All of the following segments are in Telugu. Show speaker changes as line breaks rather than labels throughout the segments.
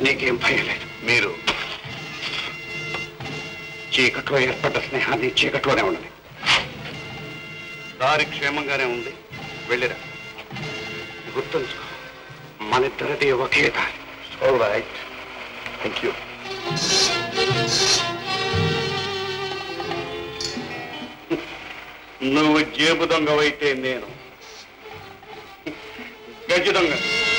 నీకేం భయం లేదు
మీరు
చీకట్లో ఏర్పడ్డ స్నేహాన్ని చీకట్లోనే ఉండదు దారి క్షేమంగానే ఉంది వెళ్ళిరా గుర్తుంచుకో మనిద్దరిది ఒకే దారి
ఆల్ రైట్ థ్యాంక్ యూ
నువ్వు జేబు దొంగవైతే నేను గజ దొంగ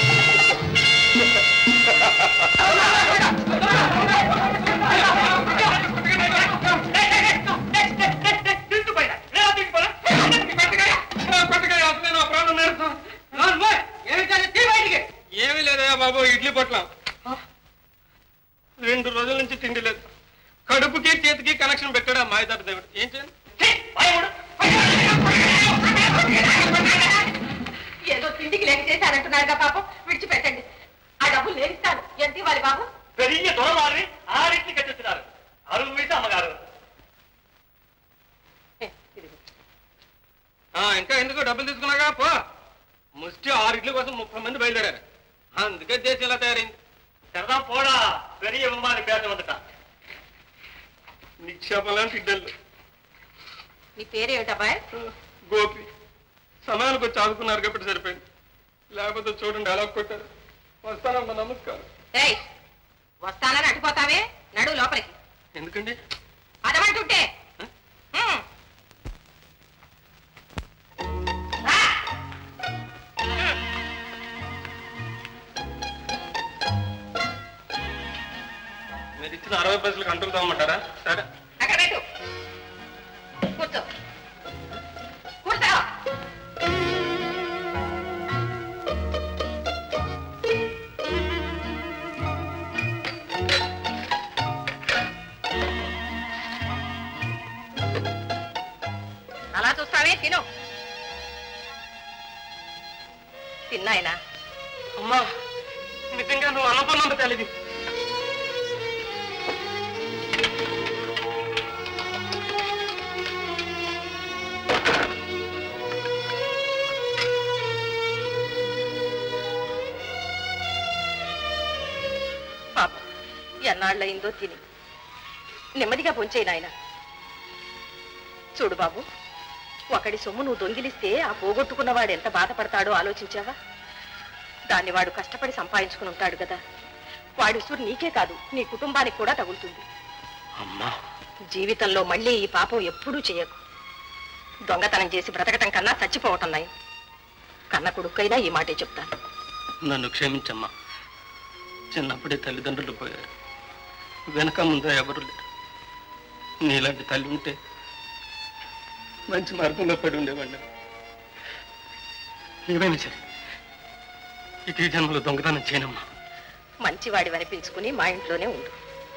ఏమీ లేదయ్యా బాబు ఇడ్లీ పొట్లం రెండు రోజుల నుంచి తిండి లేదు కడుపుకి చేతికి కనెక్షన్ పెట్టాడు ఆ మాయదారి దేవుడు ఏం చేయాలి
ఏదో తిండికి లేక చేశారంటున్నారుగా పాపం విడిచిపెట్టండి ఆ డబ్బులు నేర్స్తాను ఎంత ఇవ్వాలి బాబు
పెరిగి దొరవారిని ఆరింటికి కట్టిస్తున్నారు అరుగు మీద అమ్మగారు ఆ, ఇంకా ఎందుకు డబ్బులు తీసుకున్నాగా పో ముష్టి ఆరు ఇడ్ల కోసం ముప్పై మంది బయలుదేరారు అందుకే దేశం ఇలా తయారైంది సరదా పోడా పెరిగి ఇవ్వమని పేద ఉందట నిక్షేపం లాంటి ఇడ్డలు
నీ పేరేమిటబ్బాయ్
గోపి సమయానికి వచ్చి ఆదుకున్నారు కాబట్టి సరిపోయింది లేకపోతే చూడండి ఎలా కొట్టారు వస్తానమ్మా నమస్కారం
ఏయ్ వస్తానని అడ్డుపోతావే నడు లోపలికి
ఎందుకండి
అదమంటుంటే హ్మ్. రా. హ్మ్.
మీరు ఇచ్చిన అరవై పైసలు కంట్రోల్ తమ్మంటారా సరే
అక్కడ పెట్టు కూర్చో కూర్చో అలా చూస్తావే తిను తిన్నాయనా
అమ్మా నిజంగా నువ్వు అన్నపూర్ణంత తెలియదు
పాప ఎన్నాళ్ళయిందో తిని నెమ్మదిగా పొంచేయి నాయన చూడు బాబు ఒకడి సొమ్ము నువ్వు దొంగిలిస్తే ఆ పోగొట్టుకున్నవాడు ఎంత బాధపడతాడో ఆలోచించావా దాన్ని వాడు కష్టపడి సంపాదించుకుని ఉంటాడు కదా వాడి ఉసురు నీకే కాదు నీ కుటుంబానికి కూడా తగులుతుంది
అమ్మా
జీవితంలో మళ్ళీ ఈ పాపం ఎప్పుడూ చేయకు దొంగతనం చేసి బ్రతకటం కన్నా చచ్చిపోవటం నయం కన్న కొడుకైనా ఈ మాటే చెప్తాను
నన్ను క్షమించమ్మా చిన్నప్పుడే తల్లిదండ్రులు పోయారు వెనక ముందు ఎవరు లేరు నీలాంటి తల్లి ఉంటే మంచి మార్గంలో పడి ఉండేవాడిని ఏమైనా సరే ఇక ఈ జన్మలో దొంగతనం చేయనమ్మా
మంచివాడి అనిపించుకుని మా ఇంట్లోనే ఉండు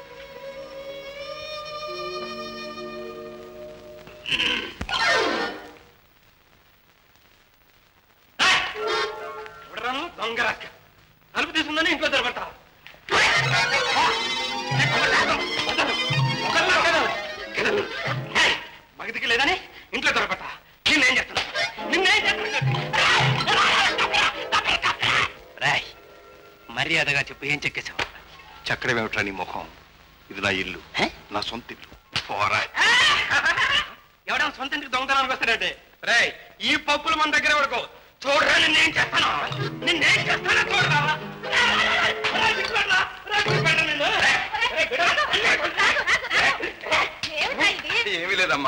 ఎవడరాను దొంగ రక్క తలుపు తీసుకుందని ఇంట్లో తెరబడతా మగదికి లేదని ఇంట్లో తెరబడతా నిన్నేం చేస్తున్నా నిన్నేం
రాయ్ మర్యాదగా చెప్పు ఏం చెక్కేశావు
చక్రం ఏమిట్రా నీ ముఖం ఇది నా ఇల్లు
హే?
నా సొంత ఇల్లు పోరా
ఎవడో సొంత ఇంటికి దొంగతనానికి వస్తాడంటే రే ఈ పప్పులు మన దగ్గర పడుకో చూడరా నిన్నేం చేస్తాను నిన్నేం చేస్తానో చూడరా రా, విడిచిపెట్టరా? రా, విడిచిపెట్టరా నిన్ను? రేయ్, రేయ్, విడవరా?
ఏమీ లేదమ్మా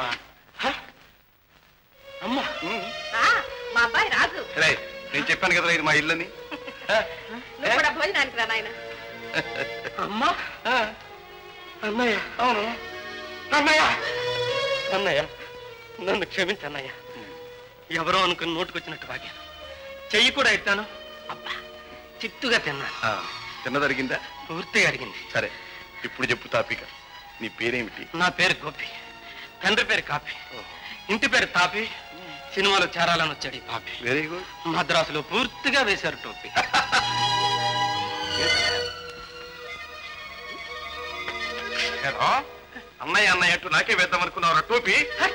అమ్మా
మా అబ్బాయి రాజు
రే నేను చెప్పాను కదరా ఇది మా ఇల్లని
నువ్వు కూడా భోజనానికి రా నాయన
అమ్మా అన్నయ్య అవును అన్నయ్య అన్నయ్య నన్ను క్షమించు అన్నయ్య ఎవరో అనుకుని నోటుకొచ్చినట్టు వాగాను చెయ్యి కూడా ఎత్తాను అబ్బా చిత్తుగా తిన్నాను
ఆ, తిన్నదరిగిందా
పూర్తిగా అడిగింది
సరే ఇప్పుడు చెప్పు తాపిక నీ పేరేమిటి
నా పేరు గోపి తండ్రి పేరు కాపి ఇంటి పేరు తాపి సినిమాలో చేరాలని వచ్చాడు ఈ పాపి
వెరీ గుడ్
మద్రాసులో పూర్తిగా వేశారు టోపీ
ఏరా, అన్నయ్య అన్నయ్య అంటూ నాకే వేద్దాం అనుకున్నావు టోపీ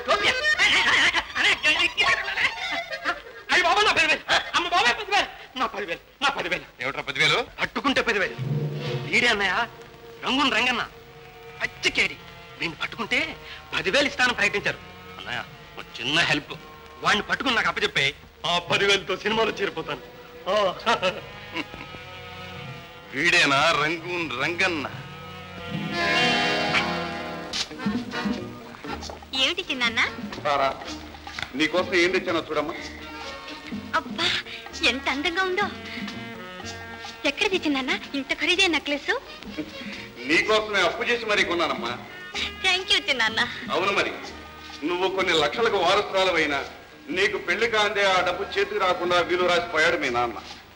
అయ్యి బాబా నా పదివేలు అమ్మ బాబాయ్ పదివేలు నా పదివేలు నా పదివేలు
ఏమిట్రా పదివేలు
పట్టుకుంటే పదివేలు వీడే అన్నయ్య రంగున్ రంగన్న పచ్చికేడి వీడిని పట్టుకుంటే పదివేలు ఇస్తానని ప్రకటించారు అన్నయ్య ఒక చిన్న హెల్ప్ వాడిని పట్టుకుని నాకు అప్పచెప్పే ఆ పదివేలతో సినిమాలో చేరిపోతాను ఆ.
వీడేనా రంగూన్ రంగన్న
ఏమిటి చిన్నాన్న
సారా నీకోసం ఏం తెచ్చానో చూడమ్మా
అబ్బా ఎంత అందంగా ఉందో ఎక్కడిది చిన్నాన్న ఇంత ఖరీదే నెక్లెస్
నీకోసమే అప్పు చేసి మరీ కొన్నానమ్మా
థ్యాంక్ యూ చిన్నాన్న
అవును మరి నువ్వు కొన్ని లక్షలకు వారసురాలవైనా నీకు పెళ్లి కాందే ఆ డబ్బు చేతికి రాకుండా వీలు రాసిపోయాడు మీ నాన్న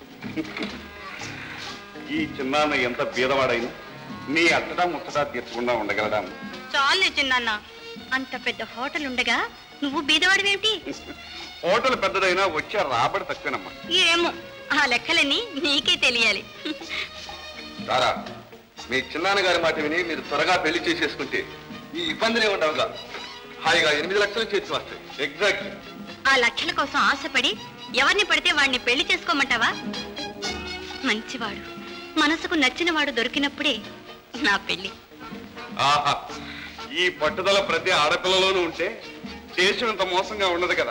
ఈ చిన్నాన్న ఎంత బీదవాడైనా నీ అత్తడా ముచ్చటా తీర్చకుండా ఉండగలడా
చాలే చిన్నాన్న అంత పెద్ద హోటల్ ఉండగా నువ్వు బీదవాడివేమిటి
హోటల్ పెద్దదైనా వచ్చే రాబడి తక్కువేనమ్మా
ఏమో ఆ లెక్కలన్నీ నీకే తెలియాలి
సారా మీ చిన్నాన్నగారి మాట విని మీరు త్వరగా పెళ్లి చేసేసుకుంటే ఈ ఇబ్బందినే ఉండవుగా హాయిగా ఎనిమిది లక్షలు చేసి వస్తాయి
ఎగ్జాక్ట్లీ
ఆ లక్షల కోసం ఆశపడి ఎవరిని పడితే వాడిని పెళ్లి చేసుకోమంటావా మంచివాడు మనసుకు నచ్చిన వాడు దొరికినప్పుడే నా పెళ్లి
ఆహా ఈ పట్టుదల ప్రతి ఆడపిల్లలోనూ ఉంటే చేసినంత మోసంగా ఉండదు కదా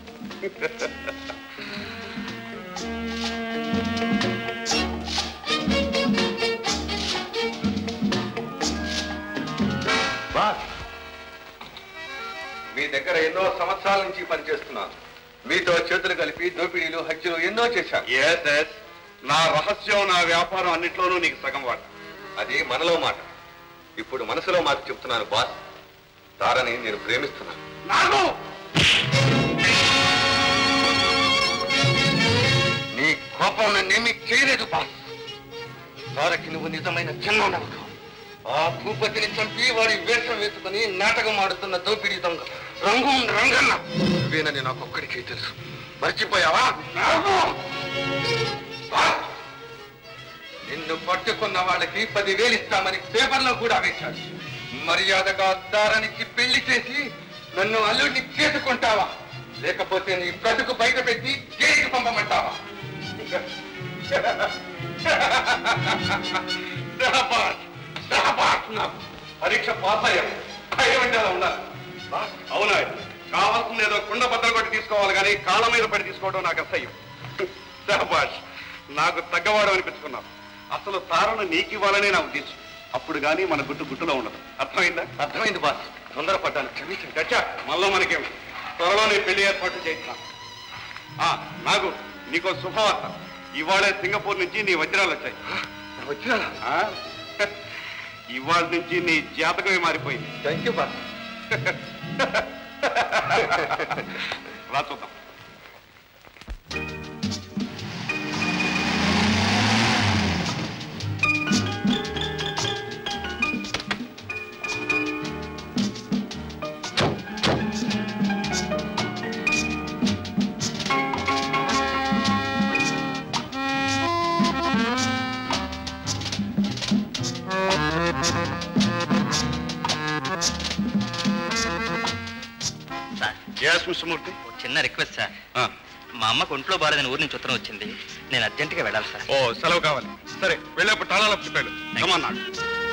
బాస్ మీ దగ్గర ఎన్నో సంవత్సరాల నుంచి పనిచేస్తున్నాను మీతో చేతులు కలిపి దోపిడీలు హత్యలు ఎన్నో చేశాను
ఎస్ ఎస్ నా రహస్యం నా వ్యాపారం అన్నిట్లోనూ నీకు సగం వాట
అది మనలో మాట ఇప్పుడు మనసులో మాట చెప్తున్నాను బాస్ తారని నేను ప్రేమిస్తున్నాను
నాగు
నీ కోపం నన్నేమీ చేయలేదు బాస్ తారకి నువ్వు నిజమైన చిన్న ఆ భూపతిని చంపి వాడి వేషం వేసుకుని నాటకం ఆడుతున్న దోపిడీ దొంగ రంగు రంగన్న నువ్వేనని నాకు ఒక్కడికే తెలుసు మర్చిపోయావా బాస్, నిన్ను పట్టుకున్న వాళ్ళకి పదివేలు ఇస్తామని పేపర్లో కూడా వేశాడు మర్యాదగా దారానికి పెళ్లి చేసి నన్ను అల్లుడిని చేసుకుంటావా లేకపోతే నీ బ్రతుకు బయట పెట్టి జైలుకి పంపమంటావా
శాబాష్, శాబాష్ నాకు. పరీక్ష పాస్ అయ్యాను భయం అంటే అలా ఉండాలి అవునా కావాల్సింది ఏదో కుండ బద్దలు కొట్టి తీసుకోవాలి కానీ కాళ్ళ మీద పడి తీసుకోవడం నాకు అసహ్యం శాబాష్ నాకు తగ్గవాడు అనిపించుకున్నావు అసలు తారను నీకు ఇవ్వాలనే నా ఉద్దేశం అప్పుడు కానీ మన గుట్టు గుట్టులో ఉండదు అర్థమైందా
అర్థమైంది బాస్ తొందరపడ్డాను క్షమించండి
గచ్చా మళ్ళీ మనకేం త్వరలో నీ పెళ్లి ఏర్పాటు చేయిస్తాను ఆ, నాగు నీకో శుభవార్త ఇవాళే సింగపూర్ నుంచి నీ వజ్రాలు వచ్చాయి
వచ్చినా
ఆ? ఇవాళ నుంచి నీ జాతకమే మారిపోయింది
థ్యాంక్ యూ బాస్
రా చూద్దాం
సార్
ఎస్ కృష్ణమూర్తి
ఓ చిన్న రిక్వెస్ట్ సార్
ఆ.
మా అమ్మకు ఒంట్లో బాలేదని ఊరి నుంచి ఉత్తరం వచ్చింది నేను అర్జెంటుగా వెళ్ళాలి సార్
ఓ సెలవు కావాలి సరే వెళ్ళేప్పుడు తాళాలు చెప్పాడు రమ్మన్నాడు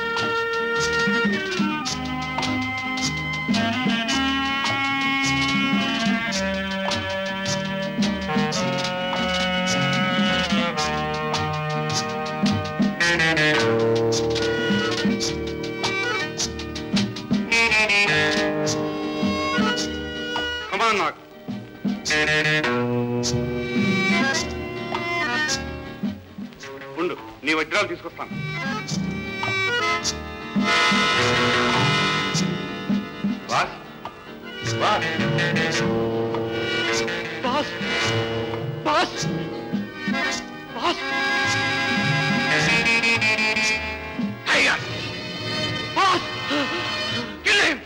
కమాన్ నాకు ఉండు నీ వజ్రాలు తీసుకొస్తాను
boss boss
boss boss boss
tiger
boss
kill him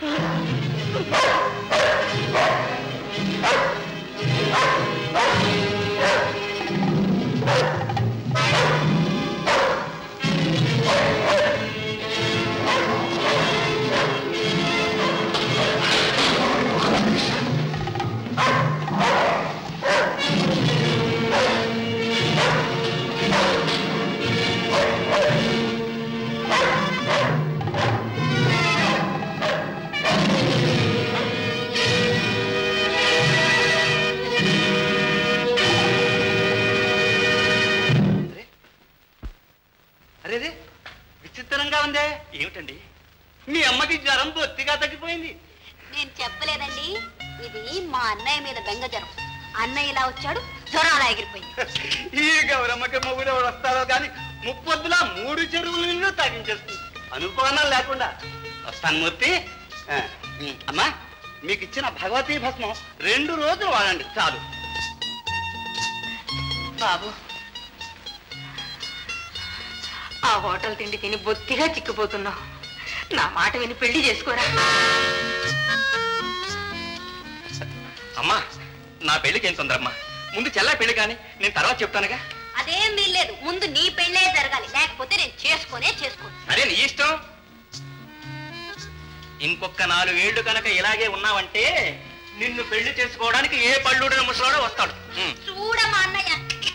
ఆశ్చర్యకరంగా ఉందే
ఏమిటండి
మీ అమ్మకి జ్వరం బొత్తిగా తగ్గిపోయింది
నేను చెప్పలేదండి ఇది మా అన్నయ్య మీద బెంగ జ్వరం అన్నయ్య ఇలా వచ్చాడు జ్వరం అలా ఎగిరిపోయింది
ఈ గౌరమ్మకి మొగుడు ఎవడు వస్తారో కానీ ముప్పొద్దులా మూడు చెరువుల నీళ్లు తాగించేస్తుంది అనుమానం లేకుండా వస్తాను మూర్తి ఆ, ఉమ్, అమ్మా మీకు ఇచ్చిన భగవతీ భస్మం రెండు రోజులు వాడండి చాలు
బాబు ఆ హోటల్ తిండి తిని బొత్తిగా చిక్కిపోతున్నావు నా మాట విని పెళ్లి చేసుకోరా
అమ్మా నా పెళ్లికి ఏం తొందరమ్మా ముందు చెల్లా పెళ్లి కానీ నేను తర్వాత చెప్తానుగా
అదేం వీల్లేదు ముందు నీ పెళ్ళే జరగాలి లేకపోతే నేను చేసుకునే చేసుకోను
సరే నీ ఇష్టం ఇంకొక నాలుగేళ్లు కనుక ఇలాగే ఉన్నావంటే నిన్ను పెళ్లి చేసుకోవడానికి ఏ పళ్ళుడిన ముసలాడో వస్తాడు ఉమ్.
చూడమ్మా అన్నయ్య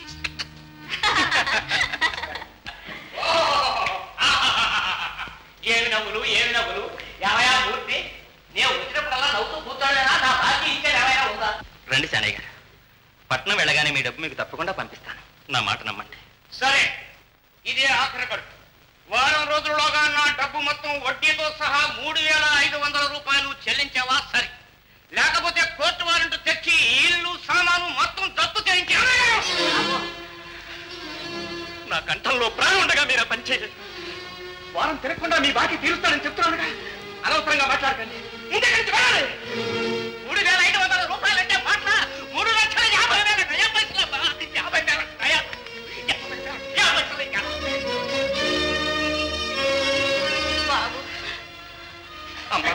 ఏమి నవ్వులు ఏమి నవ్వులు ఏమయ్యా మూర్తి నేను వచ్చినప్పుడల్లా నవ్వుతూ కూర్చోడేనా నా బాకీ ఇంకా ఏమైనా ఉందా రండి శానయ్య గారు పట్నం వెళ్ళగానే మీ డబ్బు మీకు తప్పకుండా పంపిస్తాను నా మాట నమ్మండి
సరే ఇదే ఆఖరి కడుపు వారం రోజుల్లోగా నా డబ్బు మొత్తం వడ్డీతో సహా మూడు వేల ఐదు వందల రూపాయలు చెల్లించావా సరే లేకపోతే కోర్టు వారెంట్ తెచ్చి ఇల్లు సామాను మొత్తం జప్తు చేయించా
నా కంఠంలో ప్రాణం ఉండగా మీరు ఆ పని చేయండి వారం తిరగకుండా మీ బాకీ తీరుస్తానని చెప్తున్నానుగా అనవసరంగా మాట్లాడకండి ఇంటికి వెళ్ళాలి
మూడు వేల ఐదు వందల రూపాయలు అంటే మాట్లా మూడు లక్షల యాభై వేల నయం పైసలమ్మా. యాభై వేల నయం. యాభై వేల, యాభై వేల ఇంకా.
బాబు
అమ్మా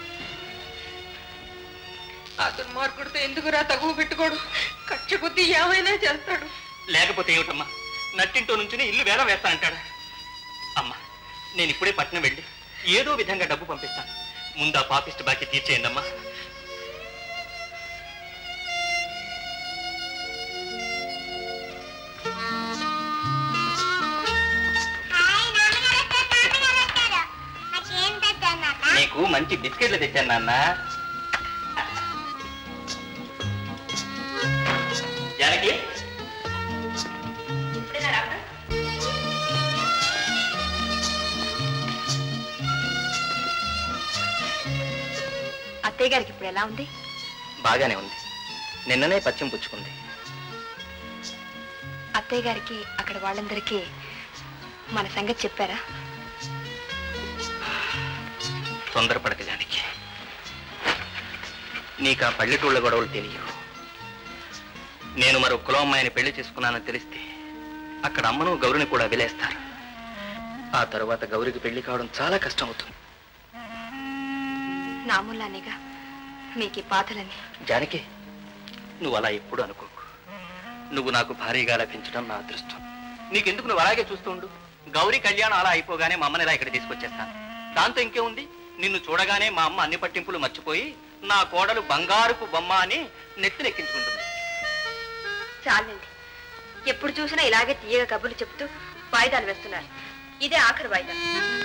ఆ దుర్మార్గుడితో ఎందుకురా తగువ పెట్టుకోడు కక్ష బుద్ధి ఏమైనా చేస్తాడు
లేకపోతే ఏమిటమ్మా నట్టింటో నుంచి ఇల్లు వేల వేస్తానంటాడు అమ్మా నేను ఇప్పుడే పట్నం వెళ్ళి ఏదో విధంగా డబ్బు పంపిస్తాను ముందు ఆ పాపిస్ట్ బాకీ తీర్చేయండి అమ్మా నీకు మంచి బిస్కెట్లు తెచ్చాను నాన్న జానకి
అత్తయ్య గారికి ఇప్పుడు ఎలా ఉంది
బాగానే ఉంది నిన్ననే పచ్చిం పుచ్చుకుంది
అత్తయ్య గారికి అక్కడ వాళ్ళందరికీ మన సంగతి చెప్పారా
తొందరపడక జానకి నీకు ఆ పల్లెటూళ్ళ గొడవలు తెలియవు నేను మరో కులం అమ్మాయిని పెళ్లి చేసుకున్నానని తెలిస్తే అక్కడ అమ్మను గౌరిని కూడా విలేస్తారు ఆ తరువాత గౌరికి పెళ్లి కావడం చాలా కష్టం అవుతుంది
నాములానిగా మీకు ఈ బాధలని
జానకి నువ్వు అలా ఎప్పుడు అనుకోకు నువ్వు నాకు భారీగా లభించడం నా అదృష్టం నీకెందుకు నువ్వు అలాగే చూస్తూ ఉండు గౌరీ కళ్యాణం అలా అయిపోగానే మా అమ్మని ఇలా ఇక్కడ తీసుకొచ్చేస్తాను దాంతో ఇంకేముంది నిన్ను చూడగానే మా అమ్మ అన్ని పట్టింపులు మర్చిపోయి నా కోడలు బంగారుపు బొమ్మ అని నెత్తినెక్కించుకుంటుంది
చాలండి ఎప్పుడు చూసినా ఇలాగే తీయగా కబుర్లు చెప్తూ వాయిదాలు వేస్తున్నారు ఇదే ఆఖరి వాయిదా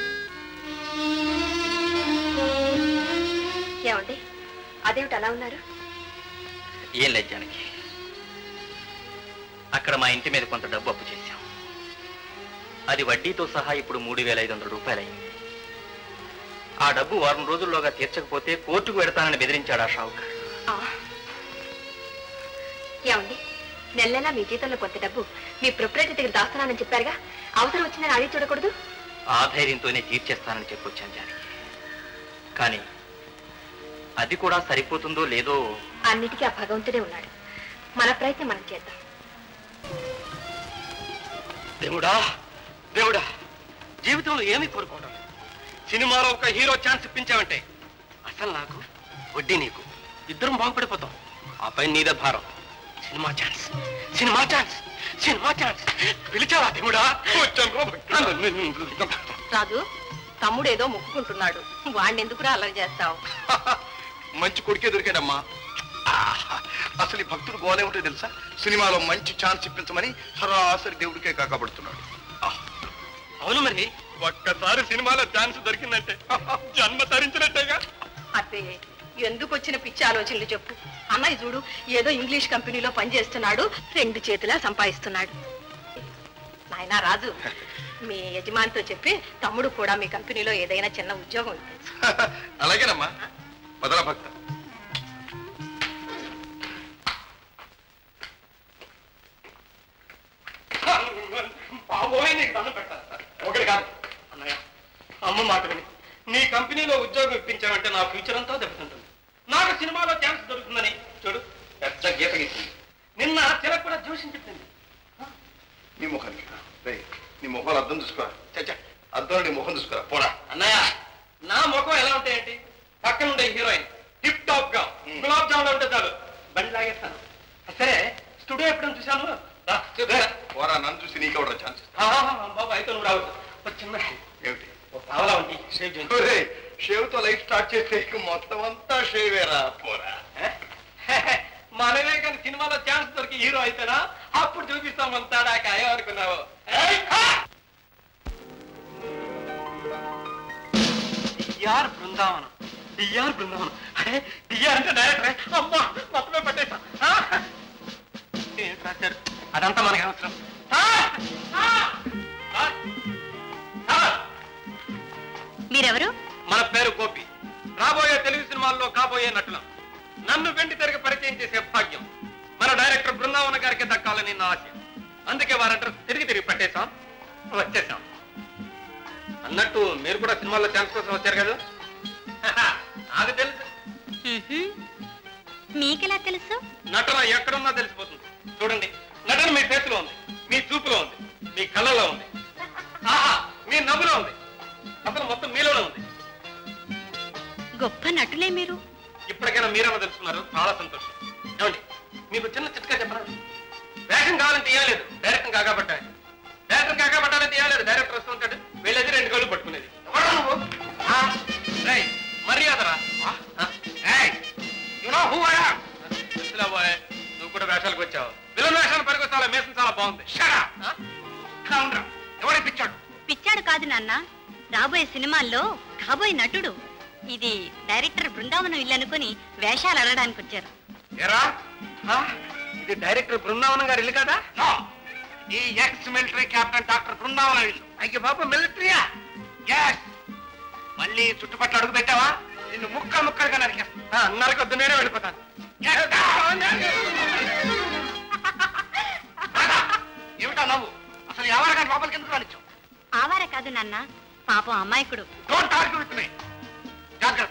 ఏమండి అదేమిటి అలా ఉన్నారు
ఏం లేదు జానకి అక్కడ మా ఇంటి మీద కొంత డబ్బు అప్పు చేశాం అది వడ్డీతో సహా ఇప్పుడు మూడు వేల ఐదు వందల రూపాయలు అయింది ఆ డబ్బు వారం రోజుల్లోగా తీర్చకపోతే కోర్టుకు వెడతానని బెదిరించాడు ఆ షావుకారు
ఆ. ఏమండి నెల నెలా మీ జీతంలో కొంత డబ్బు మీ ప్రొపరేటర్ దగ్గర దాస్తున్నానని చెప్పారుగా అవసరం వచ్చిందని అడిగి చూడకూడదు
ఆ ధైర్యంతోనే తీర్చేస్తానని చెప్పొచ్చాను జానకి కానీ అది కూడా సరిపోతుందో లేదో
అన్నిటికీ ఆ భగవంతుడే ఉన్నాడు మన ప్రయత్నం మనం చేద్దాం
దేవుడా దేవుడా జీవితంలో ఏమీ కోరుకోవడం లేదు. సినిమాలో ఒక హీరో ఛాన్స్ ఇప్పించావంటే అసలు నాకు వడ్డీ నీకు ఇద్దరం బాగుపడిపోతాం ఆ పైన నీదే భారం సినిమా ఛాన్స్ సినిమా ఛాన్స్ సినిమా ఛాన్స్ పిలిచావా దేవుడా వచ్చాను
రాజు తమ్ముడు ఏదో మొక్కుకుంటున్నాడు వాడిని ఎందుకురా అల్లరి చేస్తావు
మంచి కొడుకే దొరికాడమ్మా ఆహా, అసలు ఈ భక్తుడు గోలే ఉంటే తెలుసా సినిమాలో మంచి ఛాన్స్ ఇప్పించమని సరాసరి దేవుడికే కాకపడుతున్నాడు ఆహ్,
అవును మరి ఒక్కసారి సినిమాలో ఛాన్స్ దొరికిందంటే జన్మ తరించినట్టేగా
అబ్బే ఎందుకు వచ్చిన పిచ్చి ఆలోచనలు చెప్పు అన్నయ్య చూడు ఏదో ఇంగ్లీష్ కంపెనీలో పనిచేస్తున్నాడు రెండు చేతులా సంపాదిస్తున్నాడు నాయనా రాజు మీ యజమానితో చెప్పి తమ్ముడు కూడా మీ కంపెనీలో ఏదైనా చిన్న ఉద్యోగం ఇప్పించు
అలాగేనమ్మా మొదల భక్త
బాబోయ్ నీకు దండం పెట్టాలి ఒకటి కాదు అన్నయ్య అమ్మ మాట విని నీ కంపెనీలో ఉద్యోగం ఇప్పించావంటే నా ఫ్యూచర్ అంతా దెబ్బతింటుంది నాకు సినిమాలో ఛాన్స్ దొరుకుతుందని చూడు పెద్ద గీత గీసింది నిన్న చిలక కూడా జోషం చెప్పింది
నీ ముఖానికి రేయ్, నీ ముఖాలు అర్థం చూసుకోరా చచ్చా అర్థం నీ ముఖం చూసుకోరా పోరా
అన్నయ్య నా ముఖం ఎలా ఉంటాయేంటి పక్కన ఉండే హీరోయిన్ టిప్ టాప్ గా గులాబ్ జామున్ ఉంటే చాలు బండి లాగేస్తాను సరే స్టూడియో ఎప్పుడైనా చూశాను రా, చూపిస్తా.
పోరా నన్ను చూసి నీకు ఎవడో ఛాన్స్
ఆ, బాబు అయితే నువ్వు రావచ్చు ఒక చిన్న
ఏమిటి
ఒక పావలా ఉంది షేవ్ చేయించు
ఒరేయ్, షేవ్ తో లైఫ్ స్టార్ట్ చేస్తే ఇక మొత్తం అంతా షేవేరా పోరా
మనమే కానీ సినిమాలో ఛాన్స్ దొరికి హీరో అయితేనా అప్పుడు చూపిస్తాం అంతా నాకు ఏమనుకున్నావు ఏయ్, ఆ! డిఆర్ బృందావనం డిఆర్ బృందావనం అరే డిఆర్ అంటే డైరెక్టర్ అమ్మా మొత్తమే పట్టేసా ఆ! ఏంటి రాశారు అదంతా మనకి అవసరం ఆ! ఆ! ఆ! ఆ!
మీరెవరు
మన పేరు గోపి రాబోయే తెలుగు సినిమాల్లో కాబోయే నటులం నన్ను వెండి తిరిగి పరిచయం చేసే భాగ్యం మన డైరెక్టర్ బృందావన గారికి దక్కాలని నా ఆశ అందుకే వారంటారు తిరిగి తిరిగి పట్టేశాం వచ్చేసాం అన్నట్టు మీరు కూడా సినిమాల్లో ఛాన్స్ కోసం వచ్చారు కదా నాకు తెలుసు
మ్మ్హ్మ్. మీకెలా తెలుసు
నటన ఎక్కడున్నా తెలిసిపోతుంది చూడండి నటన మీ ఫేస్ లో ఉంది మీ చూపులో ఉంది మీ కళ్ళలో ఉంది ఆహా మీ నవ్వులో ఉంది అసలు మొత్తం మీలోనే ఉంది
గొప్ప నటులే మీరు
ఇప్పటికైనా మీరన్నా తెలుసుకున్నారు చాలా సంతోషం ఏమండి మీకు చిన్న చిట్కా చెప్పరా వేషం కావాలంటే ఏం లేదు డైరెక్టర్ కాకపట్టాలి డైరెక్టర్ కాకపట్టాలంటే ఏం లేదు డైరెక్టర్ వస్తూ ఉంటాడు వెళ్ళేది రెండు కళ్ళు పట్టుకునేది ఎవరా నువ్వు ఆ, రేయ్, మర్యాదరా ఆ, ఏయ్, you know who I am? తెలుసులే బాయ్, నువ్వు కూడా వేషాలకు వచ్చావు విలన్ వేషాలు పరిగొచ్చాలా మేసం చాలా బాగుంది షరా ఎవడిపించాడు
పిచ్చాడు కాదు నాన్న రాబోయే సినిమాల్లో కాబోయే నటుడు ఇది డైరెక్టర్ బృందావనం ఇల్లు అనుకుని వేషాలు అడగడానికి వచ్చారు
ఎరా ఆ, ఇది డైరెక్టర్ బృందావనం గారి ఇల్లు కదా ఈ ex military captain doctor Brindavanam ఇల్లు అయ్యో బాబు మిలిటరీయా ఎస్ మళ్ళీ చుట్టుపక్కల అడుగు పెట్టావా నిన్ను ముక్క ముక్కలుగా నరికేస్తా నరకొద్దు నేనే వెళ్ళిపోతాను ఏమిటా నవ్వు అసలు ఎవరు కానీ లోపలికి ఎందుకు రానిచ్చావు
ఆవార కాదు నాన్న పాపం అమాయకుడు
డోంట్ ఆర్గ్యూ విత్ మీ జాగ్రత్త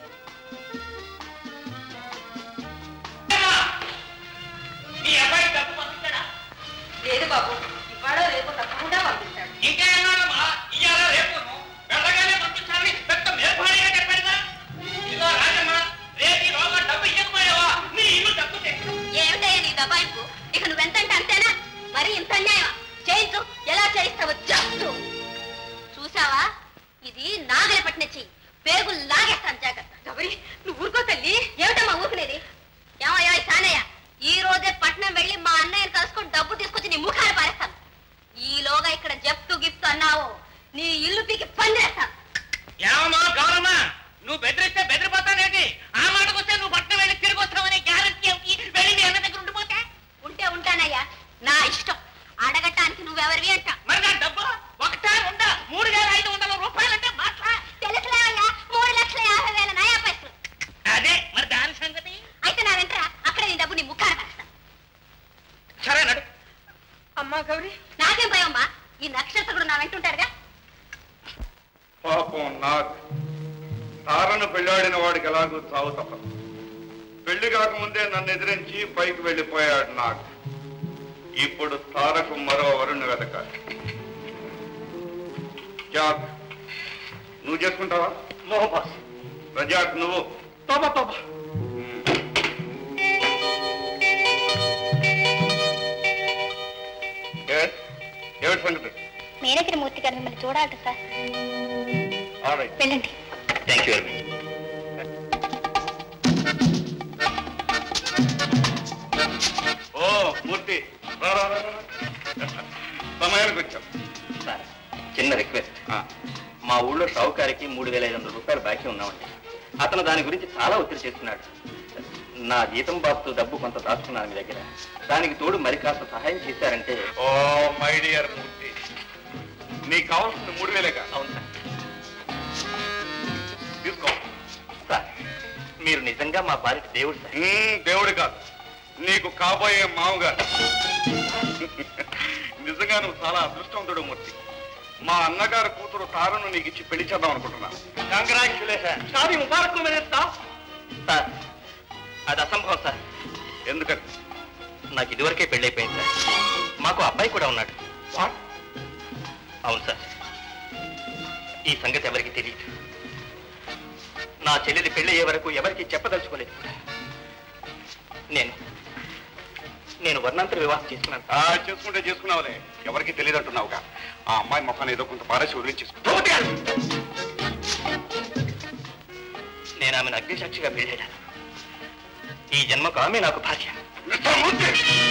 మీ అబ్బాయి డబ్బు పంపించాడా
లేదు బాబు ఇవాళ రేపు తప్పకుండా పంపిస్తాడు
ఇంకేమన్నాడమ్మా ఇయ్యాల రేపును వెళ్ళగానే పంపించాలని పెద్ద మేల్పాడిగా చెప్పాడుగా ఇదిగో రాజమ్మ రేపు ఈ రోజు డబ్బు ఇవ్వకపోయావా నీ ఇల్లు డబ్బు తెచ్చు
ఏమిటయ్యా నీ దబాయింపు ఇక నువ్వెంతంటే అంతేనా మరి ఇంత అన్యాయమా చేయించు ఎలా చేయిస్తావో జప్తు చూసావా ఇది నాగలి పట్టిన చెయ్యి పేగులు లాగేస్తాను జాగ్రత్త గబరి నువ్వు ఊరుకో తల్లి ఏమిటమ్మా ఊరుకునేది ఏమయ్యా సానయ్య ఈ రోజే పట్నం వెళ్ళి మా అన్నయ్యని కలుసుకొని డబ్బు తీసుకొచ్చి నీ ముఖాన్ని పారేస్తాను ఈలోగా ఇక్కడ జప్తు గిఫ్ట్ అన్నావు నీ ఇల్లు పీకి పందిరేస్తాను
ఏమమ్మా గౌరమ్మ నువ్వు బెదిరిస్తే బెదిరిపోతానేది ఆ మాటకు వస్తే నువ్వు పట్నం వెళ్ళి తిరిగి వస్తావని గ్యారంటీ ఏమిటి వెళ్ళి మీ అన్న దగ్గర ఉండిపోతే
ఉంటే ఉంటానయ్యా నా ఇష్టం అడగటానికి నువ్వెవరివి అంట
మరి నా డబ్బు ఒకటా రెండా మూడు వేల ఐదు వందల రూపాయలంటే మాట్లా
తెలుసులేవయ్యా మూడు లక్షల యాభై వేల నయా పైసలు
అదే మరి దాని సంగతి
అయితే నా వెంటరా అక్కడే నీ డబ్బు నీ ముఖాన పరుస్తాను
సరే నడు
అమ్మా గౌరీ
నాకేం భయమ్మా ఈ నక్షత్రుడు నా వెంటుంటాడుగా
పాపం నాకు తారను పెళ్ళాడిన వాడికి ఎలాగూ చావు తప్పదు పెళ్లి కాకముందే నన్ను ఎదిరించి పైకి వెళ్ళిపోయాడు నాకు ఇప్పుడు తారకు మరో వరుణ్ వెతకాలి జాక్ నువ్వు చేసుకుంటావా
మోహబాస్
రజాక్ నువ్వు
తోబా తోబా
Yes? ఏమిటి సంగతి
మేనేజర్ మూర్తి గారు మిమ్మల్ని చూడాలి సార్
All right.
వెళ్ళండి
థ్యాంక్ యూ వెరీ మచ్
ఓ మూర్తి రా, రా, రా, రా. సమయానికి వచ్చాం
సార్ చిన్న రిక్వెస్ట్
ఆ,
మా ఊళ్ళో షావుకారికి మూడు వేల ఐదు వందల రూపాయలు బాకీ ఉన్నామండి అతను దాని గురించి చాలా ఒత్తిడి చేస్తున్నాడు నా జీతం బాబుతో డబ్బు కొంత దాచుకున్నాను మీ దగ్గర దానికి తోడు మరి కాస్త సహాయం చేశారంటే
ఓ మై డియర్ మూర్తి నీకు కావాల్సింది మూడు వేలేగా
అవును సార్
తీసుకో
సార్ మీరు నిజంగా మా భార్యకి దేవుడు సార్
మ్మ్, దేవుడు కాదు నీకు కాబోయే మామగారు నిజంగా నువ్వు చాలా అదృష్టవంతుడు మూర్తి మా అన్నగారు కూతురు తారను నీకు ఇచ్చి పెళ్లి చేద్దాం అనుకుంటున్నాను
కంగ్రాచులేషన్ షాదీ ముబారక్ సార్ అది అసంభవం సార్
ఎందుకని
నాకు ఇదివరకే పెళ్ళైపోయింది సార్ మాకు అబ్బాయి కూడా ఉన్నాడు అవును సార్ ఈ సంగతి ఎవరికి తెలియదు నా చెల్లెలి పెళ్లి అయ్యే వరకు ఎవరికి చెప్పదలుచుకోలేదు కూడా నేను నేను వర్ణాంతర వివాహం చేసుకున్నాను
ఆ, చేసుకుంటే చేసుకున్నావులే ఎవరికి తెలియదు అంటున్నావుగా ఆ అమ్మాయి మొక్కను ఏదో కొంత పారేసి వదిలించేసుకో
నేను ఆమెను అగ్నిసాక్షిగా పెళ్ళాను ఈ జన్మకు ఆమె నాకు భార్య
మిస్టర్ మూర్తి!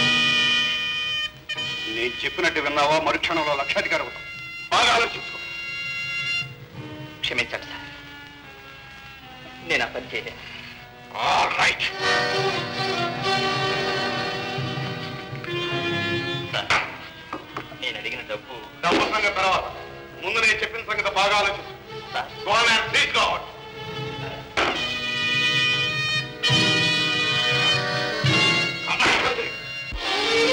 నేను చెప్పినట్టు విన్నావా మరుక్షణంలో లక్షాధికారి అవుతాం బాగా ఆలోచించుకో
క్షమించండి సార్ నేను ఆ పని చేయలేను
రైట్
సార్ నేను అడిగిన డబ్బు
డబ్బు సంగతి తర్వాత ముందు నేను చెప్పిన సంగతి బాగా ఆలోచించు
sir
Go on and please go out. Come on, Patrick.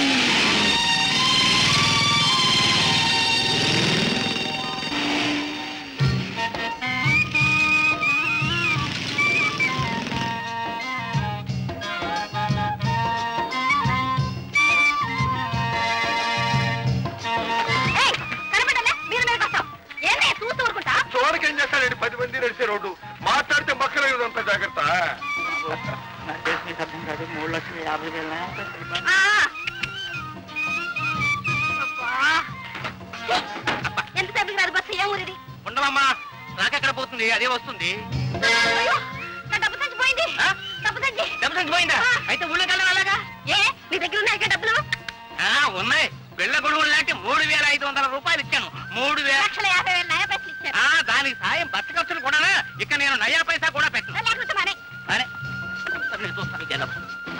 ఏయ్, కనపడలే మీరు మీద వస్తాం ఏమే చూస్తూ ఊరుకుంటా
చూడకేం చేస్తాడండి పది మంది నడిచే రోడ్డు మాట్లాడితే మక్కలేదంత జాగ్రత్త
ఆ. అబ్బా. ఎంతసేపు రాదు బస్సు ఏం ఊరిది
ఉండవమ్మా నాకెక్కడ పోతుంది అదే వస్తుంది
అయ్యో, నా డబ్బు సంచి పోయింది
ఆ?
డబ్బు సంచి
డబ్బు సంచి పోయిందా
ఆ.
అయితే ఊళ్ళోకి వెళ్ళాలి అలాగా
ఏ నీ దగ్గర ఉన్నాయి కదా డబ్బులు
ఆ, ఉన్నాయి బిళ్ళ గొడుగులు లాంటి మూడు వేల ఐదు వందల రూపాయలు ఇచ్చాను మూడు వేల
లక్షల యాభై వేల నయా పైసలు ఇచ్చారు
ఆ, దానికి సాయం బస్సు ఖర్చులు కూడా ఇక నేను నయా పైసా కూడా పెట్టను
లేకపోతే మానే
అరే సరే, నేను చూస్తాను ఇంకేదో.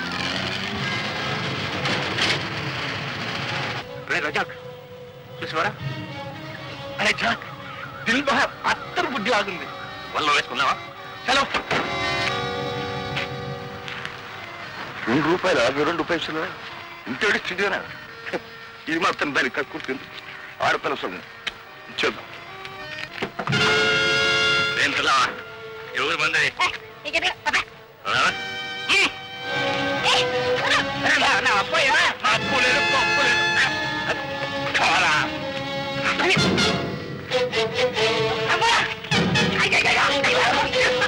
రే రజాక్ చూసావరా అరే జాక్ దిల్ బహార్ అత్తరు బుద్ధి ఆగుంది వల్ల వేసుకున్నావా చలో
రెండు రూపాయలు అరవై రెండు పైసలు ఇంత ఏడిస్తుందేనా ఇది మాత్రం దానికి కక్కుర్తుంది ఆడపిల్ల సొమ్ము ఇచ్చేద్దాం
ఏంటలా ఎవరు మంది
ఇక ఇది, పద.
ఏయ్, నా నా అబ్బాయి నా అప్పు లేదు పప్పు లేదు కావాలా
అమ్మా. అయ్యయ్యయ్య, అయ్యయ్యయ్య.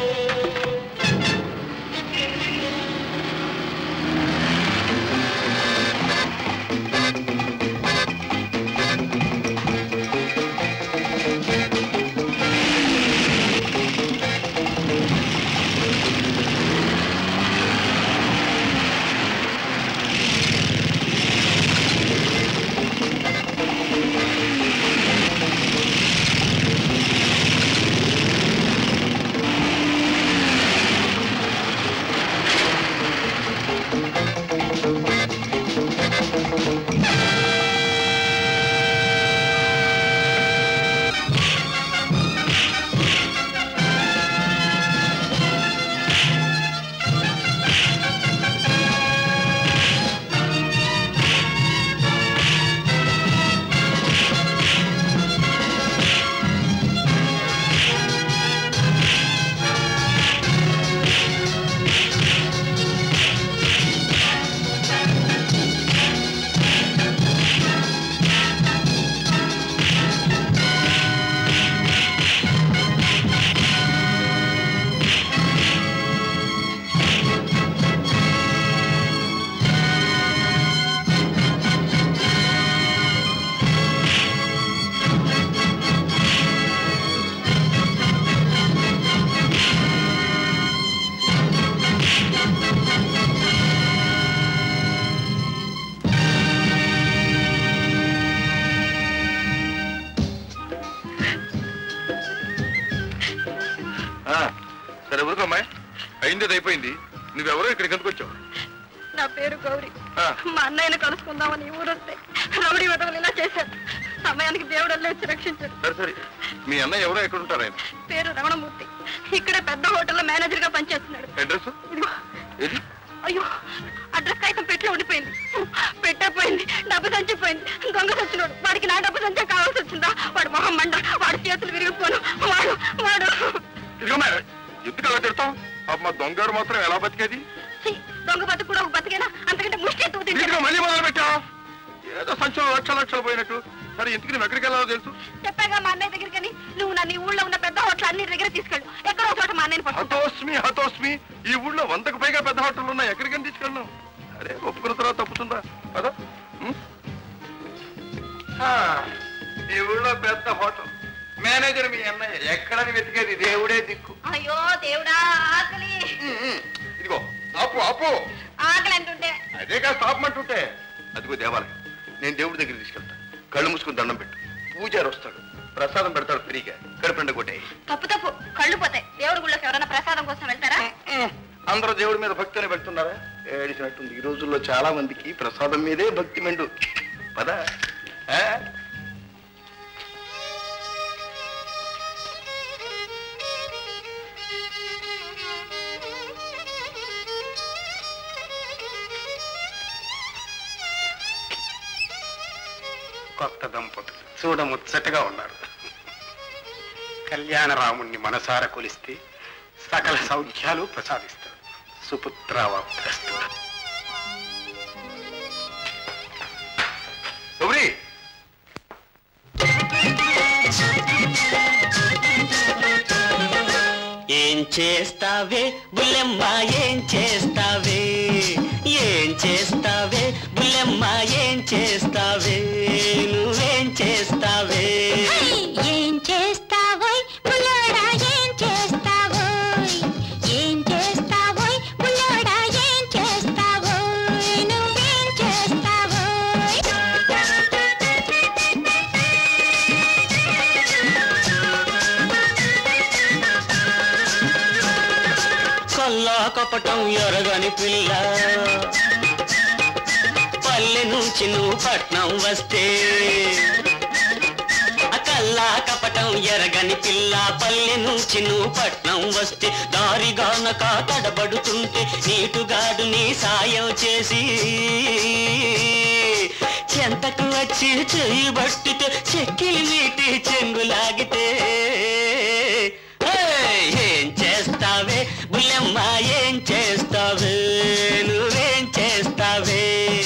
సరే ఊరుకోమ్మాయి అయింది అది అయిపోయింది నువ్వెవరో ఇక్కడికి ఎందుకు వచ్చావు
నా పేరు గౌరి
ఆ.
మా అన్నయ్యని కలుసుకుందామని ఈ ఊరొస్తే రౌడీ వదవలు ఇలా చేశారు సమయానికి దేవుడు వచ్చి రక్షించాడు
సరే సరే మీ అన్నయ్య ఎవరో ఎక్కడ ఉంటారు ఆయన
పేరు రమణమూర్తి ఇక్కడే పెద్ద హోటల్లో మేనేజర్ గా పనిచేస్తున్నాడు
అడ్రస్
ఇదిగో
ఏది
అయ్యో అడ్రస్ కాగితం పెట్లో ఉండిపోయింది పెట్టపోయింది డబ్బు సంచిపోయింది దొంగ సచ్చినోడు వాడికి నా డబ్బు సంచే కావాల్సి వచ్చిందా వాడు మొహం మండ వాడి చేతులు విరిగిపోను వాడు వాడు
ఇదిగో మేడం ఎందుకు అలా తిడతాం పాప మా దొంగారు మాత్రం ఎలా బతికేది
ఛీ, దొంగ బతుకు కూడా ఒక బతికేనా అంతకంటే ముష్టి ఎత్తుకు తింటే
ఇదిగో మళ్ళీ మొదలు పెట్టావు ఏదో సంచలం లక్ష లక్షలు పోయినట్టు సరే ఇంటికి నువ్వు ఎక్కడికి వెళ్ళాలో తెలుసు
చెప్పాగా మా అన్నయ్య దగ్గరికి నువ్వు నన్ను ఈ ఊళ్ళో ఉన్న పెద్ద హోటల్ అన్ని దగ్గర తీసుకెళ్ళు ఎక్కడో చోట మా అన్నయ్యని పట్టుకో
హతోస్మి హతోస్మి ఈ ఊళ్ళో వందకు పైగా పెద్ద హోటల్ ఉన్నాయి ఎక్కడికని తీసుకెళ్ళను అరే ఒప్పుకున్న తర్వాత తప్పుతుందా కదా ఉం? ఆ, ఈ ఊళ్ళో పెద్ద హోటల్ మేనేజర్ మీ అన్నయ్య ఎక్కడని వెతికేది దేవుడే దిక్కు
అయ్యో దేవుడా ఆకలి
ఉం, ఉం. ఇదిగో ఆపు ఆపు
ఆకలి అంటుంటే
అదే కాదు తాపమంటుంటే అదిగో దేవాలయం నేను దేవుడి దగ్గర తీసుకెళ్తా కళ్ళు మూసుకుని దండం పెట్టు పూజారి వస్తాడు ప్రసాదం పెడతాడు ఫ్రీగా కడుపుండ కొట్టాయి
తప్పు తప్పు కళ్ళు పోతాయి దేవుడి గుళ్ళోకి ఎవరైనా ప్రసాదం కోసం వెళ్తారా
అందరూ దేవుడి మీద భక్తిని పెడుతున్నారా ఏడిచినట్టుంది ఈ రోజుల్లో చాలా మందికి ప్రసాదం మీదే భక్తి మెండు పద ఆ?
కొత్త దంపతులు చూడముచ్చటగా ఉన్నారు కళ్యాణరాముణ్ణి మనసార కొలిస్తే సకల సౌఖ్యాలు ప్రసాదిస్తాడు సుపుత్రావాప్తస్తు
గౌరీ
ఏం చేస్తావే బుల్లెమ్మ ఏం చేస్తావే ఏం చేస్తావే బుల్లెమ్మ ఏం చేస్తావే నువ్వేం చేస్తావే
ఏం చేస్తావోయ్ బుల్లోడా ఏం చేస్తావోయ్ ఏం చేస్తావోయ్ బుల్లోడా ఏం చేస్తావోయ్ నువ్వేం చేస్తావోయ్
కొల్లా కపటం ఎరగని పిల్ల పల్లె నుంచి నువ్వు పట్నం వస్తే ఆ కల్లా కపటం ఎరగని పిల్ల పల్లె నుంచి నువ్వు పట్నం వస్తే దారిగానక తడబడుతుంటే నీటుగాడు నీ సాయం చేసి చెంతకు వచ్చి చెయ్యి బట్టితే చెక్కిలి మీటి చెంగులాగితే ఏయ్! ఏం చేస్తావే బుల్లెమ్మ ఏం చేస్తావే నువ్వేం చేస్తావే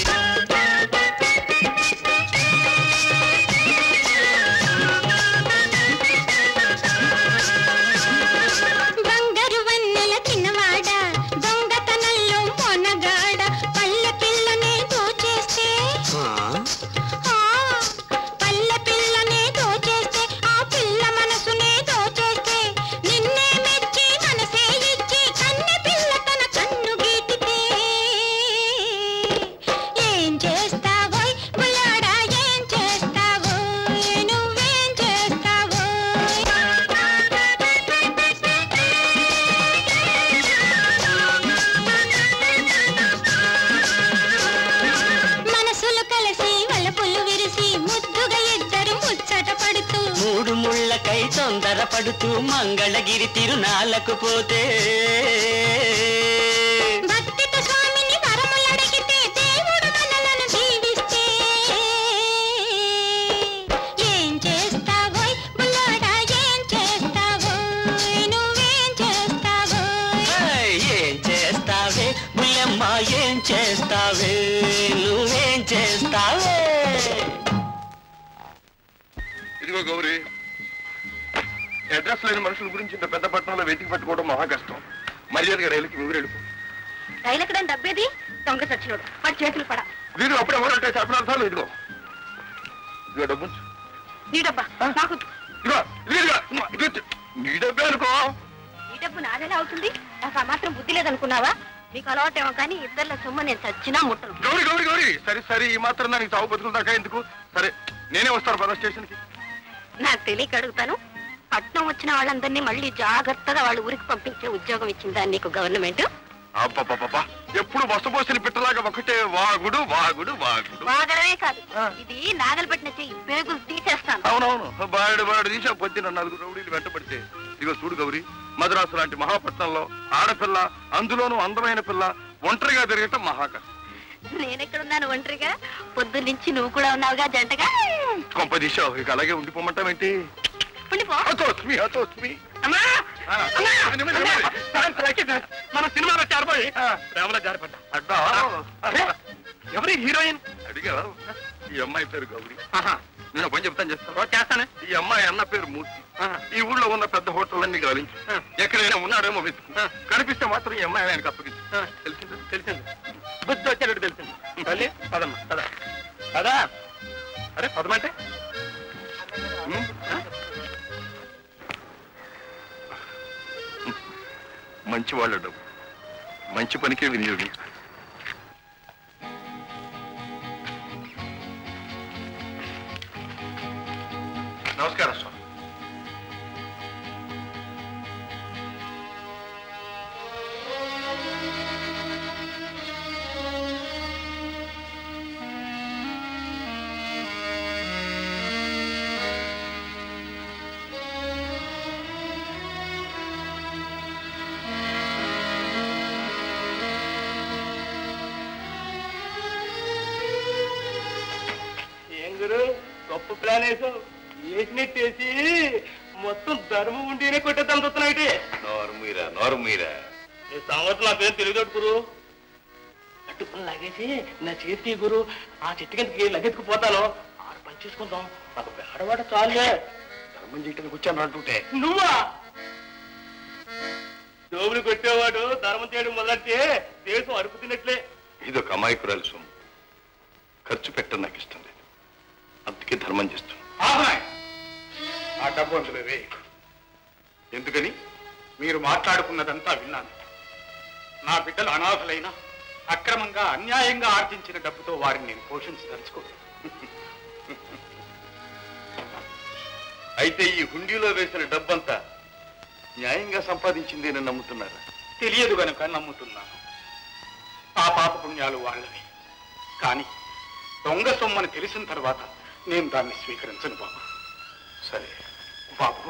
బంగారు వన్నెల తిన్నవాడ దొంగతనంలో మొనగాడ పల్లె పిల్లనే దోచేస్తే ఆ, పల్లె పిల్లనే దోచేస్తే ఆ పిల్ల మనసునే దోచేస్తే నిన్నే మెచ్చి మనసే ఇచ్చి కన్నె పిల్ల తన కన్ను గీటితే ఏం చేస్తావోయ్ బుల్లాడా ఏం చేస్తావోయ్ నువ్వేం చేస్తావోయ్ మనసులు కలిసి వలపులు విరిసి ముద్దుగా ఇద్దరు ముచ్చట పడుతూ
మూడు ముళ్ళకై తొందర పడుతూ మంగళగిరి తిరునాళ్ళకు పోతే
భక్తితో స్వామిని వరములడిగితే దేవుడు మనలను దీవిస్తే ఏం చేస్తావోయ్ బుల్లోడా ఏం చేస్తావోయ్ నువ్వేం చేస్తావోయ్
ఏయ్! ఏం చేస్తావే బుల్లెమ్మ ఏం చేస్తావే నువ్వేం చేస్తావే
ఇదిగో గౌరీ అడ్రస్ లేని మనుషుల గురించి ఇంత పెద్ద పట్టణంలో వెతికి పట్టుకోవడం మహా కష్టం మర్యాదగా రైలుకి ఊరు వెళ్ళిపో
రైలు ఎక్కడం డబ్బేది దొంగ సచ్చినోడు వాడి చేతులు పడ
వీరు అప్పుడే మొదలంటే చెప్పనార్థాలు ఇదిగో ఇదిగో డబ్బు ఉంచు.
నీ డబ్బా నాకు
ఇదిగో ఇదిగో ఇదిగో ఇదిగో ఇదిగో. నీ డబ్బే అనుకో
ఈ డబ్బు నాదెలా అవుతుంది నాకు ఆ మాత్రం బుద్ధి లేదనుకున్నావా మీకు అలవాటేమో కానీ ఇద్దరిలో సొమ్ము నేను చచ్చినా ముట్టను
గౌరీ గౌరీ గౌరీ సరే సరే ఈ మాత్రం దానికి తావు బతుకులు దాకా ఎందుకు సరే నేనే వస్తాను పద స్టేషన్కి
నాకు తెలియక అడుగుతాను పట్నం వచ్చిన వాళ్ళందరినీ మళ్ళీ జాగ్రత్తగా వాళ్ళ ఊరికి పంపించే ఉద్యోగం ఇచ్చిందా నీకు గవర్నమెంట్
అబ్బబ్బబ్బా ఎప్పుడు వసపోసిన పిట్టలాగా ఒకటే వాగుడు వాగుడు వాగుడు
బాగడమే కాదు ఇది నాగలు పెట్టిన చెయ్యి పేగులు తీసేస్తాను
అవునవును బాడు బాడు తీసా పొద్దున నలుగురు రౌడీలు వెంటబడితే ఇదిగో చూడు గౌరి మద్రాసు లాంటి మహాపట్నంలో ఆడపిల్ల అందులోనూ అందమైన పిల్ల ఒంటరిగా తిరగటం మహాకష్టం
నేనెక్కడున్నాను ఒంటరిగా పొద్దున్న నుంచి నువ్వు కూడా ఉన్నావుగా జంటగా
కొంప తీసావు ఇక అలాగే ఉండిపోమంటావేంటి
ఉండిపో
హతోస్మి హతోస్మి
అమ్మా
ఆ,
అమ్మా!
నిమిషం, నిమిషం.
సార్, సార్, సార్, మన సినిమాలో చేరబోయి ప్రేమలో జారిపడ్డా
అడ్డా
అరే, ఎవరి హీరోయిన్
అడిగా ఈ అమ్మాయి పేరు గౌరి
ఆహా,
నేను పని చెప్తాను చేస్తాను
ఓ, చేస్తానే
ఈ అమ్మాయి అన్న పేరు మూర్తి
ఆహా.
ఈ ఊళ్ళో ఉన్న పెద్ద హోటళ్ళన్నీ గాలించు
ఆ.
ఎక్కడైనా ఉన్నాడేమో వెతుకు
ఆ.
కనిపిస్తే మాత్రం ఈ అమ్మాయి ఆయనకు అప్పగించు
ఆ.
తెలిసిందా
తెలిసింది బుద్ధి వచ్చేటట్టు తెలిసింది తల్లి పదమ్మా పద పదా అరే పదమంటే
ఉమ్. మంచి వాళ్ళ డబ్బు మంచి పనికే వినియోగించు నమస్కారం స్వామి
ఏం గురు గొప్ప ప్లాన్ వేసావు వేసినట్టు వేసి మొత్తం ధర్మం ఉంటేనే కొట్టేద్దాం చూస్తున్నాయి
నోరు మీరా నోరు మీరా
ఈ సంగతి నా పేరు తెలియదు గురు అట్టు పని లాగేసి నా చేతి గురు ఆ చెట్టు కిందకి లగెత్తుకుపోతాను ఆరు పని చేసుకుందాం నాకు బేడవాడ చాలే
ధర్మం చేయటానికి వచ్చాను అంటుంటే
నువ్వా డోబులు కొట్టేవాడు ధర్మం చేయడం మొదలెడితే దేశం అరుపు తిన్నట్లే
ఇదొక అమాయకురాలు సొమ్ము ఖర్చు పెట్టడం నాకు ఇష్టం లేదు అందుకే ధర్మం చేస్తున్నాను
ఆ డబ్బు అందులో వేయకు
ఎందుకని
మీరు మాట్లాడుకున్నదంతా విన్నాను నా బిడ్డలు అనాథలైన అక్రమంగా అన్యాయంగా ఆర్జించిన డబ్బుతో వారిని నేను పోషించదలుచుకో
అయితే ఈ హుండీలో వేసిన డబ్బంతా న్యాయంగా సంపాదించిందేనని నమ్ముతున్నారా
తెలియదు గనుక నమ్ముతున్నాను ఆ పాప పుణ్యాలు వాళ్ళవి కానీ దొంగ సొమ్మని తెలిసిన తర్వాత నేను దాన్ని స్వీకరించను బాబు
సరే
బాబు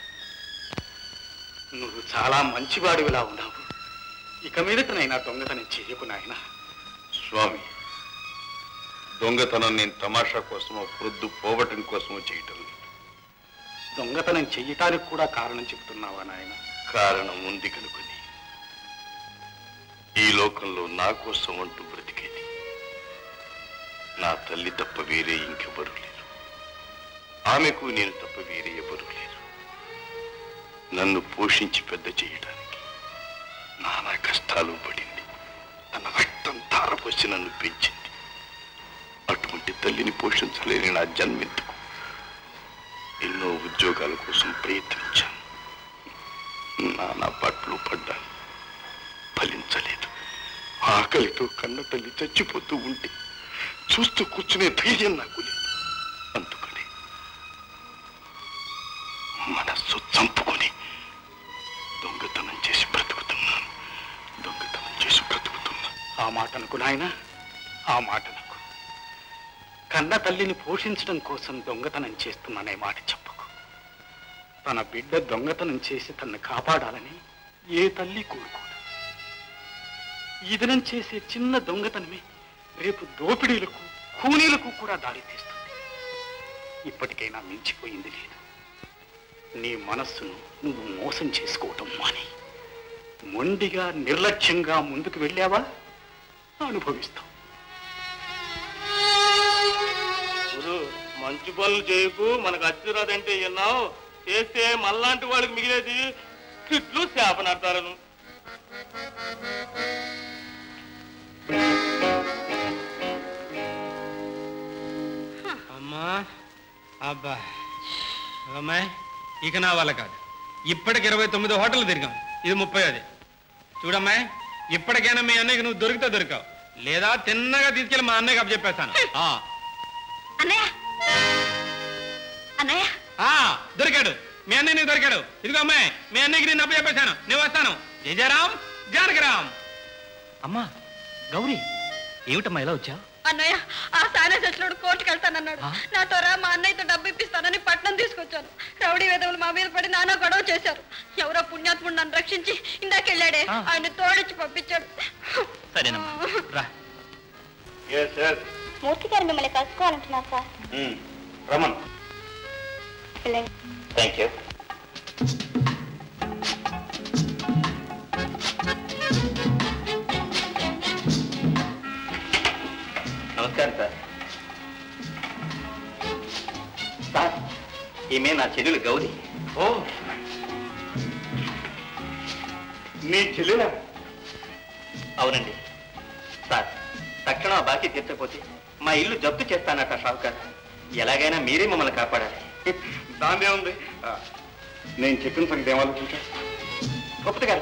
నువ్వు చాలా మంచివాడివిలా ఉన్నావు ఇక మీదటనైనా దొంగతనం చెయ్యకు నాయన
స్వామి దొంగతనం నేను తమాషా కోసమో ప్రొద్దు పోవటం కోసమో చేయటం లేదు
దొంగతనం చెయ్యటానికి కూడా కారణం చెబుతున్నావా నాయన
కారణం ఉంది కనుకొని ఈ లోకంలో నా కోసం అంటూ బ్రతికేది నా తల్లి తప్ప వేరే ఇంకెవరూ లేరు ఆమెకు నేను తప్ప వేరే ఎవరూ లేరు నన్ను పోషించి పెద్ద చేయడానికి నానా కష్టాలు పడింది తన రక్తం ధారపోసి నన్ను పెంచింది అటువంటి తల్లిని పోషించలేని నా జన్మెత్తుకు ఎన్నో ఉద్యోగాల కోసం ప్రయత్నించాను నానా పట్లు పడ్డాను ఫలించలేదు ఆకలితో కన్న తల్లి చచ్చిపోతూ ఉంటే చూస్తూ కూర్చునే ధైర్యం నాకు లేదు అందుకని మనస్సు చంపుకొని దొంగతనం చేసి బ్రతుకుతున్నాను దొంగతనం చేసి బ్రతుకుతున్నాను
ఆ మాటనకు నాయన ఆ మాటనకు కన్న తల్లిని పోషించడం కోసం దొంగతనం చేస్తున్నానే మాట చెప్పకు తన బిడ్డ దొంగతనం చేసి తనను కాపాడాలని ఏ తల్లి కోరుకోదు ఈ దినం చేసే చిన్న దొంగతనమే రేపు దోపిడీలకు కూనీలకు కూడా దారి తీస్తుంది ఇప్పటికైనా మించిపోయింది లేదు నీ మనస్సును నువ్వు మోసం చేసుకోవటం మాని మొండిగా నిర్లక్ష్యంగా ముందుకు వెళ్ళావా అనుభవిస్తావు
గురు మంచి పనులు చేయకు మనకు అచ్చురాదంటే విన్నావు చేస్తే మళ్ళాంటి వాళ్ళకి మిగిలేది తిట్లు శాపనార్థాలను అమ్మా అబ్బా అమ్మాయి ఇక నా వల్ల కాదు ఇప్పటికి ఇరవై తొమ్మిది హోటల్ తిరిగాం ఇది ముప్పై అది చూడమ్మాయి ఇప్పటికైనా మీ అన్నయ్యకి నువ్వు దొరికితే దొరికావు లేదా తిన్నగా తీసుకెళ్ళి మా అన్నయ్యకి అప్పచెప్పేస్తాను ఆ
అన్నయ్య అన్నయ్య
ఆ దొరికాడు మీ అన్నయ్య నీకు దొరికాడు ఇదిగో అమ్మాయి మీ అన్నయ్యకి నేను అప్పు చెప్పేశాను నేను వస్తాను జయజయరామ్ జానకిరామ్
అమ్మా గౌరీ ఏమిటమ్మా ఎలా వచ్చావు
అన్నయ్య ఆ సానా చచ్చినోడు కోర్టుకు వెళ్తానన్నాడు నాతో రా మా అన్నయ్యతో డబ్బు ఇప్పిస్తానని పట్నం తీసుకొచ్చాను రౌడీ వేదవులు మా మీద పడి నానా గొడవ చేశారు ఎవరో పుణ్యాత్ముడు నన్ను రక్షించి ఇందాకెళ్ళాడే ఆయన తోడిచ్చి పంపించాడు
సరేనమ్మా రా
మూర్తి గారు మిమ్మల్ని కలుసుకోవాలంటున్నారు సార్
రమన్
వెళ్ళండి
థ్యాంక్ యూ నమస్కారం సార్ సార్ ఈమె నా చెల్లెలు గౌరీ
ఓ నీ చెల్లెలా
అవునండి సార్ తక్షణం ఆ బాకీ తీర్చకపోతే మా ఇల్లు జప్తు చేస్తానట షావుకార్ ఎలాగైనా మీరే మమ్మల్ని కాపాడాలి
దాన్నే ఉంది ఆ, నేను చెప్పిన సంగతి ఏం ఆలోచించా
గొప్పది గారు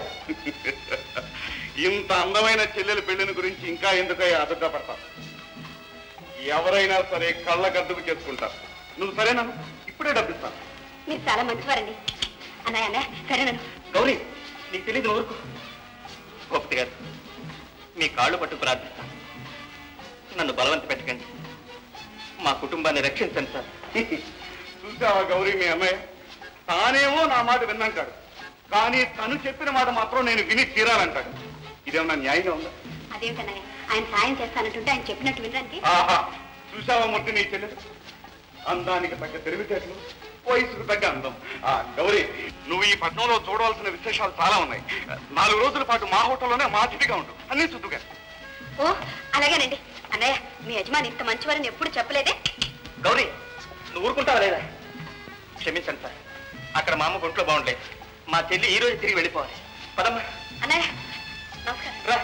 ఇంత అందమైన చెల్లెల పెళ్లిని గురించి ఇంకా ఎందుకై అదుగా పడతావు ఎవరైనా సరే కళ్ళ గద్దుకు చేసుకుంటారు నువ్వు సరేనా ఇప్పుడే డబ్బిస్తాను
మీరు చాలా మంచివారండి అన్నయ్య అన్నయ్య సరే నన్ను
గౌరీ నీకు తెలియదు ఊరుకు గొప్పది గారు మీ కాళ్ళు పట్టు ప్రార్థిస్తాను నన్ను బలవంత పెట్టకండి మా కుటుంబాన్ని రక్షించండి సార్
చూసావా గౌరీ మీ అమ్మాయి తానేమో నా మాట విన్నాంటాడు కానీ తను చెప్పిన మాట మాత్రం నేను విని తీరాలంటాడు ఇదేమన్నా న్యాయంగా ఉందా
అదేమిటన్నయ్య ఆయన సాయం చేస్తానంటుంటే ఆయన చెప్పినట్టు వినడానికి
ఆహా చూసావా మూర్తి నీ చెల్లెలు అందానికి తగ్గ తెలివితేటలు వయసుకు తగ్గ అందం ఆ గౌరీ నువ్వు ఈ పట్టణంలో చూడవలసిన విశేషాలు చాలా ఉన్నాయి నాలుగు రోజుల పాటు మా హోటల్లోనే మా అతిథిగా ఉండు అన్ని చుట్టుగా
ఓ అలాగేనండి అన్నయ్య మీ యజమాని ఇంత మంచివారని ఎప్పుడు చెప్పలేదే
గౌరీ నువ్వు ఊరుకుంటావా లేదా క్షమించండి సార్ అక్కడ మా అమ్మ ఒంట్లో బాగుండలేదు మా చెల్లి ఈ రోజు తిరిగి వెళ్ళిపోవాలి పదమ్మా
అన్నయ్య నమస్కారం
రా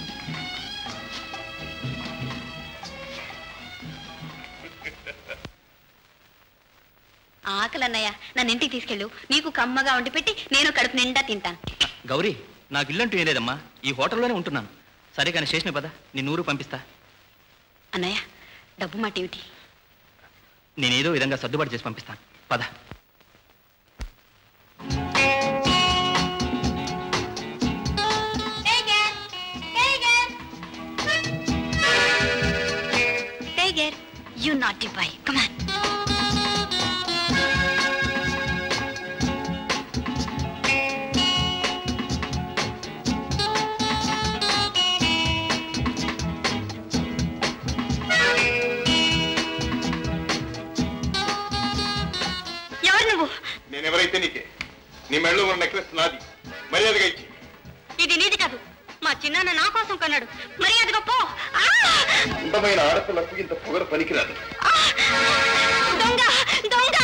ఆకలి అన్నయ్య నన్ను ఇంటికి తీసుకెళ్ళు నీకు కమ్మగా వండి పెట్టి నేను కడుపు నిండా తింటాను
గౌరీ నాకు ఇల్లంటూ ఏం లేదమ్మా ఈ హోటల్లోనే ఉంటున్నాను సరే కానీ స్టేషన్ పద నేను ఊరు పంపిస్తా
అన్నయ్య డబ్బు మాట ఏమిటి
నేనేదో విధంగా సర్దుబాటు చేసి పంపిస్తాను పద
tiger you not boy come on ఎవరు నువ్వు
నేను ఎవరైతే నీకే నీ మెడలో ఉన్న నెక్లెస్ నాది మర్యాదగా ఇచ్చి
ఇది నీది కాదు మా చిన్నాన్న నా కోసం కొన్నాడు మర్యాదగా పో ఆ!
అందమైన ఆడపిల్లకు ఇంత పొగరు పనికిరాదు
దొంగ దొంగ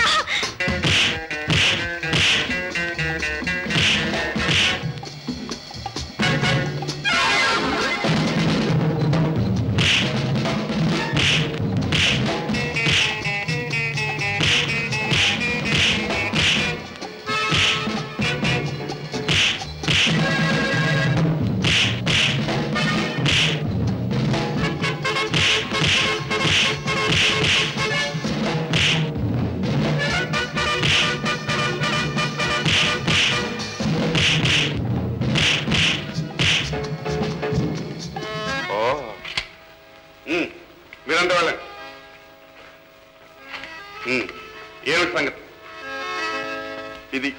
ఓ ఉమ్, మీరంతా వెళ్ళండి ఉమ్, ఏమిటి సంగతి ఇది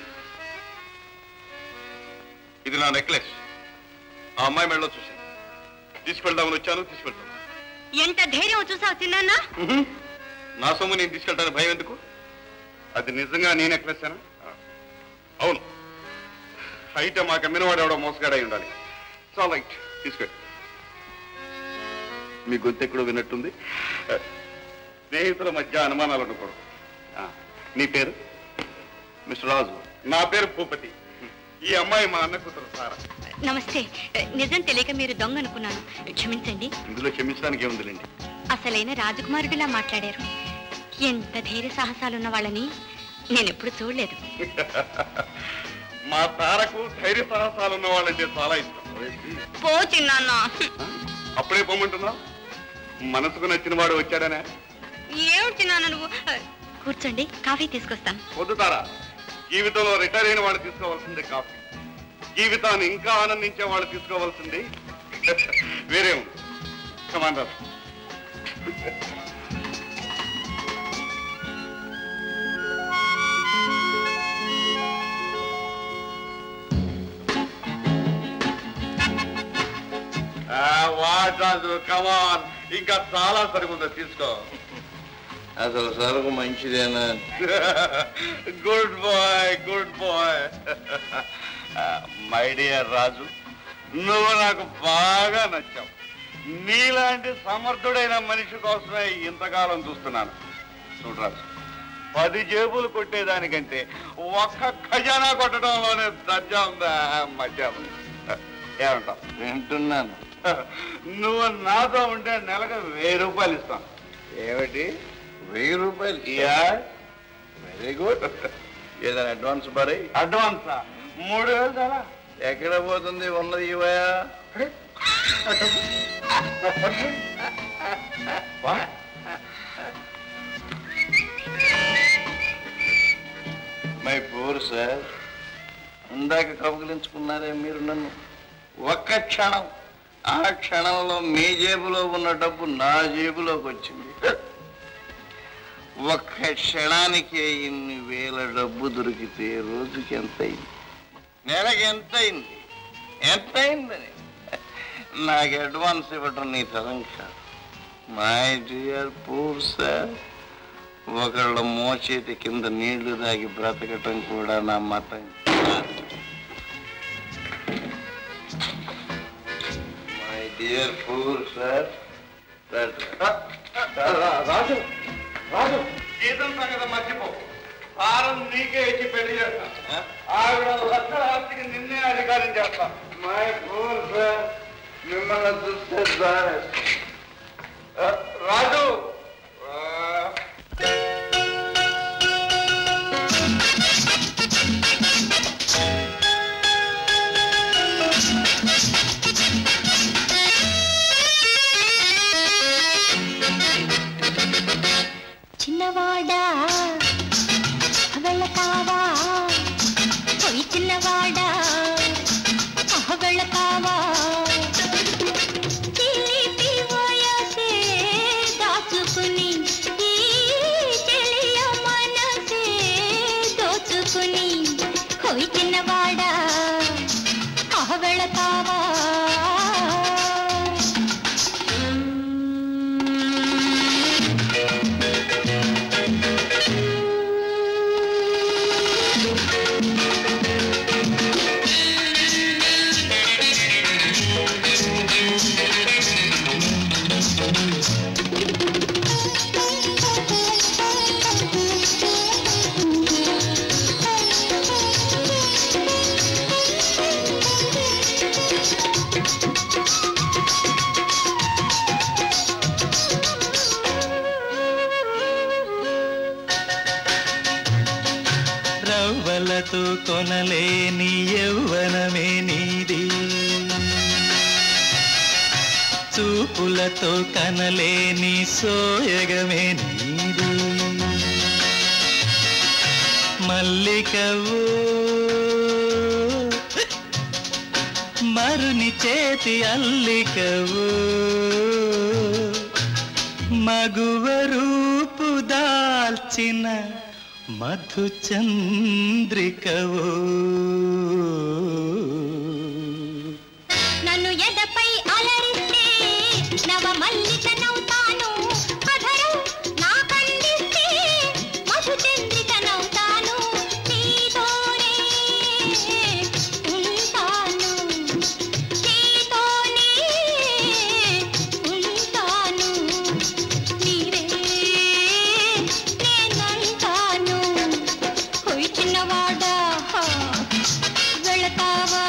ఇది నా నెక్లెస్ ఆ అమ్మాయి మెడలో చూసింది తీసుకెళ్దామని వచ్చాను తీసుకెళ్తాను
ఎంత ధైర్యం చూసావు చిన్నాన్న
నా సొమ్ము నేను తీసుకెళ్తాను భయం ఎందుకు అది నిజంగా నీ నెక్లెస్ అవును అయితే మాకు అమ్మినవాడు ఎవడో మోసగాడై ఉండాలి చాలా రైట్ తీసుకెళ్ళి మీ గొంతు ఎక్కడో విన్నట్టుంది స్నేహితుల మధ్య అనుమానాలు ఉండకూడదు ఆ, నీ పేరు మిస్టర్ రాజు నా పేరు భూపతి ఈ అమ్మాయి మా అన్న కూతురు సారా
నమస్తే నిజం తెలియక మీరు దొంగ అనుకున్నాను క్షమించండి
ఇందులో క్షమించడానికి ఏముందిలేండి
అసలైన రాజకుమారుడిలా మాట్లాడారు ఎంత ధైర్య సాహసాలున్న వాళ్ళని నేను ఎప్పుడు చూడలేదు
మా తారకు ధైర్య సాహసాలు ఉన్న వాళ్ళంటే చాలా ఇష్టం
పో చిన్నాన్న
అప్పుడే పొమ్మంటున్నావు మనసుకు నచ్చిన వాడు వచ్చాడనే
ఏమిటి చిన్నాన్న నువ్వు కూర్చోండి కాఫీ తీసుకొస్తాను
పొద్దుతారా జీవితంలో రిటైర్ అయిన వాడు తీసుకోవాల్సింది కాఫీ జీవితాన్ని ఇంకా ఆనందించే వాళ్ళు తీసుకోవాల్సింది వేరే కమాండర్ వాటాదు కమాన్ ఇంకా చాలా సరిగుందో తీసుకో
అసలు సరుకు మంచిదేనా
good boy good boy my dear Raju నువ్వు నాకు బాగా నచ్చావు నీలాంటి సమర్థుడైన మనిషి కోసమే ఇంతకాలం చూస్తున్నాను చూడు రాజు పది జేబులు కొట్టేదానికంటే ఒక్క ఖజానా కొట్టడంలోనే దర్జా ఉందా మధ్య ఉంది ఏమంటావు
వింటున్నాను
నువ్వు నాతో ఉంటే నెలకు వెయ్యి రూపాయలు ఇస్తాను
ఏమిటి వెయ్యి రూపాయలు
యా
వెరీ గుడ్ ఏదైనా అడ్వాన్స్ మరి
అడ్వాన్సా మూడు వేలు చాలా
ఎక్కడ పోతుంది ఉన్నది ఇవయా మై పూర్ సార్ ఇందాక కబులించుకున్నారే మీరు నన్ను ఒక్క క్షణం ఆ క్షణంలో మీ జేబులో ఉన్న డబ్బు నా జేబులోకి వచ్చింది ఒక్క క్షణానికే ఇన్ని వేల డబ్బు దొరికితే రోజుకి ఎంత అయింది నెలకి ఎంత అయింది ఎంత అయిందని నాకు అడ్వాన్స్ ఇవ్వటం నీ తరం కాదు మై డియర్ పూర్ సార్ ఒకళ్ళ మోచేతి కింద నీళ్లు దాగి బ్రతకటం కూడా నా మతం కాదు my dear poor sir
Raju Raju జీతం సంగతి మర్చిపో హారం నీకే ఇచ్చి పెళ్లి చేస్తా ఆవిడ లక్షల ఆస్తికి నిన్నే అధికారం చేస్తా
మై పూర్ సార్ మిమ్మల్ని చూస్తే సార్
రాజు
చిన్నవాడా వెళతావా పోయి చిన్నవాడా వెళతావా చిలిపి వయసే దాచుకుని ఈ చెలియ మనసే దోచుకుని పోయి చిన్నవాడా వెళతావా
రవ్వలతో కొనలేని యౌవనమే నీది చూపులతో కనలేని సోయగమే నీది మల్లికవు మరుని చేతి అల్లికవు మగువ రూపు దాల్చిన మధు చంద్రికవు
నన్ను ఎదపై అలరిస్తే నవ మల్లిక నవ్వుతాను అధరం నా కందిస్తే మధు చంద్రిక నవ్వుతాను నీతోనే ఉంటాను నీతోనే ఉంటాను నీవే నేనంటాను పోయి చిన్నవాడా వెళతావా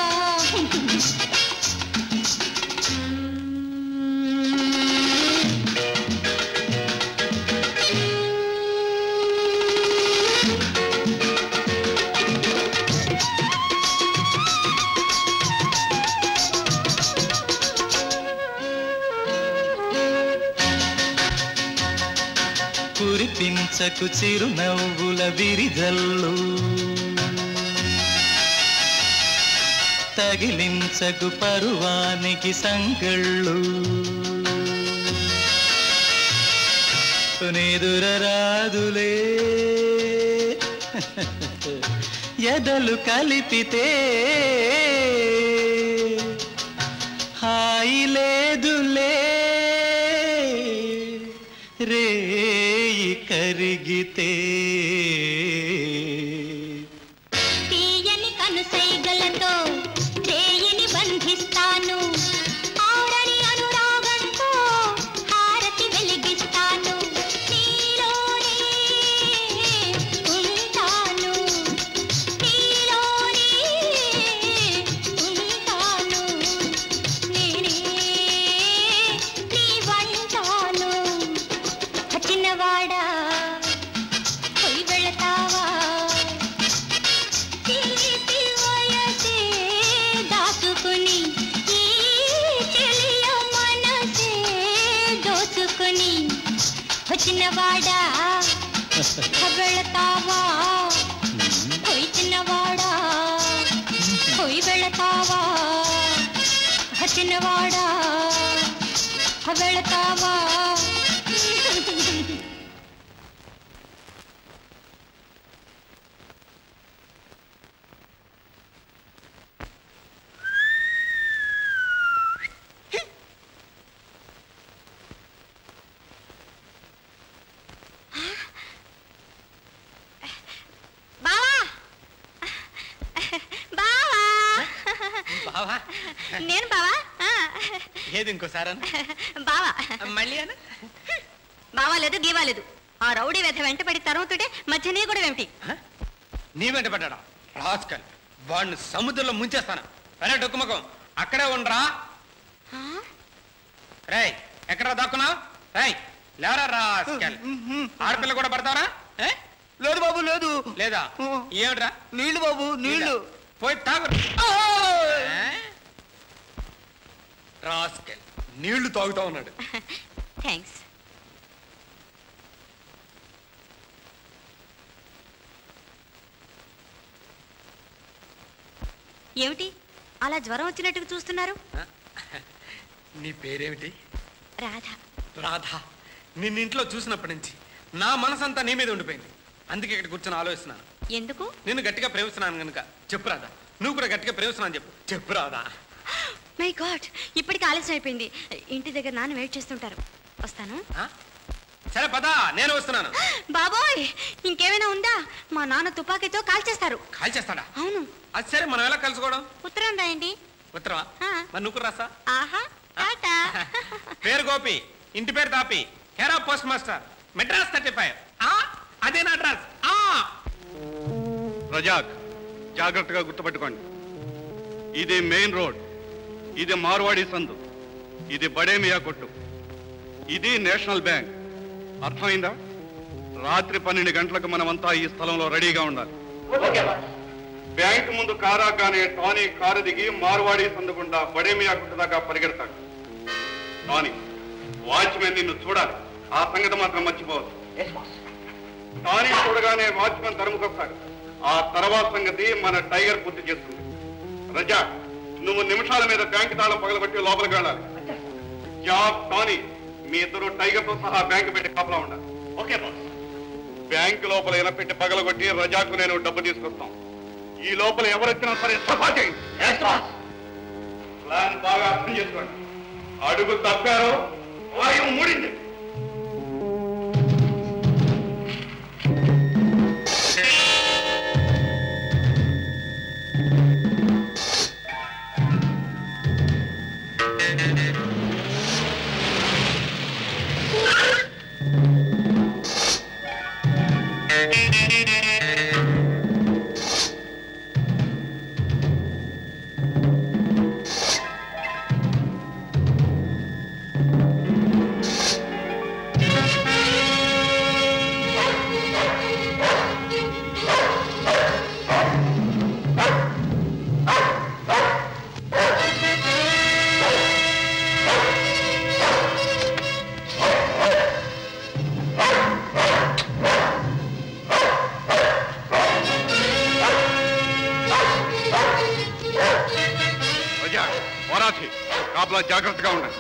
కురిపించకు చిరునవ్వుల విరిజల్లు
తగిలించకు పరువానికి సంగళ్ళు నెదురరాదులే ఎదలు కలిపితే హాయి లేదులే రేయి కరిగితే
తీయని కనుసైగలతో రేయిని బంధిస్తాను ఆరని అనురాగంతో హారతి వెలిగిస్తాను నీలోనే ఉంటాను నీలోనే ఉంటాను నేనే నీ వంటాను చిన్నవాడా పోయి వెళతావా తీపి వయసే దాచుకుని ఈ చెలియ మనసే దోచుకుని వచ్చినవాడా వెళతావా పోయి చిన్నవాడా పోయి వెళతావా చిన్నవాడా వెళతావా బావా బావా
బావా
నేను బావా ఆ,
ఏది ఇంకోసారి
బావా
మళ్ళీ అన్న
బావా లేదు గీవా లేదు ఆ రౌడీ వెధ వెంటపడి తరుగుతుంటే మధ్యనే కూడా ఏమిటి
నీ వెంట పడ్డా రాస్కల్ వాడిని సముద్రంలో ముంచేస్తాను సరే డొక్కుమకం అక్కడే ఉండరా రేయ్ ఎక్కడ దాక్కున్నావు రేయ్ లేరా రాస్కల్ ఆడపిల్ల కూడా పడతారా ఏ?
లేదు బాబు లేదు
లేదా ఏమిట్రా
నీళ్లు బాబు నీళ్లు
పోయి తాగు ఏ? రాస్కల్ నీళ్లు తాగుతా ఉన్నాడు
థ్యాంక్స్ ఏమిటి అలా జ్వరం వచ్చినట్టుగా చూస్తున్నారు
నీ పేరేమిటి
రాధ
రాధా నిన్నింట్లో చూసినప్పటి నుంచి నా మనసంతా నీ మీద ఉండిపోయింది అందుకే ఇక్కడ కూర్చొని ఆలోచిస్తున్నాను
ఎందుకు
నిన్ను గట్టిగా ప్రేమిస్తున్నాను కనుక చెప్పు రాదా నువ్వు కూడా గట్టిగా ప్రేమిస్తున్నాను చెప్పు చెప్పు రాదా
మై గాడ్ ఇప్పటికి ఆలస్యం అయిపోయింది ఇంటి దగ్గర నాన్న వెయిట్ చేస్తుంటారు వస్తాను
ఆ? సరే పదా నేను వస్తున్నాను
బాబోయ్ ఇంకేమైనా ఉందా మా నాన్న తుపాకీతో కాల్చేస్తారు
కాల్ చేస్తాడా
అవును
అది సరే మనం ఎలా కలుసుకోవడం
ఉత్తరం రాయండి
ఉత్తరమా
ఆ.
మరి నువ్వు కూడా రాసా
ఆహా టాటా
పేరు గోపి ఇంటి పేరు Thapi care of postmaster Madras thirty five అదే నా అడ్రస్
రజాక్ జాగ్రత్తగా గుర్తుపెట్టుకోండి ఇది మెయిన్ రోడ్ ఇది మార్వాడి సందు ఇది బడేమియా కొట్టు ఇది నేషనల్ బ్యాంక్ అర్థమైందా రాత్రి పన్నెండు గంటలకు మనమంతా ఈ స్థలంలో రెడీగా ఉండాలి బ్యాంక్ ముందు కారాగానే టానీ కారు దిగి మార్వాడి సందుకుండా బడేమియా కొట్టు దాకా పరిగెడతాడు టానీ వాచ్మెన్ నిన్ను చూడాలి ఆ సంగతి మాత్రం మర్చిపోవద్దు టానీ చూడగానే వాచ్మెన్ తరుముకొస్తాడు ఆ తర్వాత సంగతి మన టైగర్ పూర్తి చేస్తుంది రజా నువ్వు నిమిషాల మీద బ్యాంక్ తాళం పగలబట్టి లోపలికి వెళ్ళాలి జాబ్ టానీ మీ ఇద్దరు టైగర్ తో సహా బ్యాంక్ పెట్టి కాపలా ఉండాలి ఓకే బాస్ బ్యాంక్ లోపల ఇలా పెట్టి పగలగొట్టి రజాకు నేను డబ్బు తీసుకొస్తాం ఈ లోపల ఎవరొచ్చినా సరే సఫా చేయండి ప్లాన్ బాగా అర్థం చేసుకోండి అడుగు తప్పారో వాయువు మూడింది
ఆ
రాజా వరాచి కాపలా జాగ్రత్తగా ఉండండి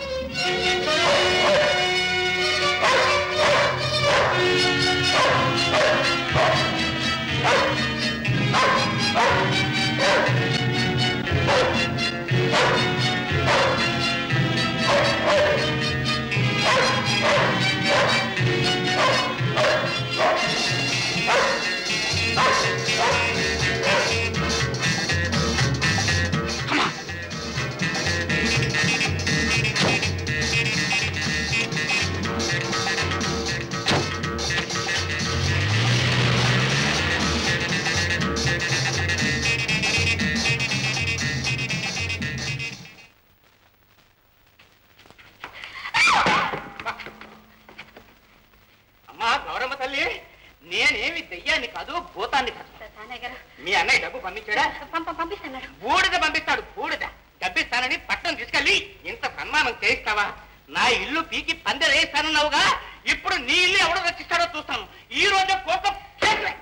అమ్మా గౌరమ్మ తల్లి నేనేమి దెయ్యాన్ని కాదు భూతాన్ని కాదు మీ అన్నయ్య డబ్బు పంపించాడా
పంపిస్తున్నాడు
బూడిద పంపిస్తాడు బూడిద డబ్బిస్తానని పట్టణం తీసుకెళ్ళి ఇంత సన్మానం చేయిస్తావా నా ఇల్లు పీకి పందెరేస్తానన్నావుగా ఇప్పుడు నీ ఇల్లు ఎవడు రక్షిస్తాడో చూస్తాను ఈ రోజు కోపం చేతులే.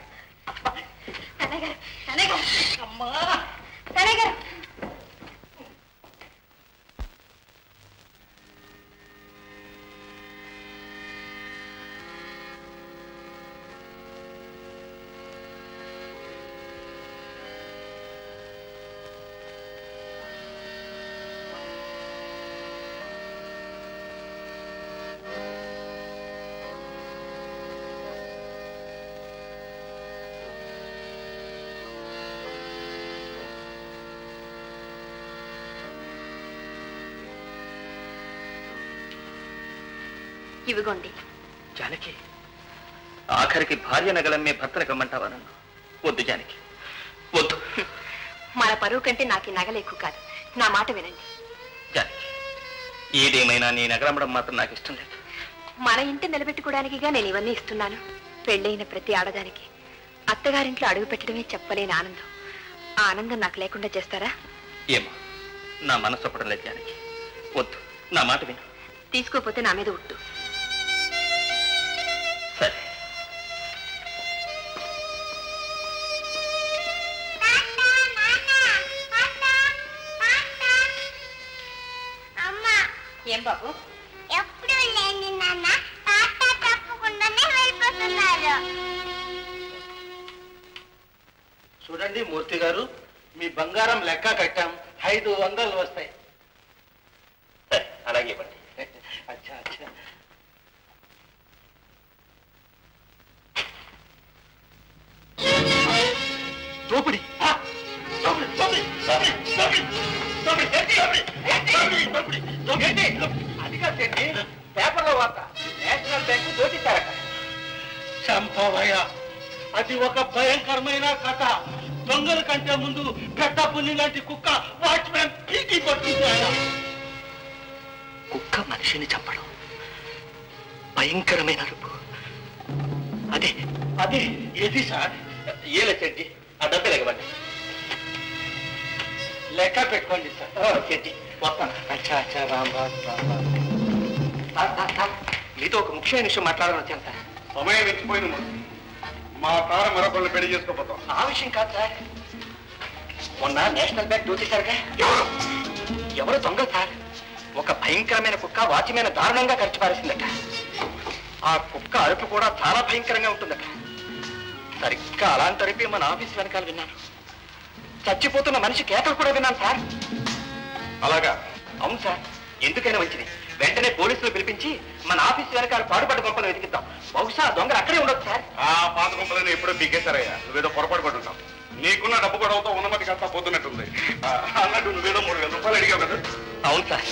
అమ్మా
ఇవిగోండి
జానకి ఆఖరికి భార్య నగలమ్మే భర్తను కమ్మంటావా నన్ను వద్దు జానకి వద్దు
మన పరువు కంటే నాకు ఈ నగలు ఎక్కువ కాదు నా మాట వినండి
జానకి ఏదేమైనా నీ నగరమ్మడం మాత్రం నాకు ఇష్టం లేదు
మన ఇంటి నిలబెట్టుకోవడానికిగా నేను ఇవన్నీ ఇస్తున్నాను పెళ్ళైన ప్రతి ఆడదానికి అత్తగారింట్లో అడుగు పెట్టడమే చెప్పలేని ఆనందం ఆ ఆనందం నాకు లేకుండా చేస్తారా
ఏమో నా మనసు ఒప్పడం లేదు జానకి వద్దు నా మాట విను
తీసుకోపోతే నా మీద ఉట్టు
సరే
అమ్మా
ఏం బాబు
ఎప్పుడు లేని నాన్న తాత తప్పకుండానే వెళ్ళిపోతున్నారు
చూడండి మూర్తి గారు మీ బంగారం లెక్క కట్టాం ఐదు వందలు వస్తాయి
సరే, అలాగే ఇవ్వండి
అచ్చా అచ్చా దోపిడి ఆ! దోపిడి, దోపిడి, దోపిడి, దోపిడి, దోపిడి, ఏంటి? ఏంటి? దోపిడి, దోపిడి, ఏంటి? అది కాదు ఏంటి? పేపర్లో వార్త నేషనల్ బ్యాంక్ దోచిస్తారట చంపవయ్య అది ఒక భయంకరమైన కథ దొంగల కంటే ముందు పెట్ట పుల్లి లాంటి కుక్క వాచ్మెన్ పీకి పట్టుకుంటాడు
కుక్క మనిషిని చంపడం భయంకరమైన అరుపు అదే
అదే ఏది సార్
ఏలే చెడ్డి ఆ డబ్బు ఎగవండి
లెక్క పెట్టుకోండి సార్ చెట్టి వస్తాను అచ్చా అచ్చా Rambabu Rambabu
sir, sir, sir, మీతో ఒక ముఖ్యమైన విషయం మాట్లాడాలని వచ్చాను సార్
సమయం ఇచ్చిపోయింది మూర్తి. మా తార మరొకళ్ళు పెళ్లి చేసుకోపోతాం
ఆ విషయం కాదు సార్ మొన్న నేషనల్ బ్యాంక్ దోచేశారుగా ఎవరు దొంగ సార్ ఒక భయంకరమైన కుక్క వాచ్యమైన దారుణంగా ఖర్చు పారేసిందట ఆ కుక్క అరుపు కూడా చాలా భయంకరంగా ఉంటుందట సరిగ్గా అలాంటి అరిపి మన ఆఫీస్ వెనకాల విన్నాను చచ్చిపోతున్న మనిషి కేకలు కూడా విన్నాను సార్
అలాగా
అవును సార్ ఎందుకైనా మంచిది వెంటనే పోలీసులు పిలిపించి మన ఆఫీస్ వెనకాల పాడుపడ్డ గొప్పలు వెతికిద్దాం బహుశా ఆ దొంగలు అక్కడే ఉండొచ్చు సార్
ఆ పాత గుంపలని ఎప్పుడో పీకేశారయ్యా నువ్వేదో పొరపాటు పడి ఉంటావు నీకున్న డబ్బు గొడవతో ఉన్నమతి కాస్త పోతున్నట్టుంది ఆ, అన్నట్టు నువ్వేదో మూడు వేల రూపాయలు అడిగావు కదా
అవును సార్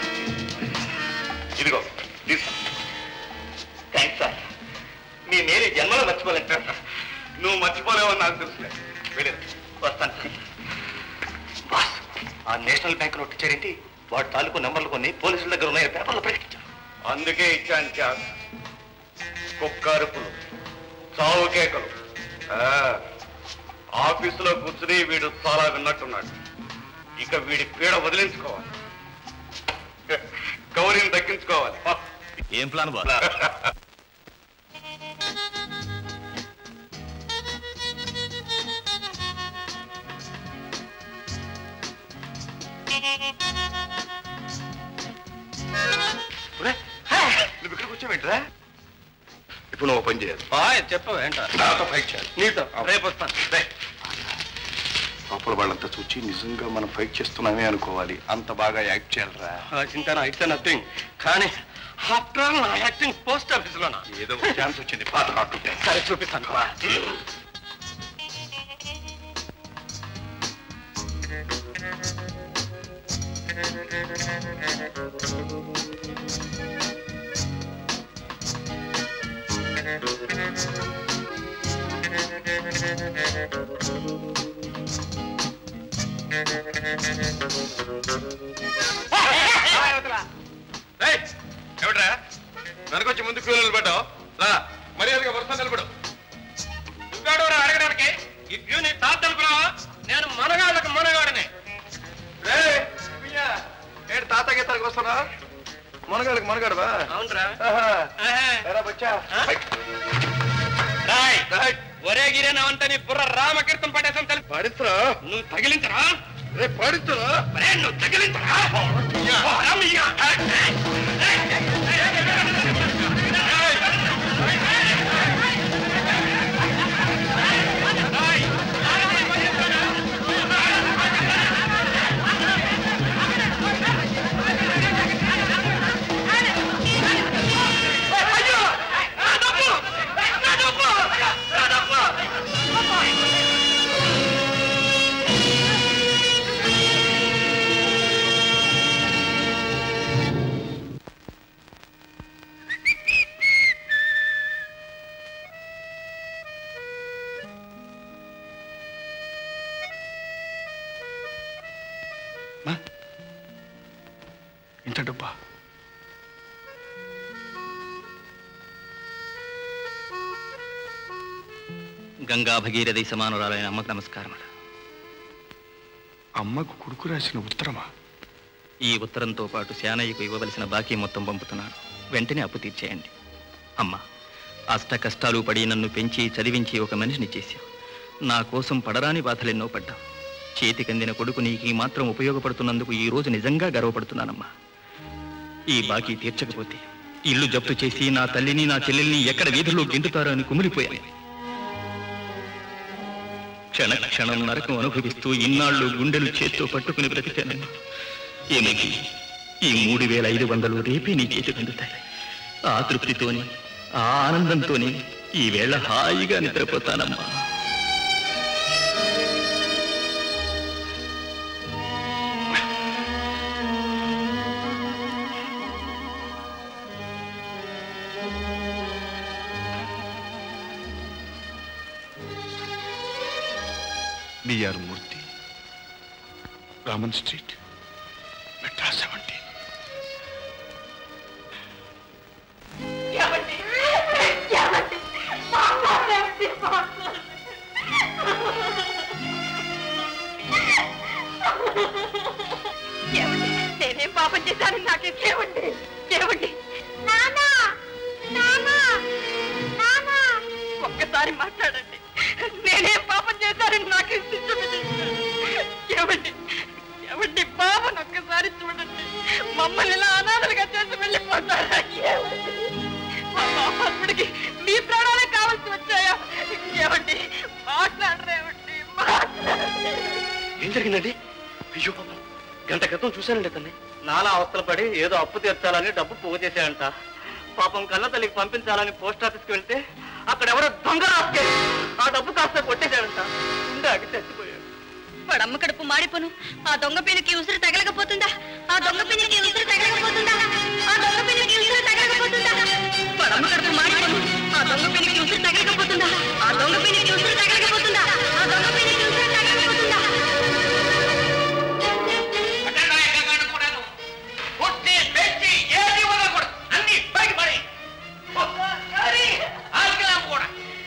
ఇదిగో తీసుకో
థ్యాంక్స్ సార్ మీ మేలు ఈ జన్మలో మర్చిపోలేదు
నువ్వు మర్చిపోలేవని నాకు తెలుసులే వెళ్ళేది
వస్తాను సార్ బాస్ ఆ నేషనల్ బ్యాంక్ నోట్ ఇచ్చారేంటి వాడి తాలూకు నెంబర్లు కొన్ని పోలీసుల దగ్గర ఉన్నాయి పేపర్లో ప్రకటించారు
అందుకే ఇచ్చాను ఛాన్స్ కుక్క అరుపులు చావు కేకలు ఆ, ఆఫీసులో కూర్చుని వీడు చాలా విన్నట్టున్నాడు ఇక వీడి పీడ వదిలించుకోవాలి గౌరీని దక్కించుకోవాలి
ఏం ప్లాన్ బాస్
నువ్వు ఇక్కడికి వచ్చావేంట్రా ఇప్పుడు నువ్వు పని చేయాలి
చెప్పు ఏంటో
నాతో ఫైట్ చేయాలి
నీతో రేపు వస్తాను
రే. లోపల వాళ్ళంతా చూచి నిజంగా మనం ఫైట్ చేస్తున్నామే అనుకోవాలి అంత బాగా యాక్ట్ చేయాలరా
చింతన ఇట్స్ నథింగ్ కానీ ఆఫ్టర్ ఆల్ నా యాక్టింగ్ పోస్ట్ ఆఫీస్ లోనా
ఏదో ఛాన్స్ వచ్చింది పాత కాటుంటే
సరే చూపిస్తాను రా.
రేయ్, ఏమిట్రా వెనకొచ్చి ముందు క్యూ నిలబడ్డావు రా మర్యాదగా వరుస నిలబడు
నువ్వాడు రా అడగడానికి ఈ వ్యూని తాత అనుకున్నావా నేను మనగాళ్ళకి మనగాడిని
రేయ్, కుయ్యా, ఏంటి తాత గీతాలకు వస్తున్నా మనగాడికి మనగాడవా
అవునరా
ఆహా. ఎరా బచ్చా ఫైట్.
రాయ్
రైట్.
ఒరే గిరేనా అంతా నీ బుర్ర రామకీర్తం పడేసం తెలుసు
పాడిస్తురా
నువ్వు తగిలించరా
రే పాడిస్తురా
ఒరే నువ్వు తగిలించరా ఓ, రామయ్య.
ఇంత డబ్బా
గంగా భగీరథి సమానురాలైన అమ్మకు నమస్కారం
అమ్మకు కొడుకు రాసిన ఉత్తరమా
ఈ ఉత్తరంతో పాటు శానయ్యకు ఇవ్వవలసిన బాకీ మొత్తం పంపుతున్నాను వెంటనే అప్పు తీర్చేయండి అమ్మ అష్ట కష్టాలు పడి నన్ను పెంచి చదివించి ఒక మనిషిని చేశావు నా కోసం పడరాని బాధలెన్నో పడ్డావు చేతికందిన కొడుకు నీకు ఈ మాత్రం ఉపయోగపడుతున్నందుకు ఈ రోజు నిజంగా గర్వపడుతున్నానమ్మా ఈ బాకీ తీర్చకపోతే ఇల్లు జప్తు చేసి నా తల్లిని నా చెల్లెల్ని ఎక్కడ వీధుల్లో గిండుతారో అని కుమిలిపోయాను క్షణ క్షణం నరకం అనుభవిస్తూ ఇన్నాళ్ళు గుండెలు చేత్తో పట్టుకుని బ్రతికాను ఏమిటి ఈ మూడు వేల ఐదు వందలు రేపే నీ చేతికి అందుతాయి ఆ తృప్తితోని ఆ ఆనందంతోని ఈ వేళ హాయిగా నిద్రపోతానమ్మా
BR Murthy Raman street Madras seventy
ఏమండి నేనేం పాపం చేశాను నాకే ఏమండి ఏమండి ఒక్కసారి మాట్లాడండి నేనేం పాపం చేశానని నాకే శిక్ష విధించండి. ఏమండి ఏమండి బాబుని ఒక్కసారి చూడండి మమ్మల్ని ఇలా అనాథలుగా చేసి వెళ్ళిపోతారా ఏమండి మా పాపడికి మీ ప్రాణాలే కావాల్సి వచ్చాయా ఏమండి మాట్లాడరేమండి మాట్లాడండి
ఏం జరిగిందండి అయ్యో పాపం గంట క్రితం చూశానండి తన్ని నానా అవస్థలు పడి ఏదో అప్పు తీర్చాలని డబ్బు పోగు చేశాడంట పాపం కన్న తల్లికి పంపించాలని పోస్ట్ ఆఫీస్కి వెళ్తే అక్కడ ఎవరో దొంగ రాసుకెళ్ళి ఆ డబ్బు కాస్త కొట్టేశాడంట ఉండే అగి చచ్చిపోయాడు
వాడు అమ్మ కడుపు మాడిపోను ఆ దొంగ పినికి ఉసురు తగలకపోతుందా ఆ దొంగ పినికి ఉసురు తగలకపోతుందా ఆ దొంగ పినికి ఉసురు తగలకపోతుందా వాడు అమ్మ కడుపు మాడిపోను ఆ దొంగ పినికి ఉసురు తగలకపోతుందా ఆ దొంగ పినికి ఉసురు తగలకపోతుందా ఆ దొంగ పినికి ఉసురు తగలకపోతుందా
అన్ని బయటపడి కూడా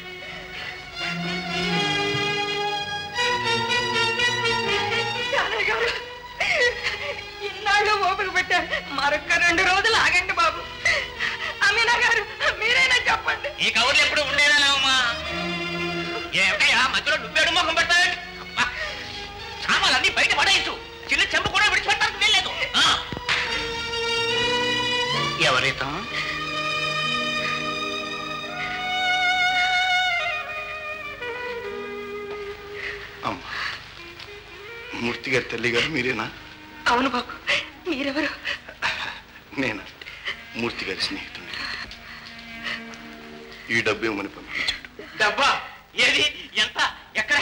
జానయ్య గారు ఇన్నాళ్ళు ఓపిక పెట్టారు మరొక్క రెండు రోజులు ఆగండి బాబు అమీనా గారు మీరైనా చెప్పండి
ఈ కవర్లు ఎప్పుడు ఉండేదామా ఏమిటయ్యా మధ్యలో నువ్వేడు మొహం పెడతావు సామాన్లన్నీ బయట పడేయచ్చు చిన్న చెంపు కూడా విడిచిపెట్టాలి
గారి తల్లి గారు మీరేనా
అవును బాబు మీరెవరు
నేనా మూర్తి గారి స్నేహితుడిని ఈ డబ్బు ఇవ్వమని పంపించాడు
డబ్బా ఏది ఎంత ఎక్కడ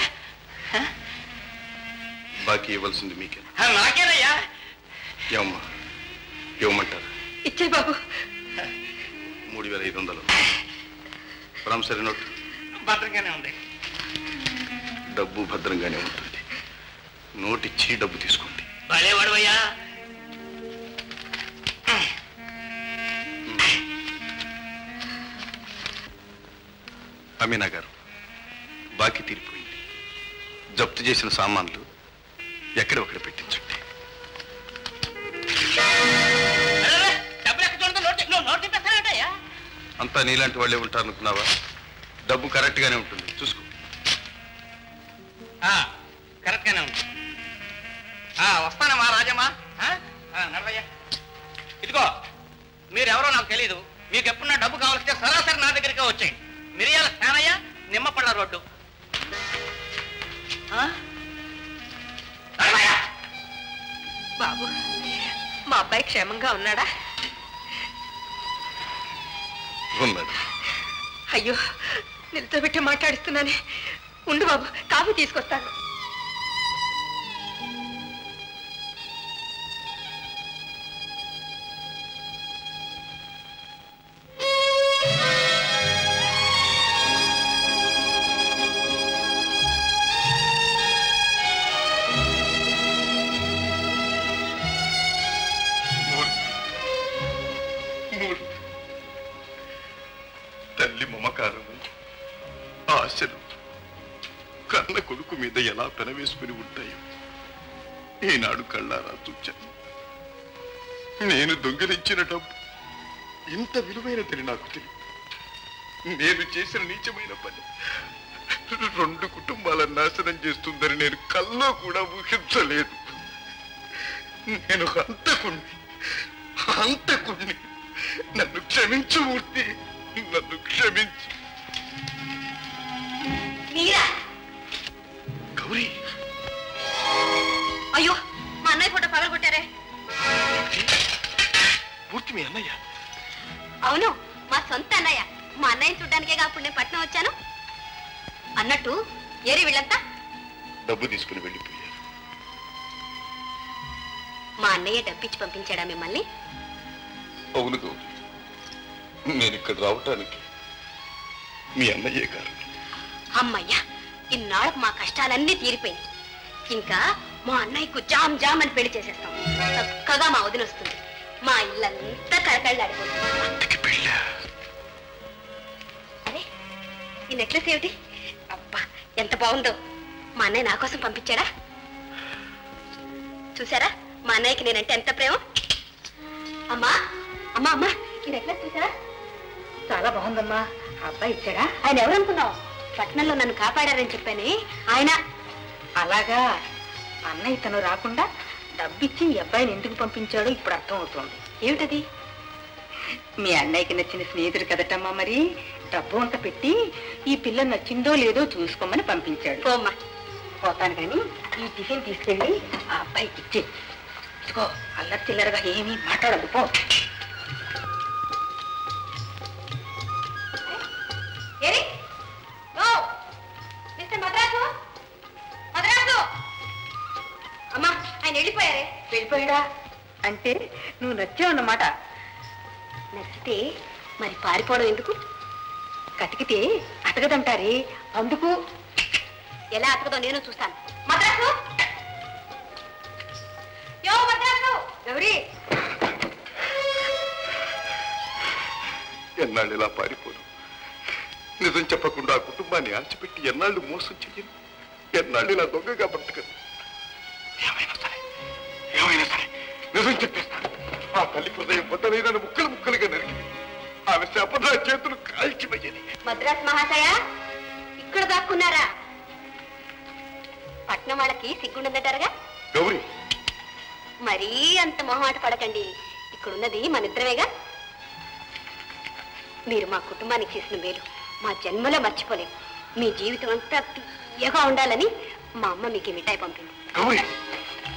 బాకీ ఇవ్వాల్సింది మీకే
ఆ, నాకేనయ్యా
ఏమమ్మా ఇవ్వమంటారా
ఇచ్చే బాబు
మూడు వేల ఐదు వందలు ప్రామిసరీ నోట్
భద్రంగానే ఉంది
డబ్బు భద్రంగానే ఉంటుంది నోట్ ఇచ్చి డబ్బు తీసుకోండి
భలేవాడు అయ్యా
అమీనా గారు బాకీ తీరిపోయింది జప్తు చేసిన సామాన్లు ఎక్కడొక్కడ పెట్టించండి
డబ్బులు ఎక్కడ చూడదు నోటి నువ్వు నోటి తెస్తానంటయ్యా
అంతా నీలాంటి వాళ్ళే ఉంటారు అనుకున్నావా డబ్బు కరెక్ట్ గానే ఉంటుంది చూసుకో
కరెక్ట్ గానే ఉంది ఆ, వస్తానమ్మా రాజమ్మా ఆ? ఆ, నడవయ్యా ఇదిగో మీరెవరో నాకు తెలియదు మీకు ఎప్పుడన్నా డబ్బు కావాల్స్తే సరాసరి నా దగ్గరికి వచ్చేయండి మిరియాల స్నానయ్య నిమ్మపళ్ళ రోడ్డు ఆ? నడవయ్యా.
బాబు మా అబ్బాయి క్షేమంగా ఉన్నాడా
ఉన్నాడు
అయ్యో నిల్చోబెట్టి మాట్లాడిస్తున్నానే ఉండు బాబు కాఫీ తీసుకొస్తాను
మూర్తి తల్లి మమకారము ఆశలు కన్న కొడుకు మీద ఎలా పెనవేసుకుని ఉంటాయో ఈనాడు కళ్ళారా చూచాను నేను దొంగిలించిన డబ్బు ఇంత విలువైనదని నాకు తెలియదు నేను చేసిన నీచమైన పని రెండు కుటుంబాలను నాశనం చేస్తుందని నేను కల్లో కూడా ఊహించలేదు నేను హంతకుణ్ణి హంతకుణ్ణి నన్ను క్షమించు మూర్తి నన్ను క్షమించు
మీరా
గౌరీ
అయ్యో మా అన్నయ్య ఫోటో పగలగొట్టారే
పూర్తి మీ అన్నయ్య
అవును మా సొంత అన్నయ్య మా అన్నయ్య చూడ్డానికేగా అప్పుడు నేను పట్నం వచ్చాను అన్నట్టు ఏరి వీళ్ళంతా
డబ్బు తీసుకుని వెళ్ళిపోయారు
మా అన్నయ్య డబ్బిచ్చి పంపించాడా మిమ్మల్ని
అవును గౌరీ నేను ఇక్కడ రావటానికి మీ అన్నయ్యే కారణం
అమ్మయ్యా ఇన్నాళ్ళకు మా కష్టాలన్నీ తీరిపోయినాయి ఇంకా మా అన్నయ్యకు జామ్ జామ్ అని పెళ్లి చేసేస్తాం చక్కగా మా వదిన వస్తుంది మా ఇల్లంతా కళకళ్ళాడిపోతుంది అరే ఈ నెక్లెస్ ఏమిటి అబ్బా ఎంత బాగుందో మా అన్నయ్య నా కోసం పంపించాడా చూసారా మా అన్నయ్యకి నేనంటే ఎంత ప్రేమ అమ్మా అమ్మా అమ్మా ఈ నెక్లెస్ చూసారా
చాలా బాగుందమ్మా ఆ అబ్బాయి ఇచ్చాడా
ఆయన ఎవరనుకున్నావు పట్నంలో నన్ను కాపాడారని చెప్పానే ఆయన
అలాగా అన్నయ్య తను రాకుండా డబ్బిచ్చి ఈ అబ్బాయిని ఎందుకు పంపించాడో ఇప్పుడు అర్థం అవుతోంది
ఏమిటది
మీ అన్నయ్యకి నచ్చిన స్నేహితుడు కదటమ్మా మరి డబ్బు అంత పెట్టి ఈ పిల్ల నచ్చిందో లేదో చూసుకోమని పంపించాడు
పోమ్మా
పోతాను కానీ ఈ టిఫిన్ తీసుకెళ్ళి ఆ అబ్బాయికి ఇచ్చే ఇదిగో అల్లరి చిల్లరగా ఏమీ మాట్లాడదు పో
ఏరి ఓ మిస్టర్ మద్రాసు మద్రాసు అమ్మా ఆయన వెళ్ళిపోయారే
వెళ్ళిపోయాడా అంటే నువ్వు నచ్చావు అన్నమాట
నచ్చితే మరి పారిపోవడం ఎందుకు
కతికితే అతగదంటారే అందుకు
ఎలా అతకదో నేను చూస్తాను మద్రాసు యో మద్రాసు
గౌరీ
ఎన్నాళ్ళు ఇలా పారిపోను నిజం చెప్పకుండా ఆ కుటుంబాన్ని ఆశపెట్టి ఎన్నాళ్ళు మోసం చెయ్యను ఎన్నాళ్ళు ఇలా దొంగగా బ్రతకను ఏమైనా సరే ఏమైనా సరే నిజం చెప్పేస్తాను ఆ తల్లి హృదయం పొందలేదని ముక్కలు ముక్కలుగా నరికింది ఆమె శపథ చేతులు కాల్చిపోయేది
మద్రాస్ మహాశయ ఇక్కడ దాక్కున్నారా పట్నం వాళ్ళకి సిగ్గుండదంటారుగా
గౌరీ
మరీ అంత మొహమాట పడకండి ఇక్కడున్నది మన ఇద్దరమేగా మీరు మా కుటుంబానికి చేసిన మేలు మా జన్మలో మర్చిపోలేము మీ జీవితం అంతా తీయగా ఉండాలని మా అమ్మ మీకు ఈ మిఠాయి పంపింది
గౌరీ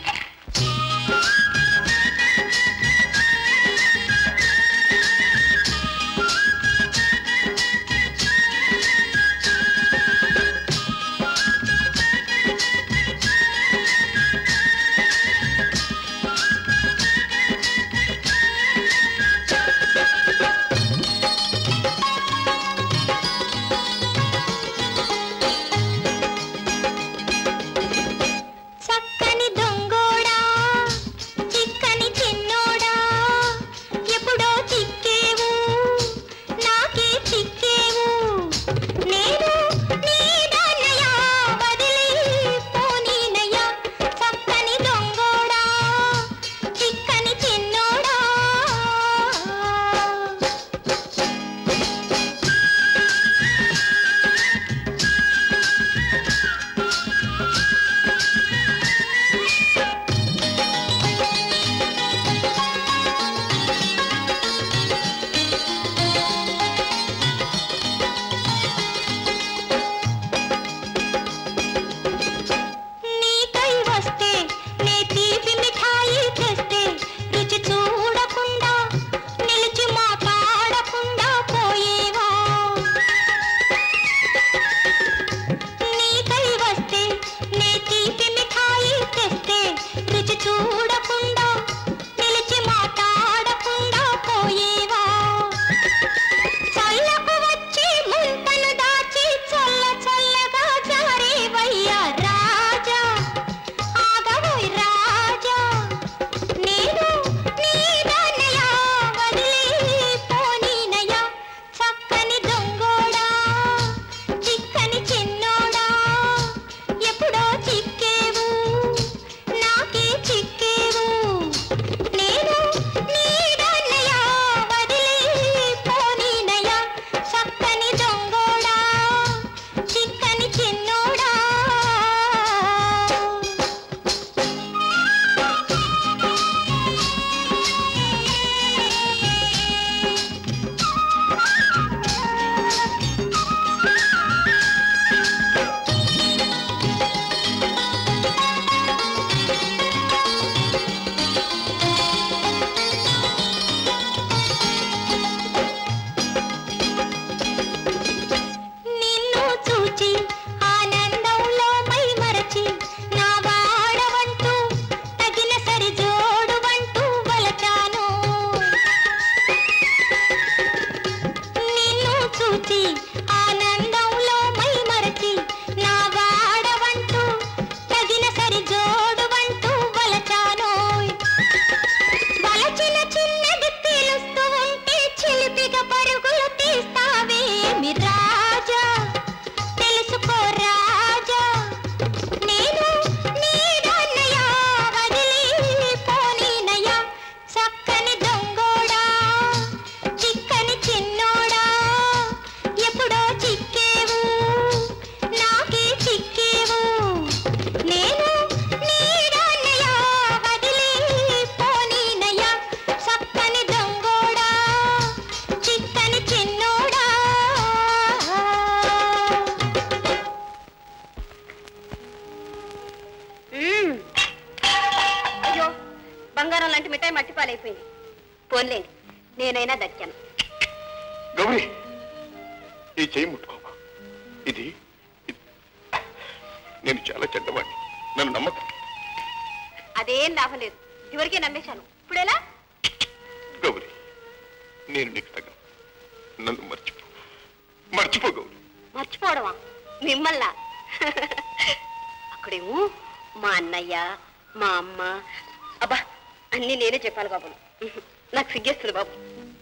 బంగారం లాంటి మిఠాయి మట్టిపాలైపోయింది పోన్లేండి నేనైనా దక్కాను
గౌరీ ఈ చేయి ముట్టుకోమా ఇది ఇది- నేను చాలా చెడ్డవాడిని నన్ను నమ్మకం
అదేం లాభం లేదు ఇదివరకే నమ్మేశాను ఇప్పుడెలా
గౌరీ నేను నీకు తగ్గ నన్ను మర్చిపో మర్చిపో గౌరీ
మర్చిపోవడమా మిమ్మల్నా అక్కడేమో మా అన్నయ్య మా అమ్మ అబ్బా అన్ని నేనే చెప్పాలి బాబు నాకు సిగ్గేస్తుంది బాబు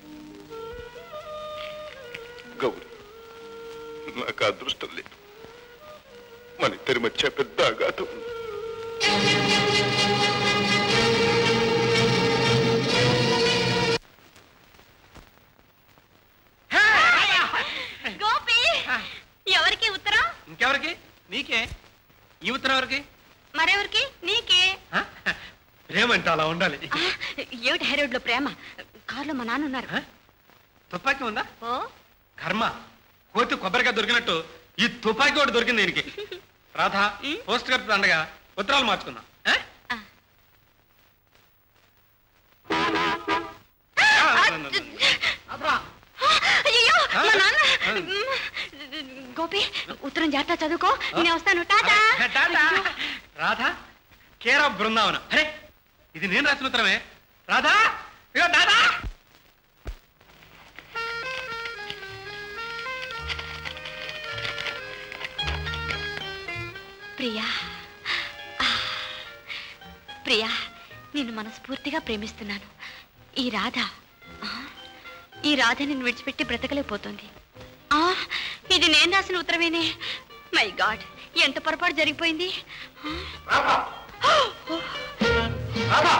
గౌరీ నాకు అదృష్టం లేదు మన ఇద్దరి మధ్య పెద్ద అగాధం ఉంది
గోపి ఎవరికి ఉత్తరం
ఇంకెవరికి నీకే ఈ ఉత్తరం ఎవరికి
మరెవరికి నీకే
ఆ? ప్రేమంటే అలా ఉండాలి
ఆ, ఏమిటి హైరోడ్ లో ప్రేమ కారులో మా నాన్న ఉన్నారు
ఆ? తుపాకీ ఉందా
ఓ
కర్మ కోతి కొబ్బరిగా దొరికినట్టు ఈ తుపాకీ ఒకటి దొరికింది దీనికి రాధా పోస్ట్ కార్డ్ పండగ ఉత్తరాలు మార్చుకుందాం ఆ?
ఆ.
ఆ,
అయ్యో
ఆ?
మా నాన్న
ఆ.
గోపి ఉత్తరం జాగ్రత్త చదువుకో నేను వస్తాను టాటా
టాటా. రాధా కేరా బృందావన అరే ఇది నేను రాసిన ఉత్తరమే రాధా ఇగో దాదా
ప్రియా ఆ, ప్రియా నేను మనస్ఫూర్తిగా ప్రేమిస్తున్నాను ఈ రాధ ఆ, ఈ రాధ నిన్ను విడిచిపెట్టి బ్రతకలేకపోతుంది ఆ, ఇది నేను రాసిన ఉత్తరమేనే మై గాడ్ ఎంత పొరపాటు జరిగిపోయింది
రాధా రాధా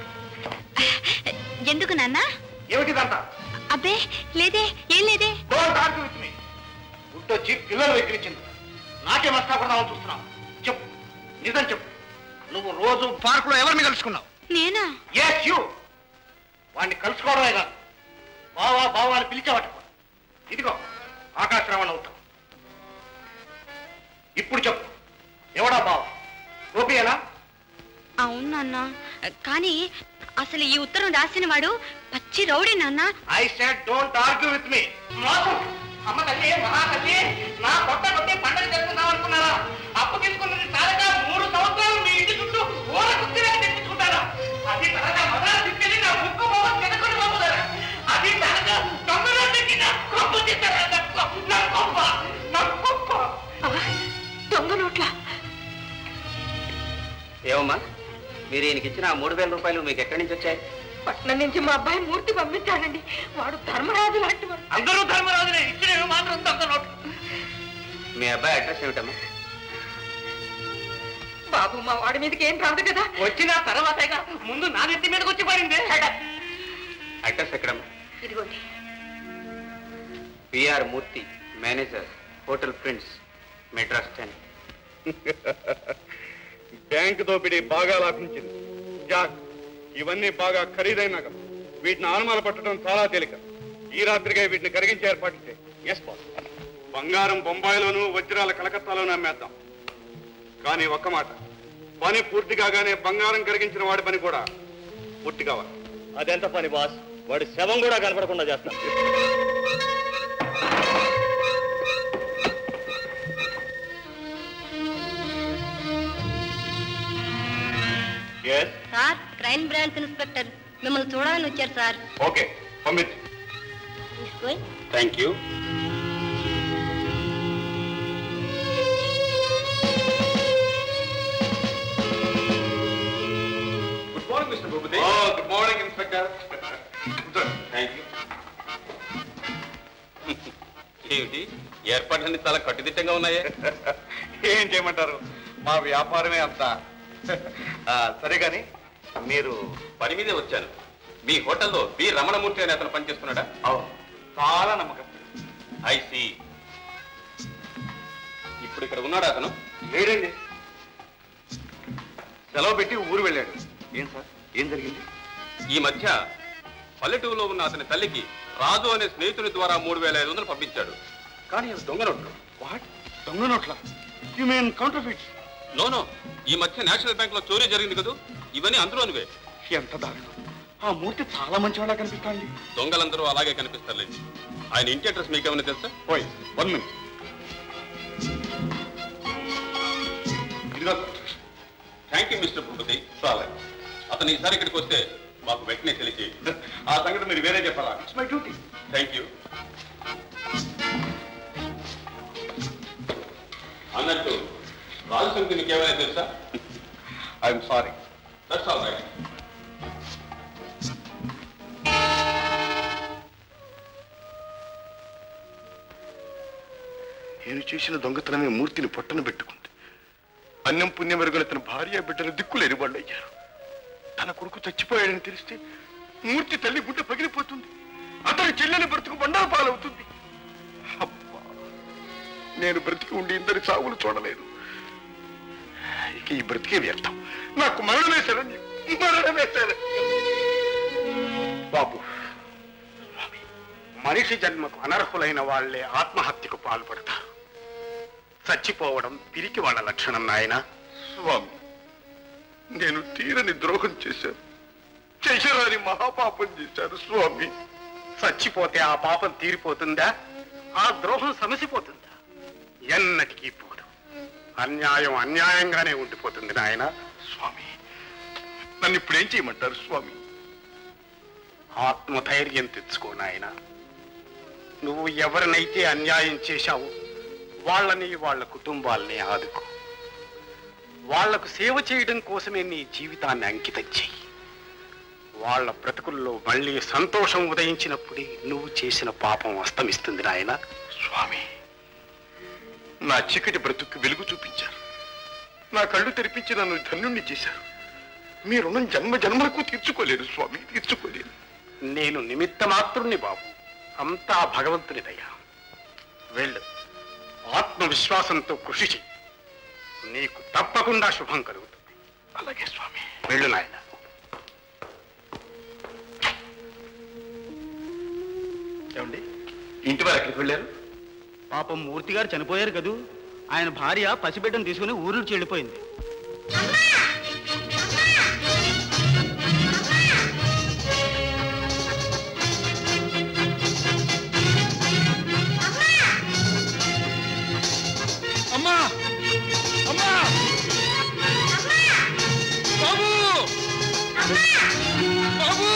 ఎందుకు నాన్న
ఏమిటిదంతా
అబ్బే లేదే ఏం లేదే
డోంట్ ఆర్గ్యూ విత్ మీ గుడ్డొచ్చి పిల్లలు ఎక్కిరించింది నాకే మస్తా కొడదామని చూస్తున్నావు చెప్పు నిజం చెప్పు నువ్వు రోజు పార్కులో ఎవరిని కలుసుకున్నావు
నేనా
ఎస్ యూ వాడిని కలుసుకోవడమే కాదు బావా బావా అని పిలిచేవాట ఇదిగో ఆకాశరావణ అవుతాం ఇప్పుడు చెప్పు ఎవడా బావ గోపియేనా
అవును నాన్న కానీ అసలు ఈ ఉత్తరం రాసిన వాడు పచ్చి రౌడీ నాన్న
I said don't argue with me అమ్మ తల్లి మహా తల్లి నా కొత్త కొట్టి పండుగ జరుపుకుందాం అనుకున్నారా అప్పు తీసుకున్నది చాలక మూడు సంవత్సరాలు మీ ఇంటి చుట్టూ ఊర కుర్చీగా తెప్పించుకుంటారా అది తనక మదన తిప్పింది నా ముక్కు మొహం చెదకొని పోతుందా అది తనక తొమ్మిదో తిట్టిన కొప్పు తిట్టారా నా కొప్ప నా కొప్ప
దొంగ నోట్ల
ఏమమ్మా మీరు ఈయనకి ఇచ్చిన ఆ మూడు వేల రూపాయలు మీకు ఎక్కడి నుంచి వచ్చాయి
పట్నం నుంచి మా అబ్బాయి మూర్తి పంపించాడండి వాడు ధర్మరాజు లాంటి వాడు
అందరూ ధర్మరాజులే ఇచ్చిన మాత్రం దొంగ నోటు
మీ అబ్బాయి అడ్రస్ ఏమిటమ్మా
బాబు మా వాడి మీదకి ఏం రాదు కదా
వచ్చిన తర్వాతగా ముందు నా నెత్తి మీదకి వచ్చి పడింది
అడ్రస్ ఎక్కడమ్మా
ఇదిగోండి
PR Murthy manager hotel prince Madras ten
bank దోపిడీ బాగా లాభించింది జాక్ ఇవన్నీ బాగా ఖరీదైన నగలు వీటిని ఆనుమాన పట్టడం చాలా తేలిక ఈ రాత్రిగా వీటిని కరిగించే ఏర్పాటు చేయి ఎస్ బాస్ బంగారం బొంబాయిలోను వజ్రాల కలకత్తాలోనూ అమ్మేద్దాం కానీ ఒక్క మాట పని పూర్తి కాగానే బంగారం కరిగించిన వాడి పని కూడా పూర్తి కావాలి
అదెంత పని బాస్ వాడి శవం కూడా కనపడకుండా చేస్తాం
yes
sir crime branch inspector మిమ్మల్ని చూడాలని వచ్చారు సార్
ఓకే పంపించు
తీసుకోయి
thank you good morning mister Bhupathi oh good morning inspector thank you
ఏమిటి ఏర్పాట్లన్నీ చాలా కట్టుదిట్టంగా ఉన్నాయే
ఏం చేయమంటారు మా వ్యాపారమే అంత సరే కానీ మీరు
పని మీదే వచ్చాను మీ హోటల్లో బి రమణమూర్తి అనే అతను పనిచేస్తున్నాడా
అవును చాలా నమ్మకం
ఐసి ఇప్పుడు ఇక్కడ ఉన్నాడా అతను
లేడండి సెలవు పెట్టి ఊరు వెళ్ళాడు ఏం సార్ ఏం జరిగింది
ఈ మధ్య పల్లెటూరులో ఉన్న అతని తల్లికి రాజు అనే స్నేహితుని ద్వారా మూడు వేల ఐదు వందలు పంపించాడు కానీ అవి దొంగ నోట్లు
వాట్ దొంగ నోట్ల you mean counterfeits
no no ఈ మధ్య నేషనల్ బ్యాంక్ లో చోరీ జరిగింది కదా ఇవన్నీ అందులోనివే
ఎంత దారుణం ఆ మూర్తి చాలా మంచివాళ్ళ కనిపిస్తాండి
దొంగలందరూ అలాగే కనిపిస్తారులేండి ఆయన ఇంటి అడ్రస్ మీకేమైనా తెలుసా
ఓయ్ వన్ మినిట్ ఇదిగో
థ్యాంక్ యూ మిస్టర్ భూపతి
చాలా
అతను ఈసారి ఇక్కడికి వస్తే మాకు వెంటనే తెలియజేయండి
ఆ సంగతి మీరు వేరే చెప్పాలా it's my duty
thank you అన్నట్టు రాజు సంగతి నీకేమైనా తెలుసా
I'm sorry
that's all right
నేను చేసిన దొంగతనమే మూర్తిని పొట్టన పెట్టుకుంది అన్నం పుణ్యం ఎరుగున తన భార్య బిడ్డలు దిక్కులేని వాళ్ళు అయ్యారు తన కొడుకు చచ్చిపోయాడని తెలిస్తే మూర్తి తల్లి గుండె పగిలిపోతుంది అతని చెల్లెని బ్రతుకు బండారు పాలవుతుంది అబ్బా నేను బ్రతికి ఉండి ఇందరి సాగులు చూడలేదు ఇక ఈ బ్రతికే వ్యర్థం నాకు మరణమే శరణ్యం మరణమే శరణ్యం
బాబు మనిషి జన్మకు అనర్హులైన వాళ్లే ఆత్మహత్యకు పాల్పడతారు చచ్చిపోవడం పిరికి వాళ్ళ లక్షణం నాయన
స్వామి నేను తీరని ద్రోహం చేశాను చేశారని మహాపాపం చేశాను స్వామి
చచ్చిపోతే ఆ పాపం తీరిపోతుందా ఆ ద్రోహం సమసిపోతుందా ఎన్నటికీ పోదు అన్యాయం అన్యాయంగానే ఉండిపోతుంది నాయన
స్వామి నన్ను ఇప్పుడు ఏం చేయమంటారు స్వామి
ఆత్మధైర్యం తెచ్చుకో నాయన నువ్వు ఎవరినైతే అన్యాయం చేశావో వాళ్ళని వాళ్ళ కుటుంబాల్ని ఆదుకో వాళ్లకు సేవ చేయడం కోసమే నీ జీవితాన్ని అంకితం చెయ్యి వాళ్ళ బ్రతుకుల్లో మళ్ళీ సంతోషం ఉదయించినప్పుడే నువ్వు చేసిన పాపం అస్తమిస్తుంది నాయన
స్వామి నా చీకటి బ్రతుక్కు వెలుగు చూపించారు నా కళ్ళు తెరిపించి నన్ను ధన్యుణ్ణి చేశారు మీ రుణం జన్మ జన్మలకు తీర్చుకోలేరు స్వామి తీర్చుకోలేరు
నేను నిమిత్త మాత్రుణ్ణి బాబు అంతా భగవంతుని దయ వెళ్ళు ఆత్మవిశ్వాసంతో కృషి చెయ్యి నీకు తప్పకుండా శుభం కలుగుతుంది
అలాగే స్వామి
వెళ్ళు నాయన
ఏమండి ఇంటి వారు ఎక్కడికి వెళ్ళారు
పాపం మూర్తి గారు చనిపోయారు కదూ ఆయన భార్య పసిబిడ్డను తీసుకుని ఊరు నుంచి వెళ్ళిపోయింది
అమ్మా అమ్మా బాబు బాబు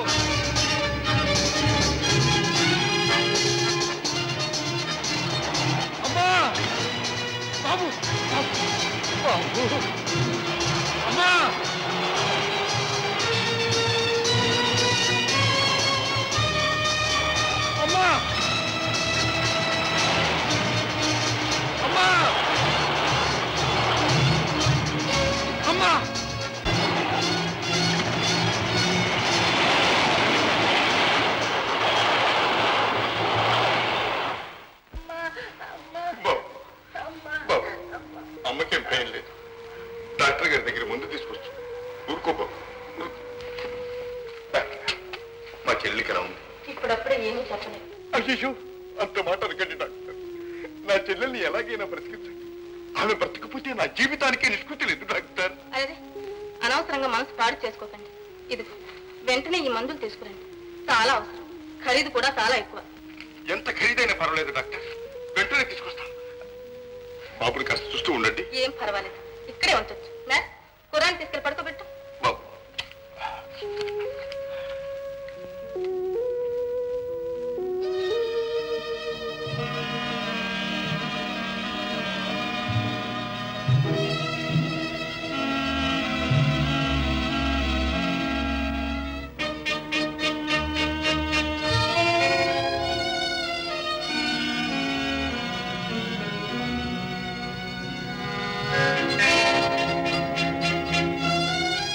అమ్మా బాబు బాబు అమ్మా అమ్మా అమ్మా అమ్మా
బాబు బాబు అమ్మకేం భయం లేదు డాక్టర్ గారి దగ్గర ముందు తీసుకొచ్చు ఊరుకో బాబు ఊరుకో. డాక్టర్, మా చెల్లికి ఎలా ఉంది
ఇప్పుడప్పుడే ఏమీ చెప్పలేదు
అయ్యో అంత మాట అనకండి డాక్టర్ నా చెల్లెల్ని ఎలాగైనా బ్రతికించండి ఆమె బ్రతికిపోతే నా జీవితానికి నిష్కృతి లేదు డాక్టర్
అదే అనవసరంగా మనసు పాడు చేసుకోకండి ఇది వెంటనే ఈ మందులు తీసుకురండి చాలా అవసరం ఖరీదు కూడా చాలా ఎక్కువ
ఎంత ఖరీదైనా పర్వాలేదు డాక్టర్ వెంటనే తీసుకొస్తాను బాబుని కాస్త చూస్తూ ఉండండి
ఏం పర్వాలేదు ఇక్కడే ఉంచొచ్చు నర్స్ కురాన్ని తీసుకెళ్ళి పడుకోబెట్టు
బాబు
ఆ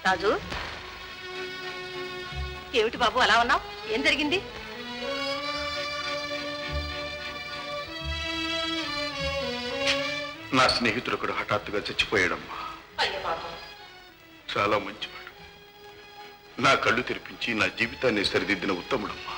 రాజు ఏమిటి బాబు అలా ఉన్నావు ఏం జరిగింది
నా స్నేహితుడు ఒకడు హఠాత్తుగా చచ్చిపోయాడమ్మా
అయ్యో బాబు
చాలా మంచివాడు నా కళ్ళు తెరిపించి నా జీవితాన్ని సరిదిద్దిన ఉత్తముడమ్మా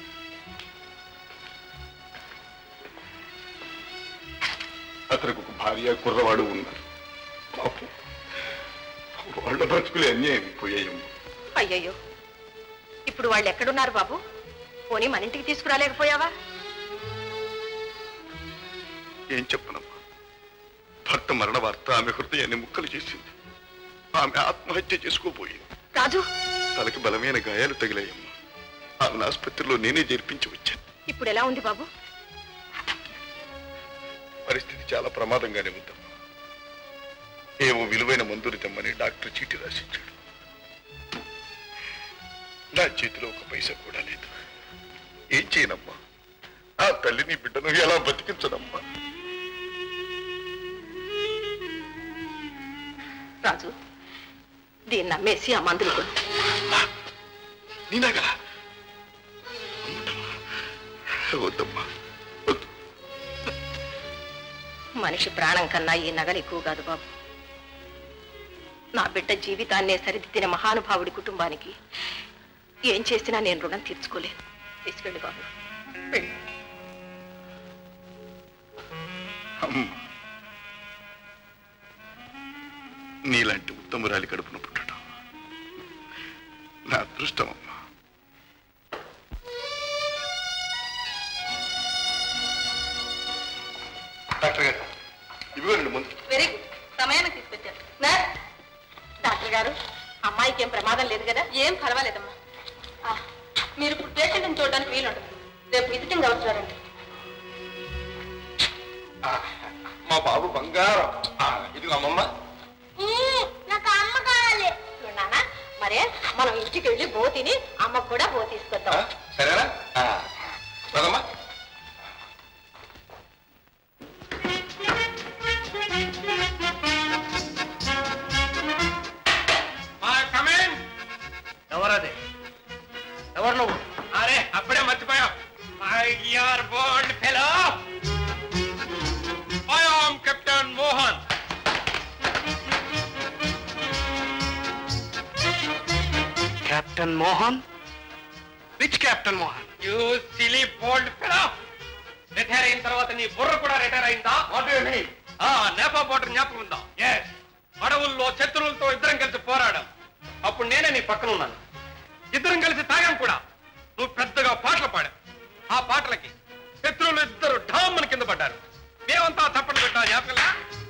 అతనికి ఒక భార్య కుర్రవాడు ఉన్నారు పాపం వాళ్ళ బ్రతుకులే అన్యాయం అయిపోయాయమ్మా
అయ్యయ్యో ఇప్పుడు వాళ్ళు ఎక్కడున్నారు బాబు పోనీ మన ఇంటికి తీసుకురాలేకపోయావా
ఏం చెప్పనమ్మా భర్త మరణ వార్త ఆమె హృదయాన్ని ముక్కలు చేసింది ఆమె ఆత్మహత్య చేసుకోబోయింది
రాజు
తలకి బలమైన గాయాలు తగిలాయమ్మా ఆమెను ఆసుపత్రిలో నేనే చేర్పించి వచ్చాను
ఇప్పుడు ఎలా ఉంది బాబు
పరిస్థితి చాలా ప్రమాదంగానే ఉందమ్మా ఏవో విలువైన మందులు తెమ్మని డాక్టర్ చీటి రాసిచ్చాడు నా చేతిలో ఒక పైసా కూడా లేదు ఏం చేయనమ్మా ఆ తల్లిని బిడ్డను ఎలా బతికించనమ్మా
రాజు దీన్ని నమ్మేసి ఆ మందులు కొను
నేనగల వద్దమ్మా
మనిషి ప్రాణం కన్నా ఈ నగలు ఎక్కువ కాదు బాబు నా బిడ్డ జీవితాన్నే సరిదిద్దిన మహానుభావుడి కుటుంబానికి ఏం చేసినా నేను రుణం తీర్చుకోలేను తీసుకెళ్ళి బాబు వెళ్ళు.
అమ్మా నీలాంటి ఉత్తమురాలి కడుపున పుట్టడం నా అదృష్టం అమ్మా డాక్టర్ గారు ఇదిగో రెండు మంది
వెరీ గుడ్ సమయానికి తీసుకొచ్చారు నర్స్, డాక్టర్ గారు అమ్మాయికి ఏం ప్రమాదం లేదు కదా ఏం పర్వాలేదమ్మా ఆ, మీరు ఇప్పుడు పేషెంట్ని చూడడానికి వీలుండదు రేపు విజిటింగ్ అవుతారండి
మా బాబు బంగారం ఇదిగో అమ్మమ్మ
నాకు అమ్మ కావాలి నాన్న మరే మనం ఇంటికి వెళ్ళి బో తిని అమ్మకు కూడా బో తీసుకొద్దాం
సరేనా పదమ్మా
ఎవరది ఎవరు నువ్వు అరే అప్పుడే మర్చిపోయావు my dear bold fellow I am captain Mohan
captain Mohan which captain Mohan
you silly bold fellow retire అయిన తర్వాత నీ బుర్ర కూడా రిటైర్ అయిందా ఆ నేపా బోటర్ జ్ఞాపకం ఉందా ఎస్ అడవుల్లో శత్రువులతో ఇద్దరం కలిసి పోరాడాం అప్పుడు నేనే నీ పక్కన ఉన్నాను ఇద్దరం కలిసి తాగాం కూడా నువ్వు పెద్దగా పాటలు పాడావు ఆ పాటలకి శత్రువులు ఇద్దరు ఢామ్మని కింద పడ్డారు మేమంతా తప్పని పెట్టా జ్ఞాపకం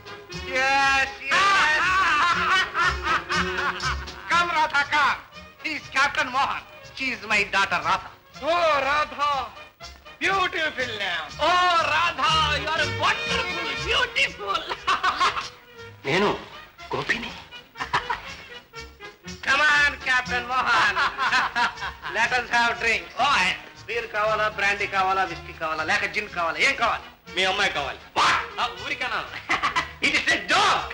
come Radha come he's captain Mohan she's my daughter Radha
oh Radha beautiful oh Radha you are wonderful beautiful
నేను గోపిని
come on captain Mohan let us have drink oh beer కావాలా బ్రాండీ కావాలా విస్కీ కావాలా లేక జిన్ కావాలా ఏం కావాలి
మీ అమ్మాయి కావాలి ఆ, ఊరికనా
it is a joke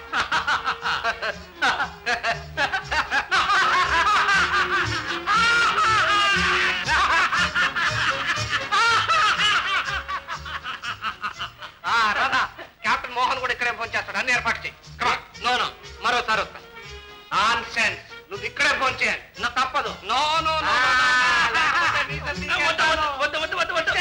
Radha captain Mohan కూడా ఇక్కడే ఫోన్ చేస్తాడు అన్ని ఏర్పాటు చేయి
నో నో మరోసారి వస్తా
నాన్ సెన్స్ నువ్వు ఇక్కడే ఫోన్ చేయాలి
నా తప్పదు నో నో నో వద్దు వద్దు వద్దు వద్దు వద్దు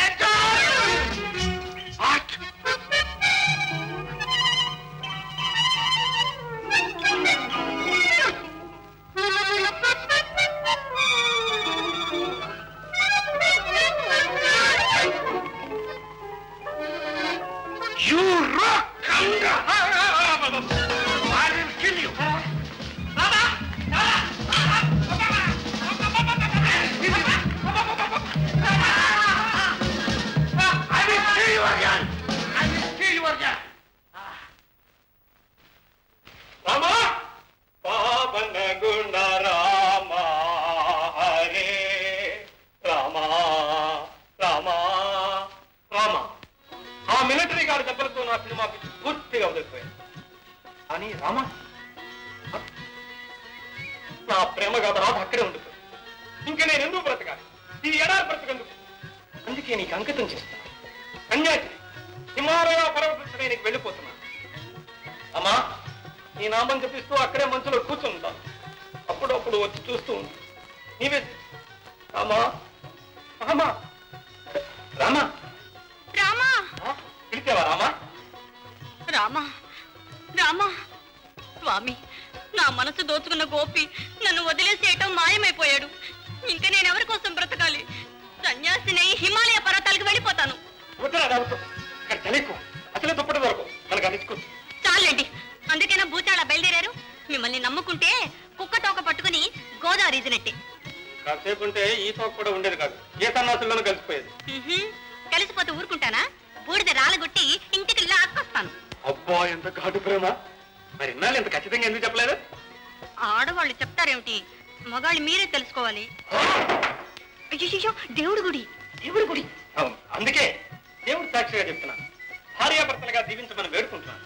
నేను ఎందుకు బ్రతకాలి ఈ ఎడారి బ్రతకందుకు అందుకే నీకు అంకితం చేస్తాను కన్యాకి హిమాలయ పర్వత శ్రేణికి వెళ్ళిపోతున్నాను అమ్మా నీ నామం జపిస్తూ అక్కడే మంచులో కూర్చుంటాను అప్పుడప్పుడు వచ్చి చూస్తూ ఉండు నీవే రామా రామా రామా
రామా
పిలిచావా రామా
రామా రామా స్వామి నా మనసు దోచుకున్న గోపి నన్ను వదిలేసేయటం మాయమైపోయాడు ఇంకా నేను ఎవరి కోసం బ్రతకాలి సన్యాసినై హిమాలయ పర్వతాలకు వెళ్ళిపోతాను
వద్దురా రావుతాం ఇక్కడ చలికు అసలే దుప్పటి వరకు మనకు అందించుకో
చాలండి అందుకేనా భూచాళ బయలుదేరారు మిమ్మల్ని నమ్ముకుంటే కుక్క తోక పట్టుకుని గోదావరి ఈదినట్టే
కాసేపు ఉంటే ఈ తోక కూడా ఉండేది కాదు ఏ సన్నాసుల్లోనూ కలిసిపోయేది
ఉహుం, కలిసిపోతే ఊరుకుంటానా బూడిద రాలగొట్టి ఇంటికి లాక్కొస్తాను
అబ్బా ఎంత ఘాటు ప్రేమ మరి ఇన్నాళ్ళు ఎంత ఖచ్చితంగా ఎందుకు చెప్పలేదు
ఆడవాళ్ళు చెప్తారేమిటి మగాళ్ళు మీరే తెలుసుకోవాలి అయ్యో దేవుడి గుడి
దేవుడి గుడి అవును, అందుకే దేవుడు సాక్షిగా చెప్తున్నాను భార్యాభర్తలుగా దీవించమని వేడుకుంటున్నాను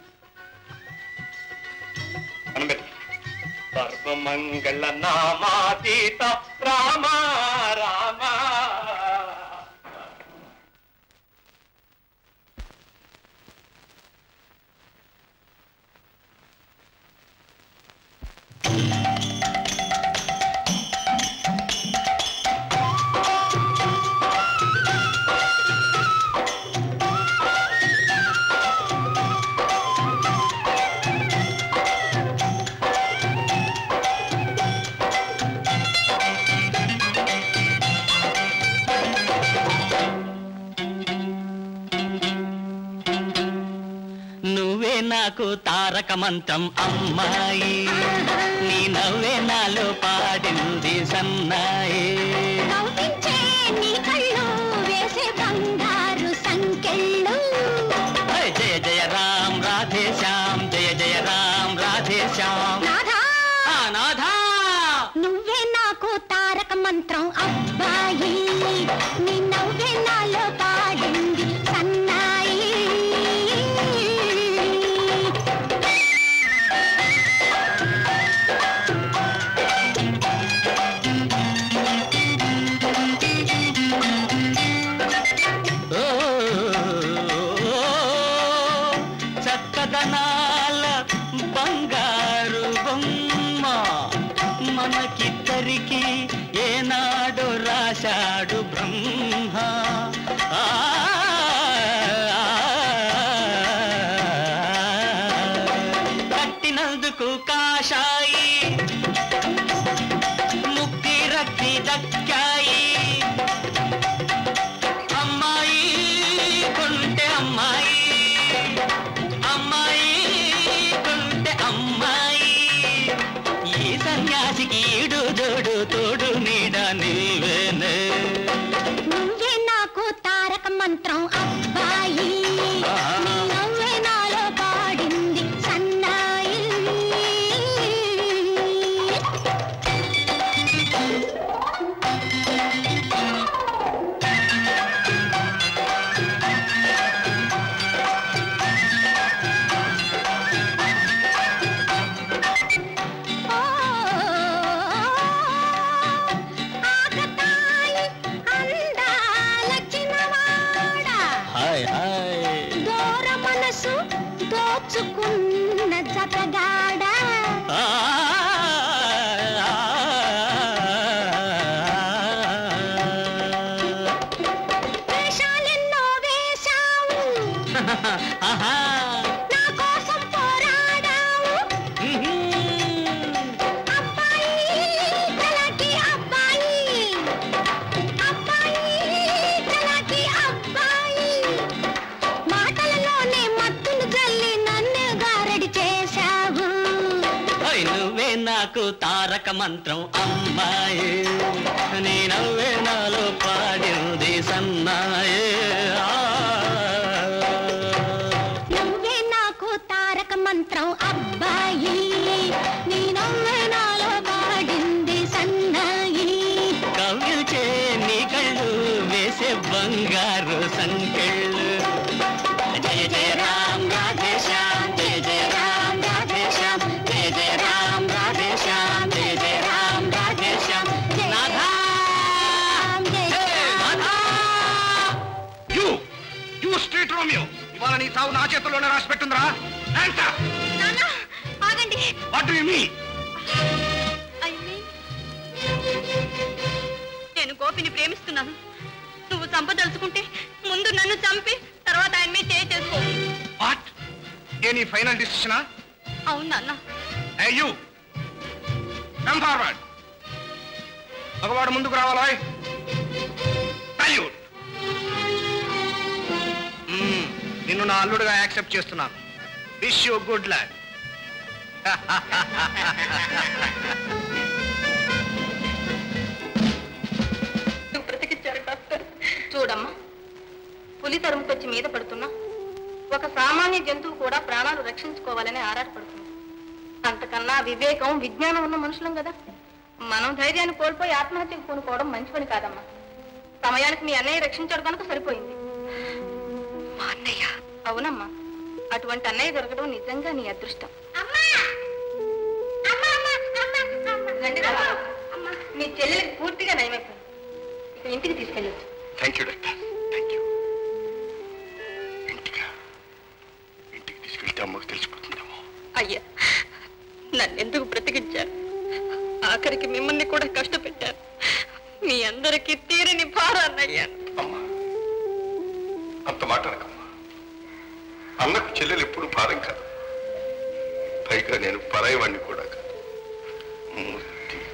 మనం పెట్టు సర్వమంగళ నామాతీత రామ రామ
నువ్వే నాకు తారక మంత్రం అమ్మాయి నీ నవ్వే నాలో పాడింది సన్నాయి
నవ్వించే నీ కళ్ళు వేసే బంగారు సంకెళ్ళు
హై, జయ జయ రామ్ రాధే శ్యామ్ జయ జయ రామ్ రాధే శ్యామ్
నాథా
ఆ, నాథా
నువ్వే నాకు తారక మంత్రం అబ్బాయి నీ నవ్వే నాలో పాడింది సన్నాయి
ఓ, చక్కదనాల బంగారు బొమ్మ మనకిద్దరికి ఏనాడు రాశాడు బ్రహ్మ ఆ, కట్టినందుకు కాషాయి ముక్తి రక్తి దక్కాయి అమ్మాయి కొంటే అమ్మాయి అమ్మాయి కొంటే అమ్మాయి ఈ సన్యాసికి ఈడు జోడు తోడు నీడ నీవేనే
నువ్వే నాకు తారక మంత్రం అబ్బాయి నీ నవ్వే నాలో పాడింది సన్నాయి ఓ ఆకతాయి అందాల చిన్నవాడా
హాయ్ హాయ్
దూర మనసు దోచుకున్న జతగాడా
ఆ,
వేషాలెన్నో వేశావు
ఆహా.
నా కోసం పోరాడావు అబ్బాయి చలాకి అబ్బాయి అబ్బాయి చలాకి అబ్బాయి మాటలలోనే మత్తును జల్లి నన్ను గారడి చేశావు
ఓయ్ నువ్వే నాకు తారక మంత్రం అమ్మాయి నీ నవ్వే నాలో పాడింది సన్నాయే ఆ.
నువ్వే నాకు తారక మంత్రం అబ్బాయి నీ నవ్వే నాలో పాడింది సన్నాయి
కవ్యుచే నీ కళ్ళు వేసే బంగారు సంకెళ్ళు జయ జయ రామ్ రాధే శ్యామ్ జయ జయ రామ్ రాధే శ్యామ్ జయ జయ రామ్ రాధే శ్యామ్ జయ జయ రామ్ రాధే శ్యామ్ నాథా
చావు నా చేతుల్లోనే రాసి పెట్టుందిరా
నాన్న ఆగండి
what you mean
I mean, నేను గోపిని ప్రేమిస్తున్నాను నువ్వు చంపదలుచుకుంటే ముందు నన్ను చంపి తర్వాత ఆయన మీద చేయి చేసుకో
వాట్ ఏ నీ ఫైనల్ డిసిషనా
అవును నాన్న
ఏ యు కమ్ ఫార్వర్డ్ మగవాడు ముందుకు రావాలా Salute. మ్మ్. నిన్ను నా అల్లుడుగా యాక్సెప్ట్ చేస్తున్నాను విష్ యూ గుడ్ ల్యాడ్
బ్రతికిచ్చారు డాక్టర్ చూడమ్మా పులి తరుముకొచ్చి మీద పడుతున్నా ఒక సామాన్య జంతువు కూడా ప్రాణాలు రక్షించుకోవాలని ఆరాటపడుతుంది అంతకన్నా వివేకం విజ్ఞానం ఉన్న మనుషులం కదా మనం ధైర్యాన్ని కోల్పోయి ఆత్మహత్యకు పూనుకోవడం మంచి పని కాదమ్మా సమయానికి మీ అన్నయ్య రక్షించాడు కనుక సరిపోయింది మా అన్నయ్య అవునమ్మా అటువంటి అన్నయ్య దొరకడం నిజంగా నీ అదృష్టం రండి రా. మీ చెల్లెలికి పూర్తిగా నయమైపోయింది ఇక ఇంటికి తీసుకెళ్ళొచ్చు
thank you doctor thank you ఇంటిగా ఇంటికి తీసుకెళ్తే అమ్మకు తెలిసిపోతుందేమో
అయ్యా నన్నెందుకు బ్రతికించారు ఆఖరికి మిమ్మల్ని కూడా కష్టపెట్టారు మీ అందరికీ తీరని భారాన్నయ్యా
అమ్మా అంత మాట అనకమ్మా అన్నకు చెల్లెలు ఎప్పుడు భారం కాదు పైగా నేను పరాయివాణ్ణి కూడా కాదు మూర్తి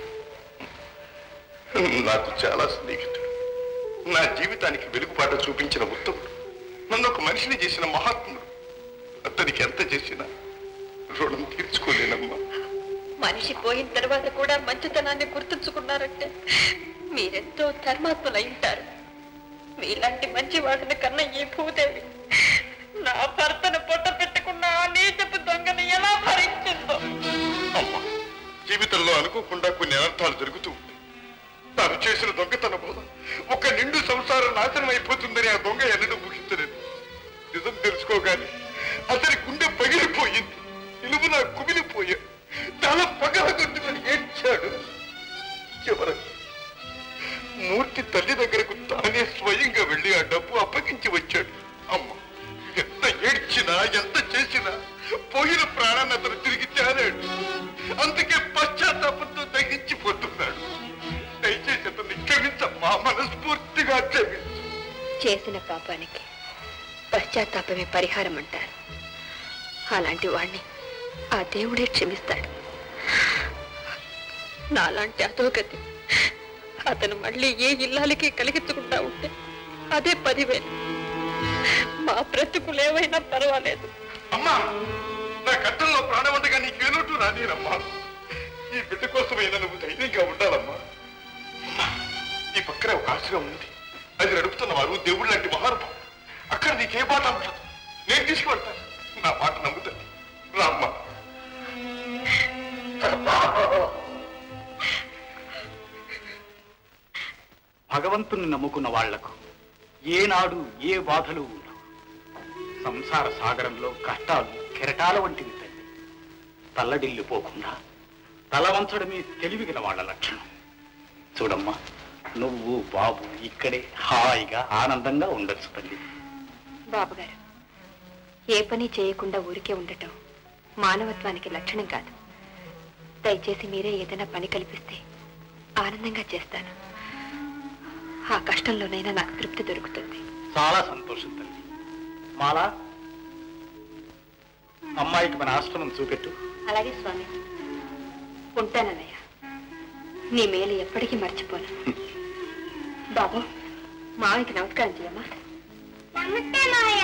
నాకు చాలా స్నేహితుడు నా జీవితానికి వెలుగుబాట చూపించిన ఉత్తముడు నన్ను ఒక మనిషిని చేసిన మహాత్ముడు అతనికి ఎంత చేసినా రుణం తీర్చుకోలేనమ్మా
మనిషి పోయిన తర్వాత కూడా మంచితనాన్ని గుర్తుంచుకున్నారంటే మీరెంతో ధర్మాత్ములై ఉంటారు మీలాంటి మంచి వాటిని కన్నా ఈ భూదేవి నా భర్తను పొట్ట పెట్టుకున్న ఆ నీచపు దొంగని ఎలా భరించిందో
అమ్మా జీవితంలో అనుకోకుండా కొన్ని అనర్థాలు జరుగుతూ ఉంటాయి తాను చేసిన దొంగతన బోధ ఒక నిండు సంసారం నాశనం అయిపోతుందని ఆ దొంగ ఎన్నడూ ఊహించలేదు నిజం తెలుసుకోగానే అతని గుండె పగిలిపోయింది ఇనుము నా కుమిలిపోయాడు తల పగలగొట్టుకుని ఏడ్చాడు చివరకు మూర్తి తల్లి దగ్గరకు తానే స్వయంగా వెళ్ళి ఆ డబ్బు అప్పగించి వచ్చాడు అమ్మ ఎంత ఏడ్చినా ఎంత చేసినా పోయిన ప్రాణాన్ని అతను తిరిగి తేరాడు అందుకే పశ్చాత్తాపంతో తగ్గించిపోతున్నాడు దయచేసి అతన్ని క్షమించమ్మా మనస్ఫూర్తిగా క్షమించు
చేసిన పాపానికి పశ్చాత్తాపమే పరిహారం అంటారు అలాంటి వాణ్ణి ఆ దేవుడే క్షమిస్తాడు నాలాంటి అధోగతి అతను మళ్ళీ ఏ ఇల్లాలకి కలిగించకుండా ఉంటే అదే పదివేలు మా బ్రతుకులు ఏమైనా పర్వాలేదు
అమ్మా నా కట్టంలో ప్రాణం ఉండగా నీకేనోటు రానిరమ్మా ఈ బిడ్డ కోసమైనా నువ్వు ధైర్యంగా ఉండాలమ్మా అమ్మా, ఈ పక్కనే ఒక ఆశ్రమం ఉంది అది నడుపుతున్న వారు దేవుడు లాంటి మహానుభావం అక్కడ నీకే బాధ ఉండదు నేను తీసుకువెళ్తాను నా మాట నమ్ముతుంది రామ్మా
భగవంతుని నమ్ముకున్న వాళ్లకు ఏనాడు ఏ బాధలు ఉండవు సంసార సాగరంలో కష్టాలు కెరటాల వంటివి తల్లి తల్లడిల్లిపోకుండా తల వంచడమే తెలివిగల వాళ్ళ లక్షణం చూడమ్మా నువ్వు బాబు ఇక్కడే హాయిగా ఆనందంగా ఉండొచ్చు తల్లి
బాబుగారు ఏ పని చేయకుండా ఊరికే ఉండటం మానవత్వానికి లక్షణం కాదు దయచేసి మీరే ఏదైనా పని కల్పిస్తే ఆనందంగా చేస్తాను ఆ కష్టంలోనైనా నాకు తృప్తి దొరుకుతుంది
చాలా సంతోషం తల్లి మాలా అమ్మాయికి మన ఆశ్రమం చూపెట్టు
అలాగే స్వామి ఉంటానన్నయ్య నీ మేలు ఎప్పటికీ మర్చిపోను బాబు మావికి నమస్కారం చేయమ్మా
నమస్తే మావయ్య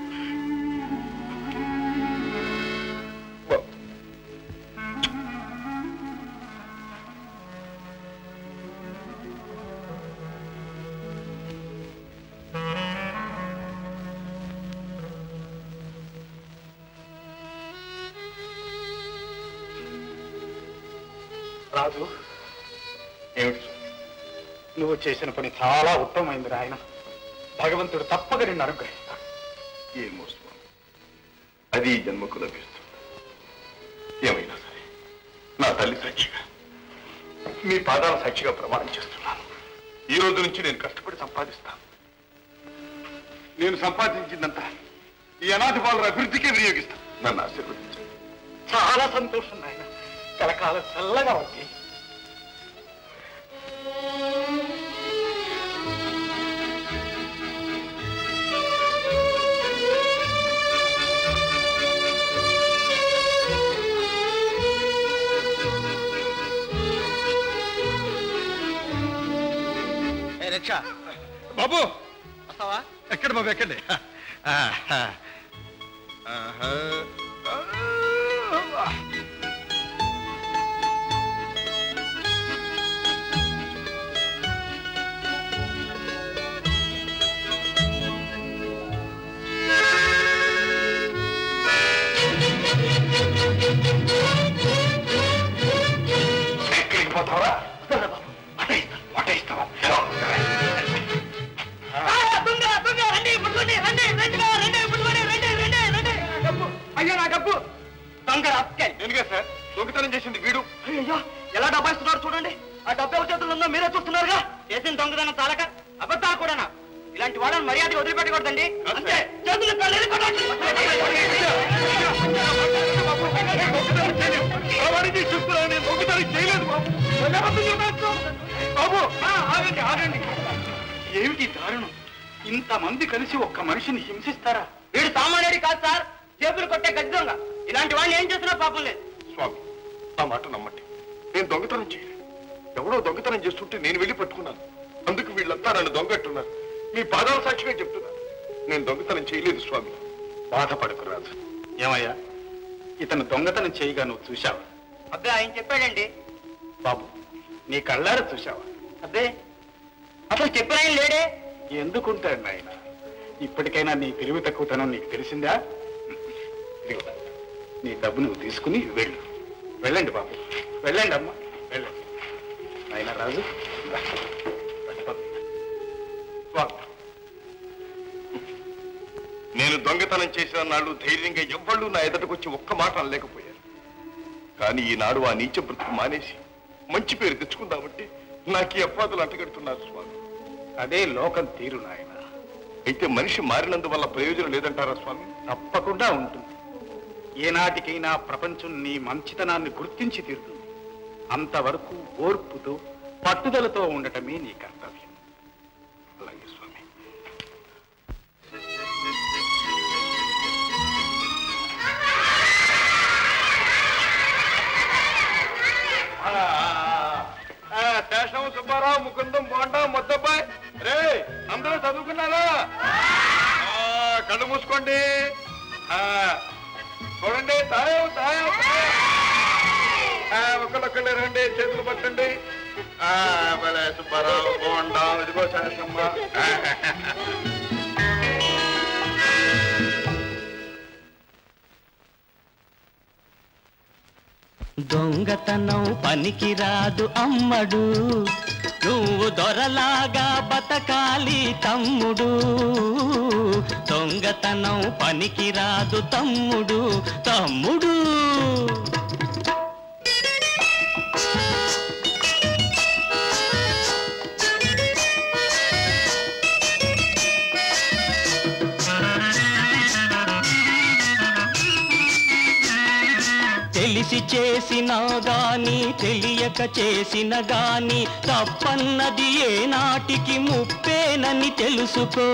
రాజు
ఏమిటి
నువ్వు చేసిన పని చాలా ఉత్తమమైంది రాయన భగవంతుడు తప్పక నిన్ను అనుగ్రహిస్తాడు
ఏమో స్వామి అది ఈ జన్మకు లభిస్తుంది ఏమైనా సరే నా తల్లి సాక్షిగా మీ పాదాల సాక్షిగా ప్రమాణం చేస్తున్నాను ఈ రోజు నుంచి నేను కష్టపడి సంపాదిస్తాను నేను సంపాదించిందంతా ఈ అనాథ బాలుర అభివృద్ధికే వినియోగిస్తాను నన్ను ఆశీర్వదించు
చాలా సంతోషం నాయన కలకాలం చల్లగా ఉంది
ఏ రిక్షా
బాబు
వస్తావా
ఎక్కడ బాబు ఎక్కండి ఆహా. ఆహా. ఎక్కడికి పోతావరా పటేస్తావా
అయ్యో నా డబ్బు దొంగ రాస్కెల్.
ఎందుకే సార్ దొంగతనం చేసింది వీడు
అయ్యో ఎలా డబ్బా ఇస్తున్నారు చూడండి ఆ డబ్బు ఎవరి చేతుల్లో ఉందో మీరే చూస్తున్నారుగా చేసిన దొంగదనం చాలక అబద్ధాలు కూడానా ఇలాంటి వాళ్ళని మర్యాద వదిలిపెట్టకూడదండి అంతే చేతులు ఎత్తాలి, ఎదుర్కొనండి.
వాడిని చెప్తున్నాను నేను దొంగతనం చేయలేదు బాబు
బాబు ఆ, ఆగండి ఆగండి ఏమిటి దారుణం ఇంతమంది కలిసి ఒక్క మనిషిని హింసిస్తారా
వీడు సామాన్యుడి కాదు సార్ చేతులు కొట్టే గది దొంగ ఇలాంటి వాడిని ఏం చేసినా పాపం లేదు
స్వామి ఆ మాట నమ్మండి నేను దొంగతనం చేయలేదు ఎవడో దొంగతనం చేస్తుంటే నేను వెళ్ళి పట్టుకున్నాను అందుకు వీళ్ళంతా నన్ను దొంగట్టున్నారు మీ పాదాల సాక్షిగా చెప్తున్నాను నేను దొంగతనం చేయలేదు స్వామి
బాధపడకు రాజు ఏమయ్యా ఇతను దొంగతనం చేయగా నువ్వు చూశావా
అబ్బే ఆయన చెప్పాడండి
బాబు నీ కళ్ళారా చూశావా
అబ్బే అసలు చెప్పిన ఆయన లేడే
ఎందుకుంటాడు నాయన ఇప్పటికైనా నీ తెలివి తక్కువతనం నీకు తెలిసిందా ఇదిగో, నీ డబ్బు నువ్వు తీసుకుని వెళ్ళు వెళ్ళండి బాబు వెళ్ళండి అమ్మా వెళ్ళండి నాయన రాజు రా.
స్వామి నేను దొంగతనం చేసిన నాళ్ళు ధైర్యంగా ఎవ్వళ్ళు నా ఎదుటకొచ్చి ఒక్క మాట అనలేకపోయారు కానీ ఈనాడు ఆ నీచ బ్రతుకు మానేసి మంచి పేరు తెచ్చుకుందామంటే నాకు ఈ అపాదులు అంటగడుతున్నారు స్వామి
అదే లోకం తీరు నాయన
అయితే మనిషి మారినందువల్ల ప్రయోజనం లేదంటారా స్వామి
తప్పకుండా ఉంటుంది ఏనాటికైనా ప్రపంచం నీ మంచితనాన్ని గుర్తించి తీరుతుంది అంతవరకు ఓర్పుతో పట్టుదలతో ఉండటమే నీ కర్తవ్యం
అలాగే స్వామి శేషం సుబ్బారావు ముకుందం బోండా ముద్దబ్బాయ్ రే అందరూ చదువుకున్నారా ఆ, కళ్ళు మూసుకోండి ఆ, చూడండి సాయం సాయం సాయం. ఆ, ఒకళ్ళొక్కళ్ళే రండి చేతులు పట్టండి ఆ, భలే సుబ్బారావు బోండా ఇదిగో శేషమ్మ ఆ,
దొంగతనం పనికిరాదు అమ్మడు నువ్వు దొరలాగా బతకాలి తమ్ముడు దొంగతనం పనికిరాదు తమ్ముడు తమ్ముడు తెలిసి చేసినా గాని తెలియక చేసిన గాని తప్పన్నది ఏ నాటికి ముప్పేనని తెలుసుకో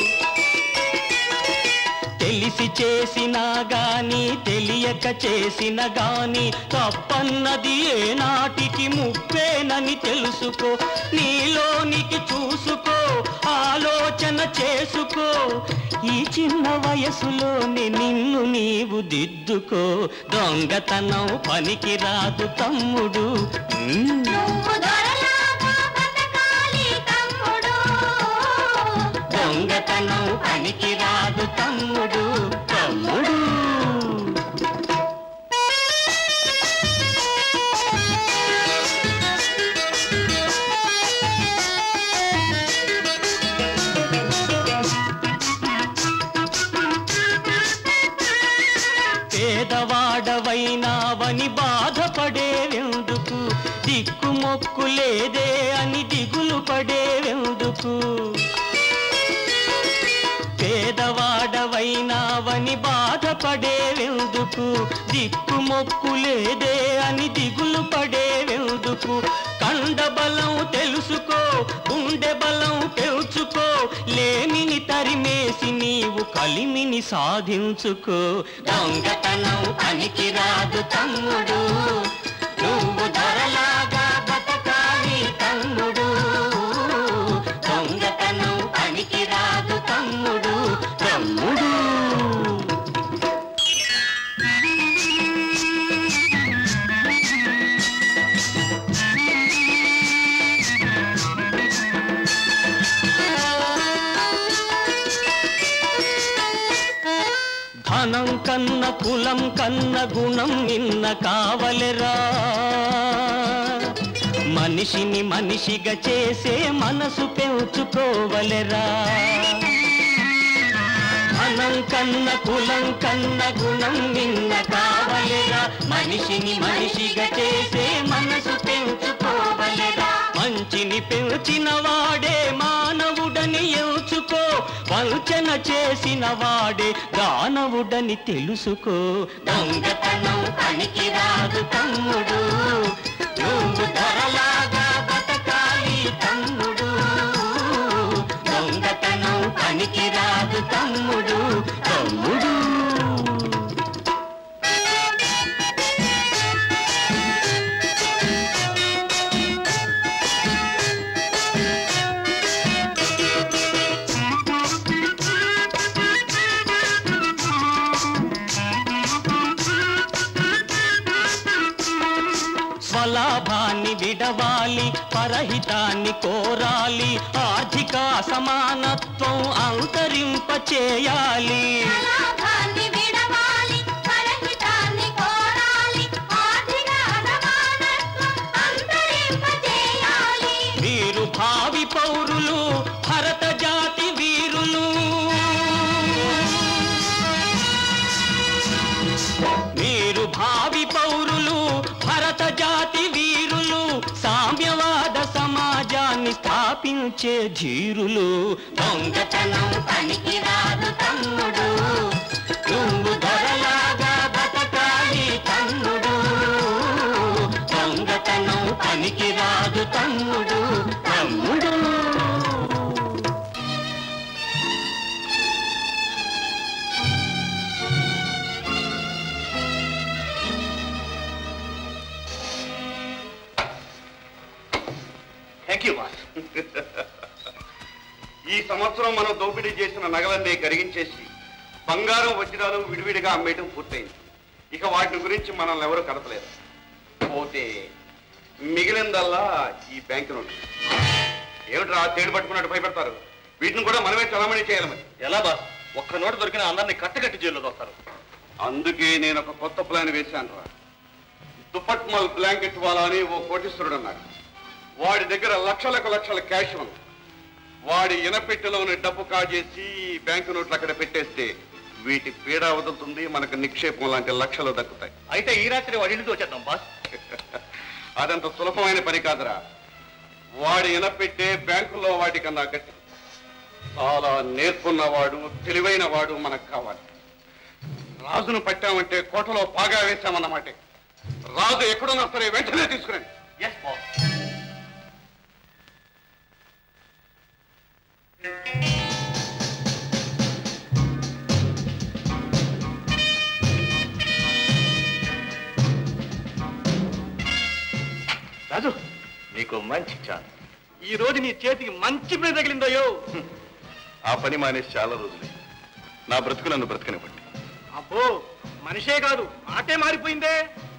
తెలిసి చేసినా గాని తెలియక చేసిన గాని తప్పన్నది ఏ నాటికి ముప్పేనని తెలుసుకో నీలోనికి చూసుకో ఆలోచన చేసుకో ఈ చిన్న వయసులోనే నిన్ను నీవు దిద్దుకో దొంగతనం పనికి రాదు తమ్ముడు ఉమ్. దొంగతనం పనికి రాదు తమ్ముడు తమ్ముడు పేదవాడవైనావని బాధపడేవెందుకు దిక్కుమొక్కు లేదే అని దిగులు పడేవెందుకు పేదవాడవైనా దొరికావని బాధపడేవెందుకు దిక్కు మొక్కు లేదే అని దిగులు పడేవెందుకు కండ బలం తెలుసుకో గుండె బలం పెంచుకో లేమిని తరిమేసి నీవు కలిమిని సాధించుకో దొంగతనం పనికి రాదు తమ్ముడు నువ్వు ధరలాగా బతకాలి తమ్ముడు దొంగతనం పనికి రాదు తమ్ముడు తమ్ముడు ధనం కన్న కులం కన్న గుణం నిన్న కావలెరా మనిషిని మనిషిగా చేసే మనసు పెంచుకోవలెరా ధనం కన్న కులం కన్న గుణం నిన్న కావలెరా మనిషిని మనిషిగా చేసే మనసు పెంచుకోవలెరా మంచిని పెంచిన వాడే మానవుడని ఎంచుకో వంచన చేసిన వాడే దానవుడని తెలుసుకో దొంగతనం పనికి రాదు తమ్ముడు నువ్వు ధరలాగా బతకాలి తమ్ముడు దొంగతనం పనికి రాదు తమ్ముడు తమ్ముడు స్వలాభాన్ని విడవాలి పరహితాన్ని కోరాలి ఆర్థిక సమానత్వం అంతరింప చేయాలి
లాభాన్ని విడవాలి పరహితాన్ని కోరాలి ఆర్థిక సమానత్వం అంతరింపజేయాలి
వీరు భావి పౌరులు భరత జాతి వీరులు మీరు భావి పౌరులు భరత జాతి వీరులు సామ్యవాద సమాజాన్ని స్థాపించే ధీరులు దొంగతనం పనికి రాదు తమ్ముడు నువ్వు దొరలాగా బతకాలి తమ్ముడు దొంగతనం పనికి రాదు తమ్ముడు తమ్ముడు
థ్యాంక్ యూ బాస్ ఈ సంవత్సరం మనం దోపిడీ చేసిన నగలన్నీ కరిగించేసి బంగారం వజ్రాలు విడివిడిగా అమ్మేయడం పూర్తయింది ఇక వాటి గురించి మనల్ని ఎవరూ కదపలేదు పోతే మిగిలిందల్లా ఈ బ్యాంకు నోట్ ఏమిట్రా తేడు పట్టుకున్నట్టు భయపెడతారు వీటిని కూడా మనమే చలామణి చేయాలి మరి
ఎలా బాస్ ఒక్క నోటు దొరికిన అందరినీ కట్టకట్టి జైల్లో దోస్తారు
అందుకే నేను ఒక కొత్త ప్లాన్ వేశాను రా దుప్పట్ మల్ బ్లాంకెట్ వాలా అని ఓ కోటీశ్వరుడు అన్నాడు వాడి దగ్గర లక్షలకు లక్షల క్యాష్ ఉంది వాడి ఇనపెట్టెలోని డబ్బు కాజేసి ఈ బ్యాంకు నోట్లు అక్కడ పెట్టేస్తే వీటి పీడ వదులుతుంది మనకు నిక్షేపం లాంటి లక్షలు దక్కుతాయి
అయితే ఈ రాత్రి వాడి ఇంటికి వచ్చేద్దాం బాస్
అదంత సులభమైన పని కాదురా వాడి ఇనపెట్టే బ్యాంకులో వాటికన్నా గట్టి చాలా నేర్పున్నవాడు తెలివైన వాడు మనకు కావాలి రాజును పట్టామంటే కోటలో పాగా వేశామన్నమాట రాజు ఎక్కడున్నా సరే వెంటనే తీసుకురండి
ఎస్ బాస్
రాజు
నీకు మంచి ఛాన్స్
ఈ రోజు నీ చేతికి మంచి పని తగిలిందయ్యో
ఆ పని మానేసి చాలా రోజులే నా బ్రతుకు నన్ను బ్రతకనివ్వండి
అబ్బో మనిషే కాదు ఆటే మారిపోయిందే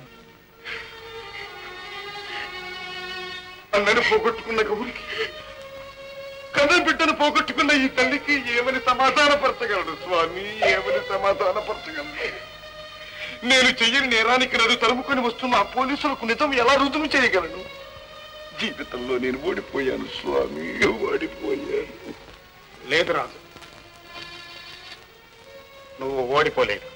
అన్నను పోగొట్టుకున్న గౌరికి కన్న బిడ్డను పోగొట్టుకున్న ఈ తల్లికి ఏమని సమాధానపరచగలడు స్వామి ఏమని సమాధానపరచగలడు నేను చెయ్యని నేరానికి నన్ను తరుముకొని వస్తున్న ఆ పోలీసులకు నిజం ఎలా రుజువు చేయగలను జీవితంలో నేను ఓడిపోయాను స్వామి ఓడిపోయాను
లేదు రాజు నువ్వు ఓడిపోలేదు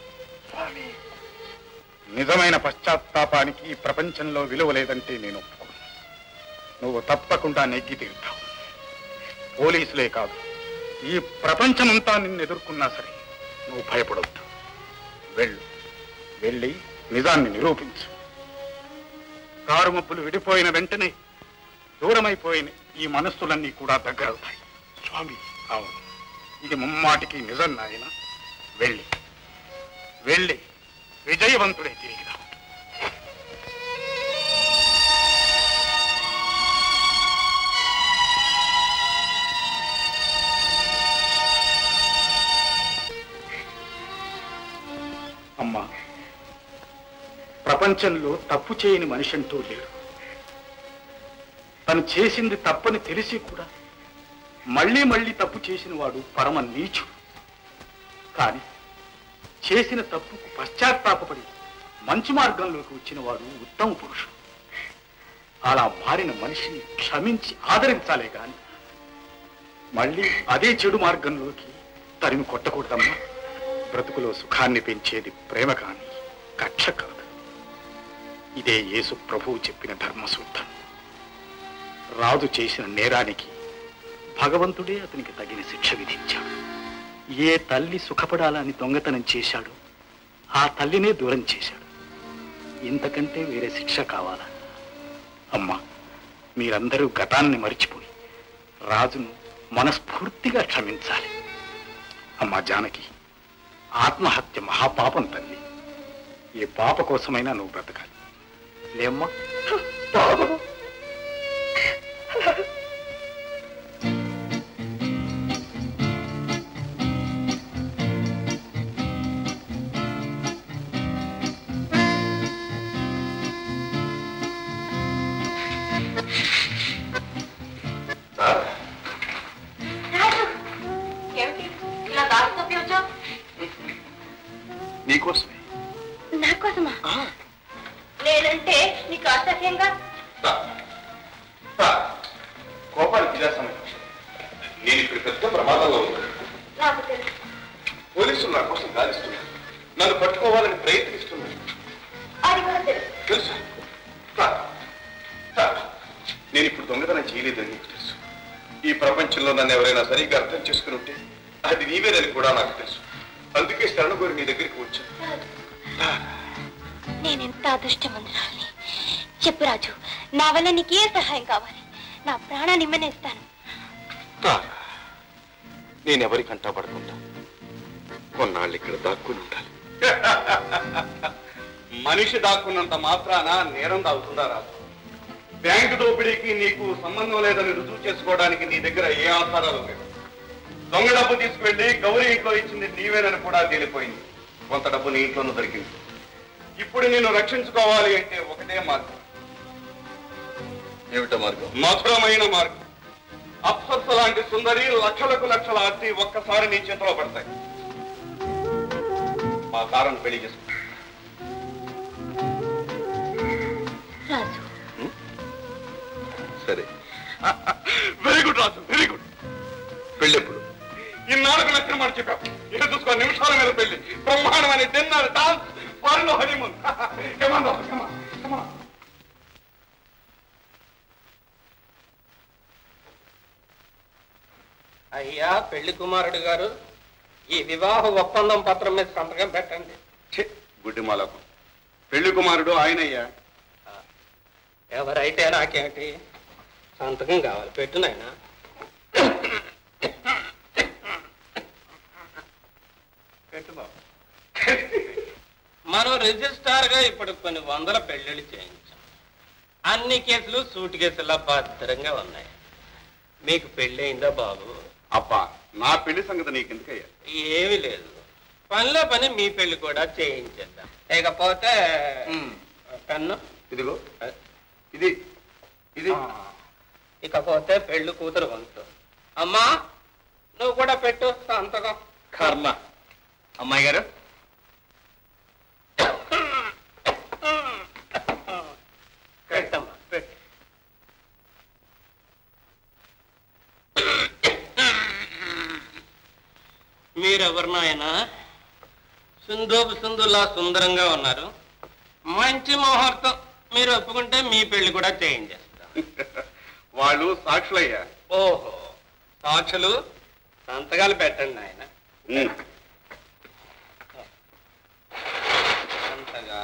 నిజమైన పశ్చాత్తాపానికి ఈ ప్రపంచంలో విలువ లేదంటే నేను ఒప్పుకోను నువ్వు తప్పకుండా నెగ్గి తీరుతావు పోలీసులే కాదు ఈ ప్రపంచమంతా నిన్ను ఎదుర్కొన్నా సరే నువ్వు భయపడవద్దు వెళ్ళు వెళ్ళి నిజాన్ని నిరూపించు కారు మప్పులు విడిపోయిన వెంటనే దూరమైపోయిన ఈ మనస్సులన్నీ కూడా దగ్గరవుతాయి స్వామి అవును ఇది ముమ్మాటికి నిజం నాయన వెళ్ళి వెళ్ళి విజయవంతుడే తిరిగి రా. అమ్మా ప్రపంచంలో తప్పు చేయని మనిషి అంటూ లేడు తను చేసింది తప్పని తెలిసి కూడా మళ్ళీ మళ్ళీ తప్పు చేసిన వాడు పరమ నీచుడు కానీ చేసిన తప్పుకు పశ్చాత్తాపపడి మంచి మార్గంలోకి వచ్చిన వాడు ఉత్తమ పురుషుడు అలా మారిన మనిషిని క్షమించి ఆదరించాలే గాని మళ్ళీ అదే చెడు మార్గంలోకి తరిమి కొట్టకూడదమ్మా బ్రతుకులో సుఖాన్ని పెంచేది ప్రేమ కాని కక్ష కాదు ఇదే యేసు ప్రభువు చెప్పిన ధర్మసూత్రం రాజు చేసిన నేరానికి భగవంతుడే అతనికి తగిన శిక్ష విధించాడు ఏ తల్లి సుఖపడాలని దొంగతనం చేశాడో ఆ తల్లినే దూరం చేశాడు ఇంతకంటే వేరే శిక్ష కావాలా అమ్మా మీరందరూ గతాన్ని మరిచిపోయి రాజును మనస్ఫూర్తిగా క్షమించాలి అమ్మా జానకి ఆత్మహత్య మహాపాపం తల్లి ఏ పాప కోసమైనా నువ్వు బ్రతకాలి లేమ్మా
ఏమిటి ఇలా దారి తప్పి వచ్చావు
నీకోసమే
నా కోసమా నేనంటే నీకు అసహ్యంగా
కోపానికి ఇదే సమయం నేను ఇప్పుడు పెద్ద ప్రమాదంలో ఉన్నాను
నాకు తెలుసు
పోలీసులు నా కోసం గాలిస్తున్నారు నన్ను పట్టుకోవాలని ప్రయత్నిస్తున్నారు
అది కూడా తెలుసు
తెలుసు రా. రా. నేను ఇప్పుడు దొంగతనం చేయలేదని నీకు తెలుసు ఈ ప్రపంచంలో నన్ను ఎవరైనా సరిగ్గా అర్థం చేసుకుని ఉంటే అది నీవేనని కూడా నాకు తెలుసు అందుకే శరణ కోరి నీ దగ్గరికి వచ్చాను
నేనెంత అదృష్టవంతురాల్ని చెప్పు రాజు నా వల్ల నీకు ఏ సహాయం కావాలి నా ప్రాణాన్ని ఇమ్మనేస్తాను
రా. నేను ఎవరికంటా పడకుండా కొన్నాళ్ళు ఇక్కడ దాక్కుని ఉండాలి మనిషి దాక్కున్నంత మాత్రాన నేరం దాగుతుందా రాదు బ్యాంకు దోపిడీకి నీకు సంబంధం లేదని రుజువు చేసుకోవడానికి నీ దగ్గర ఏ ఆధారాలు లేవు దొంగ డబ్బు తీసుకువెళ్ళి గౌరీ ఇంట్లో ఇచ్చింది నీవేనని కూడా తేలిపోయింది కొంత డబ్బు నీ ఇంట్లోనూ దొరికింది ఇప్పుడు నిన్ను రక్షించుకోవాలి అంటే ఒకటే మార్గం ఏమిటో మార్గం మధురమైన మార్గం అప్సరస లాంటి సుందరి లక్షలకు లక్షల ఆస్తి ఒక్కసారి నీ చేతిలో పడతాయి మా తారను పెళ్లి చేసుకో
రాజు
సరే very good Raju very good పెళ్ళెప్పుడు ఇన్నాళ్ళకు నచ్చిన మాట చెప్పావు ఇక చూసుకో నిమిషాల మీద పెళ్లి బ్రహ్మాండమైన dinner dance foreign honeymoon come on come on come on
అయ్యా పెళ్లి కుమారుడు గారు ఈ వివాహ ఒప్పందం పత్రం మీద సంతకం పెట్టండి
గుడ్డి మాలకు పెళ్లి కుమారుడు ఆయనయ్యా
ఎవరైతే నాకేమిటి సంతకం కావాలి పెట్టు నాయనా పెట్టు బాబు మనం రిజిస్టార్ గా ఇప్పుడు కొన్ని వందల పెళ్లిళ్ళు చేయించాం అన్ని కేసులు సూట్ కేసులా భద్రంగా ఉన్నాయి మీకు పెళ్లి అయిందా బాబు
అబ్బా నా పెళ్లి సంగతి నీకెందుకయ్యా
ఏమీ లేదు పనిలో పని మీ పెళ్లి కూడా చేయించేద్దాం లేకపోతే కన్ను
ఇదిగో ఇది ఇది
ఇకపోతే పెళ్లి కూతురు వంతు అమ్మా నువ్వు కూడా పెట్టు సంతకం
కర్మ అమ్మాయి గారు
పెట్టమ్మా పెట్టు మీరెవరు నాయనా సుందోపు సుందులా సుందరంగా ఉన్నారు మంచి ముహూర్తం మీరు ఒప్పుకుంటే మీ పెళ్లి కూడా చేయించేస్తాం
వాళ్ళు సాక్షులయ్యా
ఓహో సాక్షులు సంతకాలు పెట్టండి ఆయన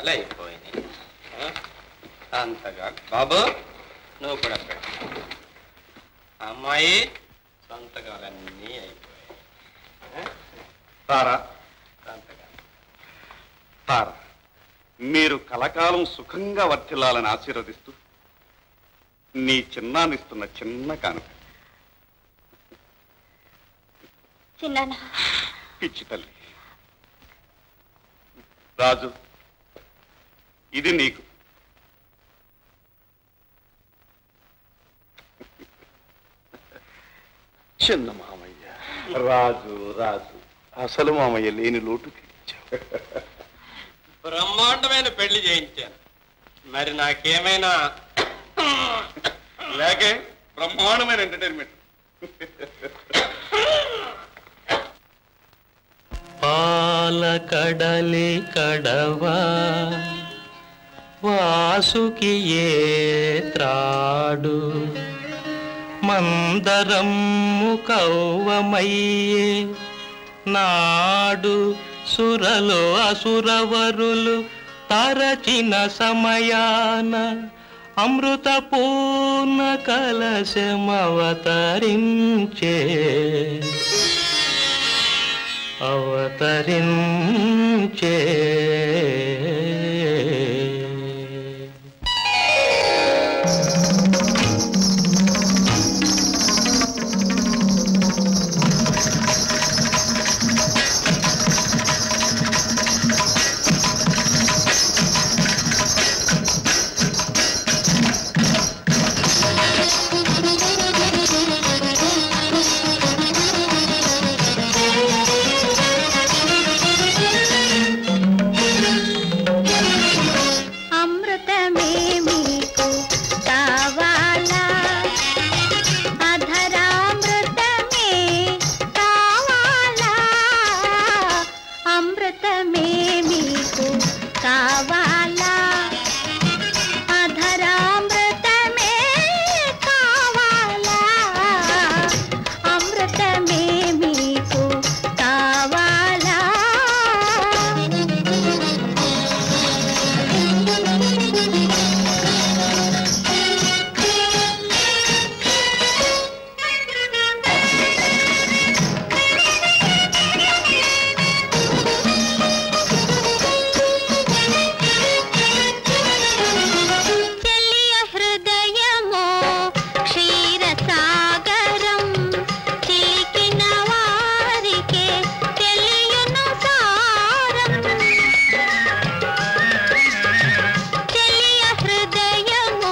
సంతకాలు అయిపోయినాయి ఆ? సంతకాలు బాబు నువ్వు కూడా పెట్టు అమ్మాయి సంతకాలన్నీ అయిపోయాయి ఆ?
తారా
సంతకాలు
తారా మీరు కలకాలం సుఖంగా వర్తిల్లాలని ఆశీర్వదిస్తూ నీ చిన్నాన్నిస్తున్న చిన్న కానుక
చిన్నాన్న
పిచ్చి తల్లి రాజు ఇది నీకు
చిన్న మామయ్య రాజు రాజు అసలు మామయ్య లేని లోటు తీర్చావు
బ్రహ్మాండమైన పెళ్లి చేయించాను మరి నాకేమైనా
లేకే బ్రహ్మాండమైన ఎంటర్టైన్మెంట్
పాల కడలి కడవా వాసుకి ఏ త్రాడు మందరమ్ము కౌవమయ్యే నాడు సురలో అసురవరులు తరచిన సమయాన అమృత పూర్ణ కలశమవతరించే అవతరించే
అమృతమే మీకు కావాలా అధరామృతమే కావాలా అమృతమే మీకు కావాలా అధరామృతమే కావాలా అమృతమే మీకు కావాలా చెలియ హృదయమో క్షీరసాగరం చిలికిన వారికే తెలియను సారం చెలియ హృదయమో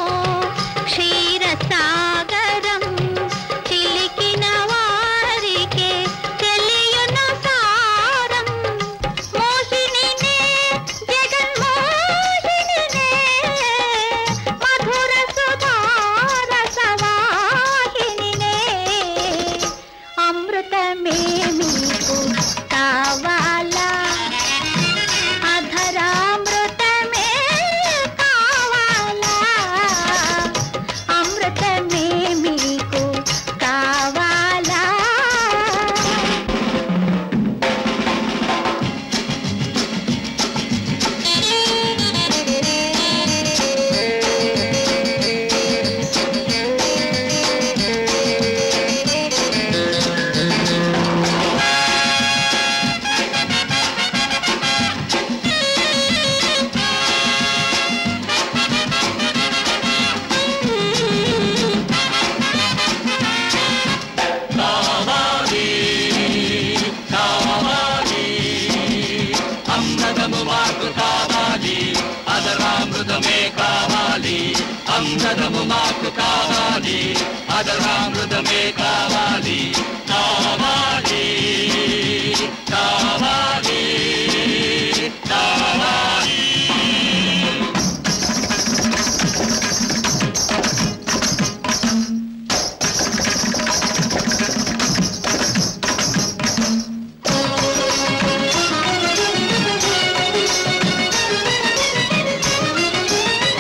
క్షీరసాగరం చిలికిన వారికే తెలియను సారం మోహినినే జగన్మోహినినే మధుర సుధారసవాహినినే అమృతమే మీకు కావాలా అధరామృతమే కావాలా అమృతమే మీకు కావాలా
కావాలి కావాలి అమృతము మాకు కావాలి అదరామృతమే కావాలి అమృతము మాకు కావాలి అదరామృతమే కావాలి కావాలి కావాలి కావాలి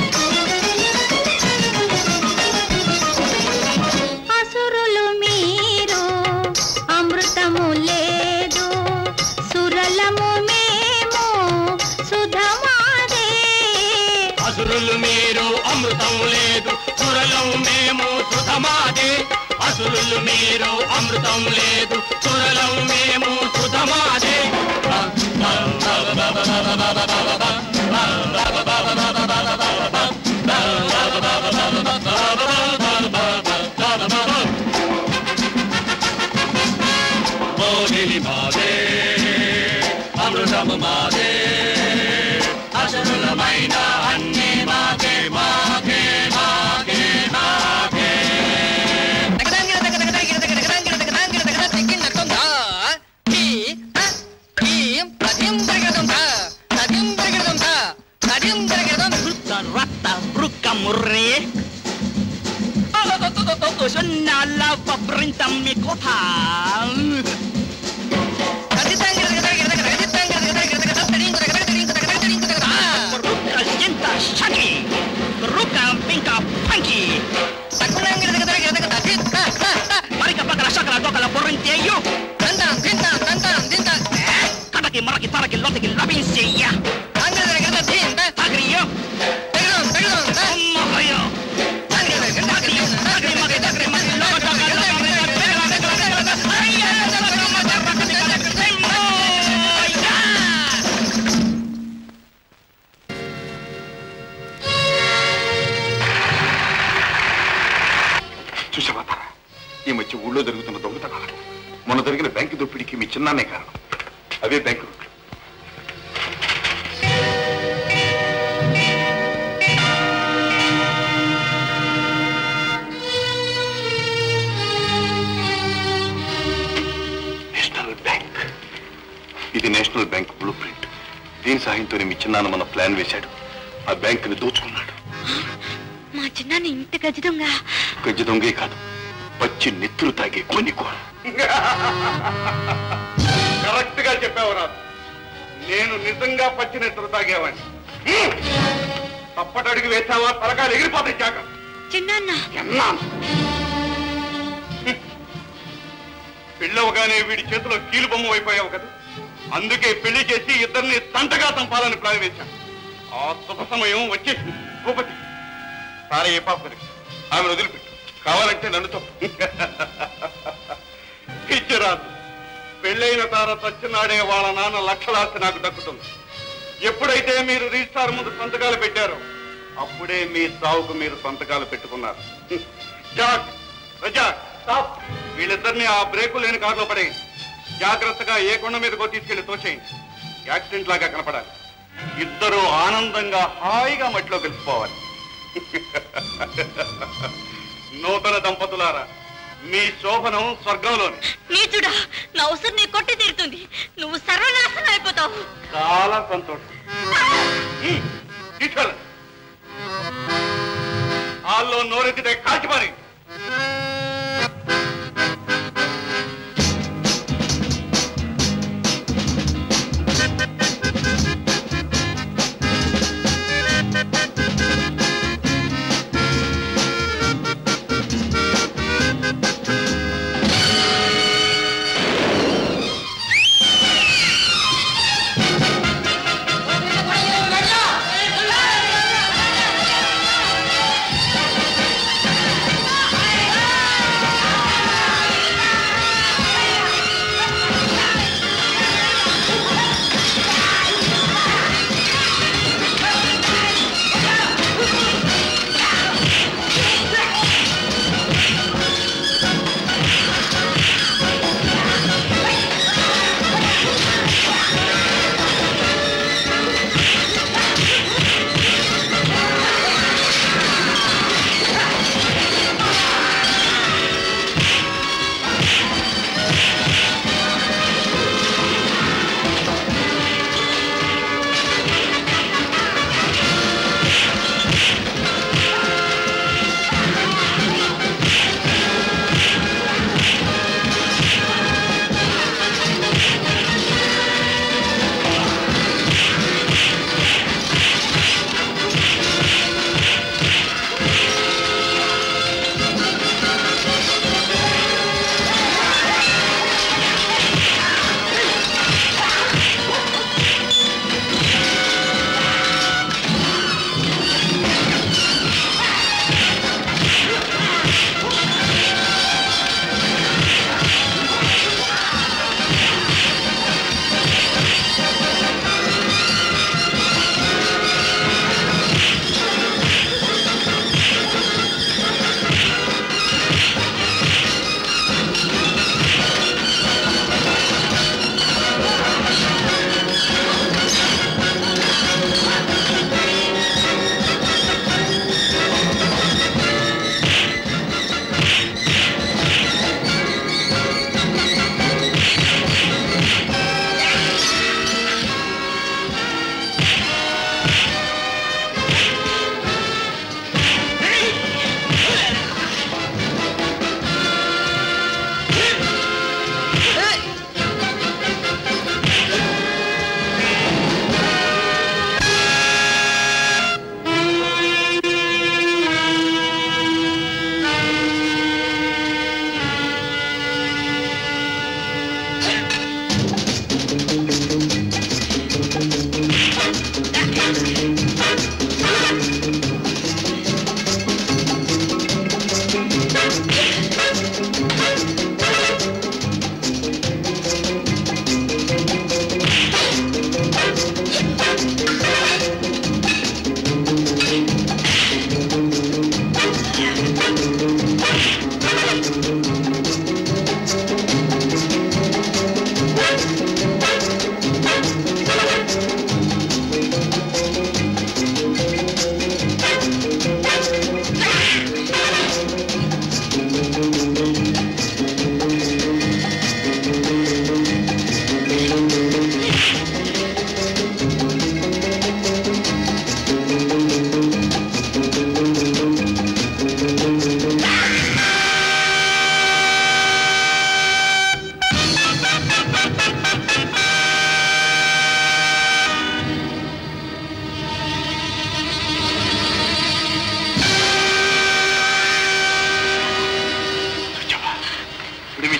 అసురులు మీ
లేదు చురలం మేము సుధమాదే అసురులు మీరు అమృతం లేదు చురలం మేము సుధమాదే మోగిలి మాదే అమృతము మాదే అసురులమైన అన్ని మాకే మాకే మాకే మాకే ముర్రే Nala pabrintang mi kota. Ruka jinta shaki. Ruka pinka punky. Marika pakala shakala dokala porinteyo. Tantan, tintan, tantan, tintan. Kataki maraki taraki lotiki labin siya. Agriyo. Perdón, perdón. Mohoyo.
చూసావా తారా? ఈ మధ్య ఊళ్ళో జరుగుతున్న దొంగతనాలకు మొన్న జరిగిన బ్యాంకు దోపిడీకి మీ చిన్నానే కారణం అవే బ్యాంకు నోట్లు. నేషనల్ బ్యాంక్ ఇది నేషనల్ బ్యాంక్ బ్లూ ప్రింట్ దీని సహాయంతోనే మీ చిన్నాన్న మన ప్లాన్ వేశాడు ఆ బ్యాంకుని దోచుకున్నాడు
మా చిన్నాన్ని ఇంత గజ దొంగ
గజ్జ దొంగే కాదు పచ్చి నెత్తులు తాగే కొన్ని కోర కరెక్ట్ గా చెప్పావు రాదు నేను నిజంగా పచ్చి నెత్తులు తాగేవాడిని తప్పటడుగు వేసావా తలకాయలు ఎగిరిపోతాయి జాగ్రత్త
చిన్నాన్న
ఎన్నాను పెళ్ళవగానే వీడి చేతిలో కీలు బొమ్మ అయిపోయావు కదా అందుకే పెళ్లి చేసి ఇద్దరిని తంటగా చంపాలని ప్లాన్ వేశాను ఆ శుభ సమయం వచ్చేసింది భూపతి సారే ఏ పాపని ఆమెను వదిలిపెట్టు కావాలంటే నన్ను తప్పు పిచ్చిరాదు పెళ్ళైన తార చచ్చినాడే వాళ్ళ నాన్న లక్షలాస్తి నాకు దక్కుతుంది ఎప్పుడైతే మీరు రిజిస్టార్ ముందు సంతకాలు పెట్టారో అప్పుడే మీ చావుకు మీరు సంతకాలు పెట్టుకున్నారు జాక్ రజా స్టాప్ వీళ్ళిద్దరిని ఆ బ్రేకు లేని కారులో పడేయండి జాగ్రత్తగా ఏ కొండ మీదకో తీసుకెళ్లి తోచేయండి యాక్సిడెంట్ లాగా కనపడాలి ఇద్దరు ఆనందంగా హాయిగా మట్టిలో కలిసిపోవాలి నూతన దంపతులారా మీ శోభనం స్వర్గంలోనే
నీచుడా నా ఉసురు నీ కొట్టి తీరుతుంది నువ్వు సర్వనాశనం అయిపోతావు
చాలా సంతోషం హ్మ్, తీసుకెళ్ళండి. హాల్లో నోరెత్తితే కాల్చిపారి
ఆ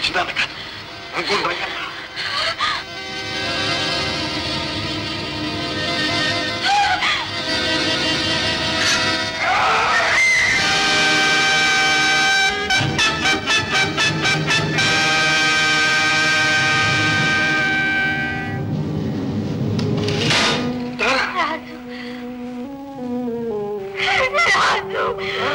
పిచ్చిదానక రంగు రంగన్న
రాజు రాజు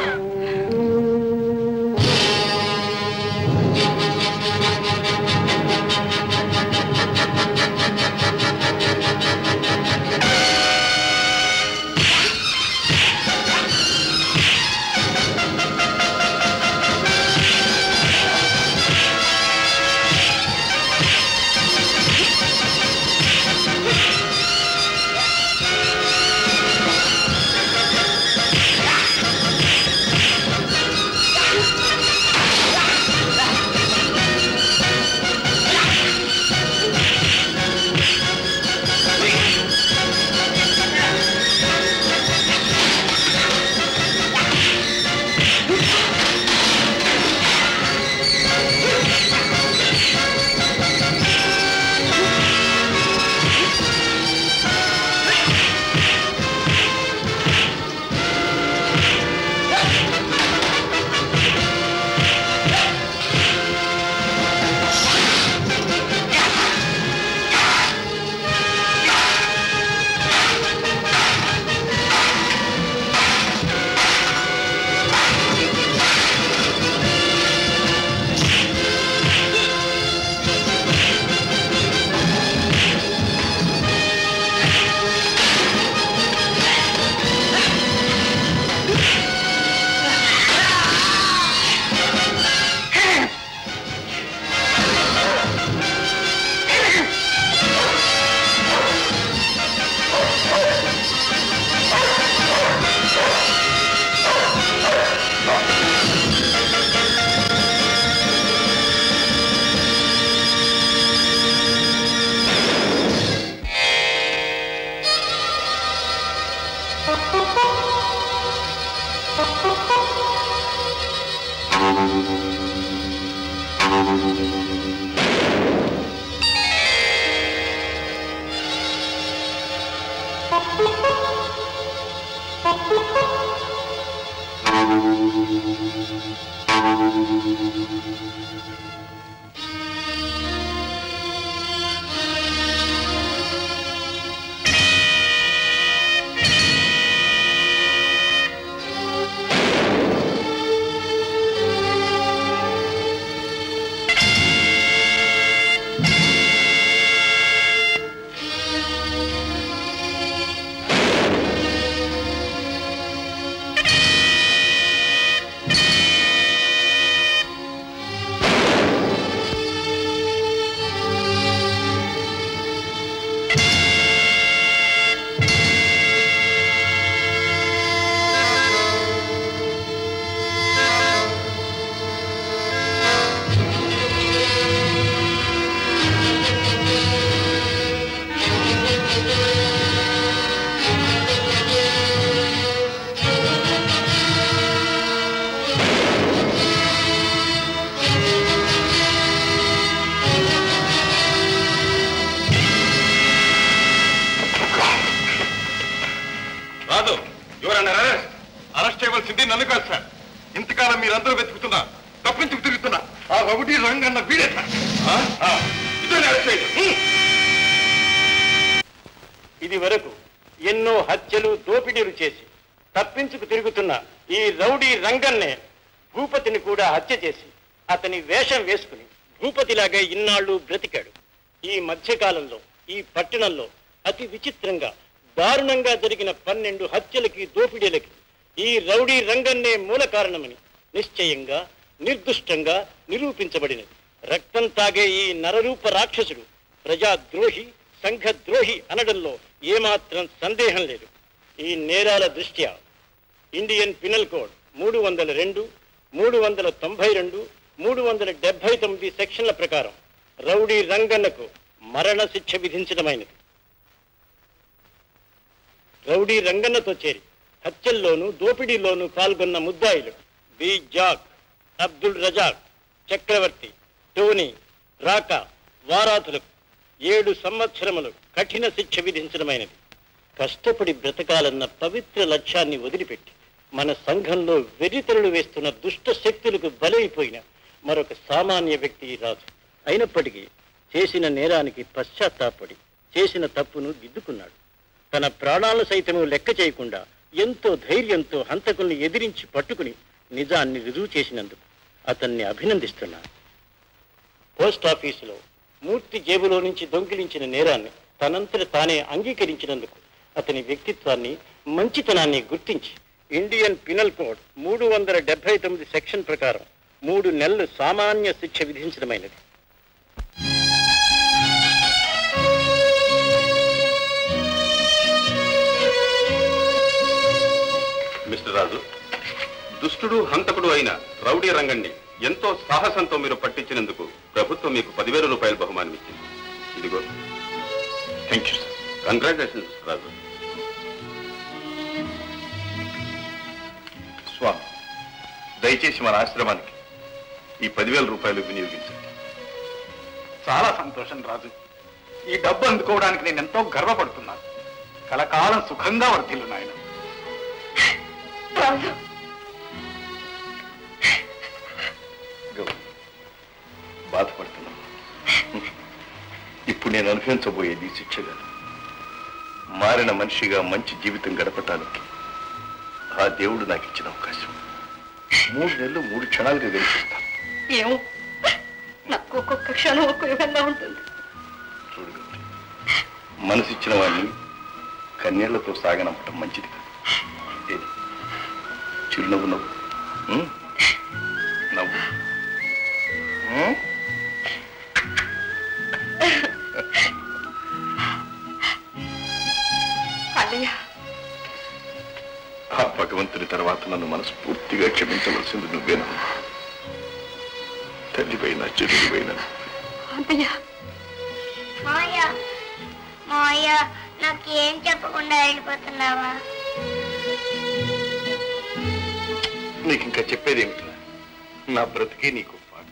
రాజు ఎవరన్నా అరెస్ట్ చేయవలసింది నన్ను కాదు సార్ ఇంతకాలం మీరందరూ వెతుకుతున్నా తప్పించుకు తిరుగుతున్నా ఆ రౌడీ రంగన్న వీడే సార్ ఆ? ఆ. ఇదే అరెస్ట్ చేయండి హ్మ్.
ఇది వరకు ఎన్నో హత్యలు దోపిడీలు చేసి తప్పించుకు తిరుగుతున్న ఈ రౌడీ రంగన్నే భూపతిని కూడా హత్య చేసి అతని వేషం వేసుకుని భూపతిలాగే ఇన్నాళ్ళు బ్రతికాడు ఈ మధ్యకాలంలో ఈ పట్టణంలో అతి విచిత్రంగా దారుణంగా జరిగిన పన్నెండు హత్యలకి దోపిడీలకి ఈ రౌడీ రంగన్నే మూల కారణమని నిశ్చయంగా నిర్దుష్టంగా నిరూపించబడినది రక్తం తాగే ఈ నరరూప రాక్షసుడు ప్రజాద్రోహి సంఘద్రోహి అనడంలో ఏమాత్రం సందేహం లేదు ఈ నేరాల దృష్ట్యా ఇండియన్ పినల్ కోడ్ మూడు వందల రెండు మూడు వందల తొంభై రెండు మూడు వందల డెబ్బై తొమ్మిది సెక్షన్ల ప్రకారం రౌడీ రంగన్నకు మరణ శిక్ష విధించడమైనది రౌడీ రంగన్నతో చేరి హత్యల్లోనూ దోపిడీలోనూ పాల్గొన్న ముద్దాయిలు బి జాక్ అబ్దుల్ రజాక్ చక్రవర్తి తోని రాక వారాతులకు ఏడు సంవత్సరములు కఠిన శిక్ష విధించడమైనది కష్టపడి బ్రతకాలన్న పవిత్ర లక్ష్యాన్ని వదిలిపెట్టి మన సంఘంలో వెర్రితరులు వేస్తున్న దుష్ట శక్తులకు బలైపోయిన మరొక సామాన్య వ్యక్తి ఈ రాజు అయినప్పటికీ చేసిన నేరానికి పశ్చాత్తాపడి చేసిన తప్పును దిద్దుకున్నాడు తన ప్రాణాలను సైతము లెక్క చేయకుండా ఎంతో ధైర్యంతో హంతకుల్ని ఎదిరించి పట్టుకుని నిజాన్ని రుజువు చేసినందుకు అతన్ని అభినందిస్తున్నాను పోస్ట్ ఆఫీసులో మూర్తి జేబులో నుంచి దొంగిలించిన నేరాన్ని తనంతట తానే అంగీకరించినందుకు అతని వ్యక్తిత్వాన్ని మంచితనాన్ని గుర్తించి ఇండియన్ పినల్ కోడ్ మూడు వందల డెబ్బై తొమ్మిది సెక్షన్ ప్రకారం మూడు నెలలు సామాన్య శిక్ష విధించడమైనది
మిస్టర్ రాజు దుష్టుడు హంతకుడు అయిన రౌడీ రంగండి ఎంతో సాహసంతో మీరు పట్టించినందుకు ప్రభుత్వం మీకు పదివేల రూపాయల బహుమానం ఇచ్చింది ఇదిగో thank you sir congratulations Raju
స్వామి దయచేసి మన ఆశ్రమానికి ఈ పదివేల రూపాయలు వినియోగించండి
చాలా సంతోషం రాజు ఈ డబ్బు అందుకోవడానికి నేను ఎంతో గర్వపడుతున్నాను కలకాలం సుఖంగా వర్ధిల్లు నాయన
గౌరీ, బాధపడుతున్నాను ఇప్పుడు నేను అనుభవించబోయేది శిక్షగా మారిన మనిషిగా మంచి జీవితం గడపటానికి ఆ దేవుడు నాకు ఇచ్చిన అవకాశం మూడు నెలలు మూడు క్షణాలుగా గెలిపిస్తాను
ఏమో నాకు ఒక్కొక్క క్షణం ఒక్క విధంగా ఉంటుంది
చూడు గౌరీ మనసిచ్చిన వాడిని కన్నీళ్లతో సాగనంపటం మంచిది కాదు ఏది చిరునవ్వు నవ్వు ఉం? నవ్వు ఉం?
అన్నయ్య
ఆ భగవంతుని తర్వాత నన్ను మనస్ఫూర్తిగా క్షమించవలసింది నువ్వేనా తల్లిపైన చెల్లిపైన
అన్నయ్య
మాయా మాయా నాకేం చెప్పకుండా వెళ్ళిపోతున్నావా
నీకు ఇంకా చెప్పేది ఏమిటి నా బ్రతికే నీకు పాడు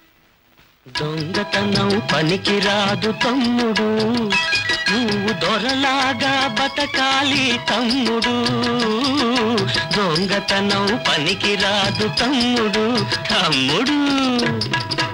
దొంగతనం పనికిరాదు తమ్ముడు నువ్వు దొరలాగా బతకాలి తమ్ముడు దొంగతనం పనికిరాదు తమ్ముడు తమ్ముడు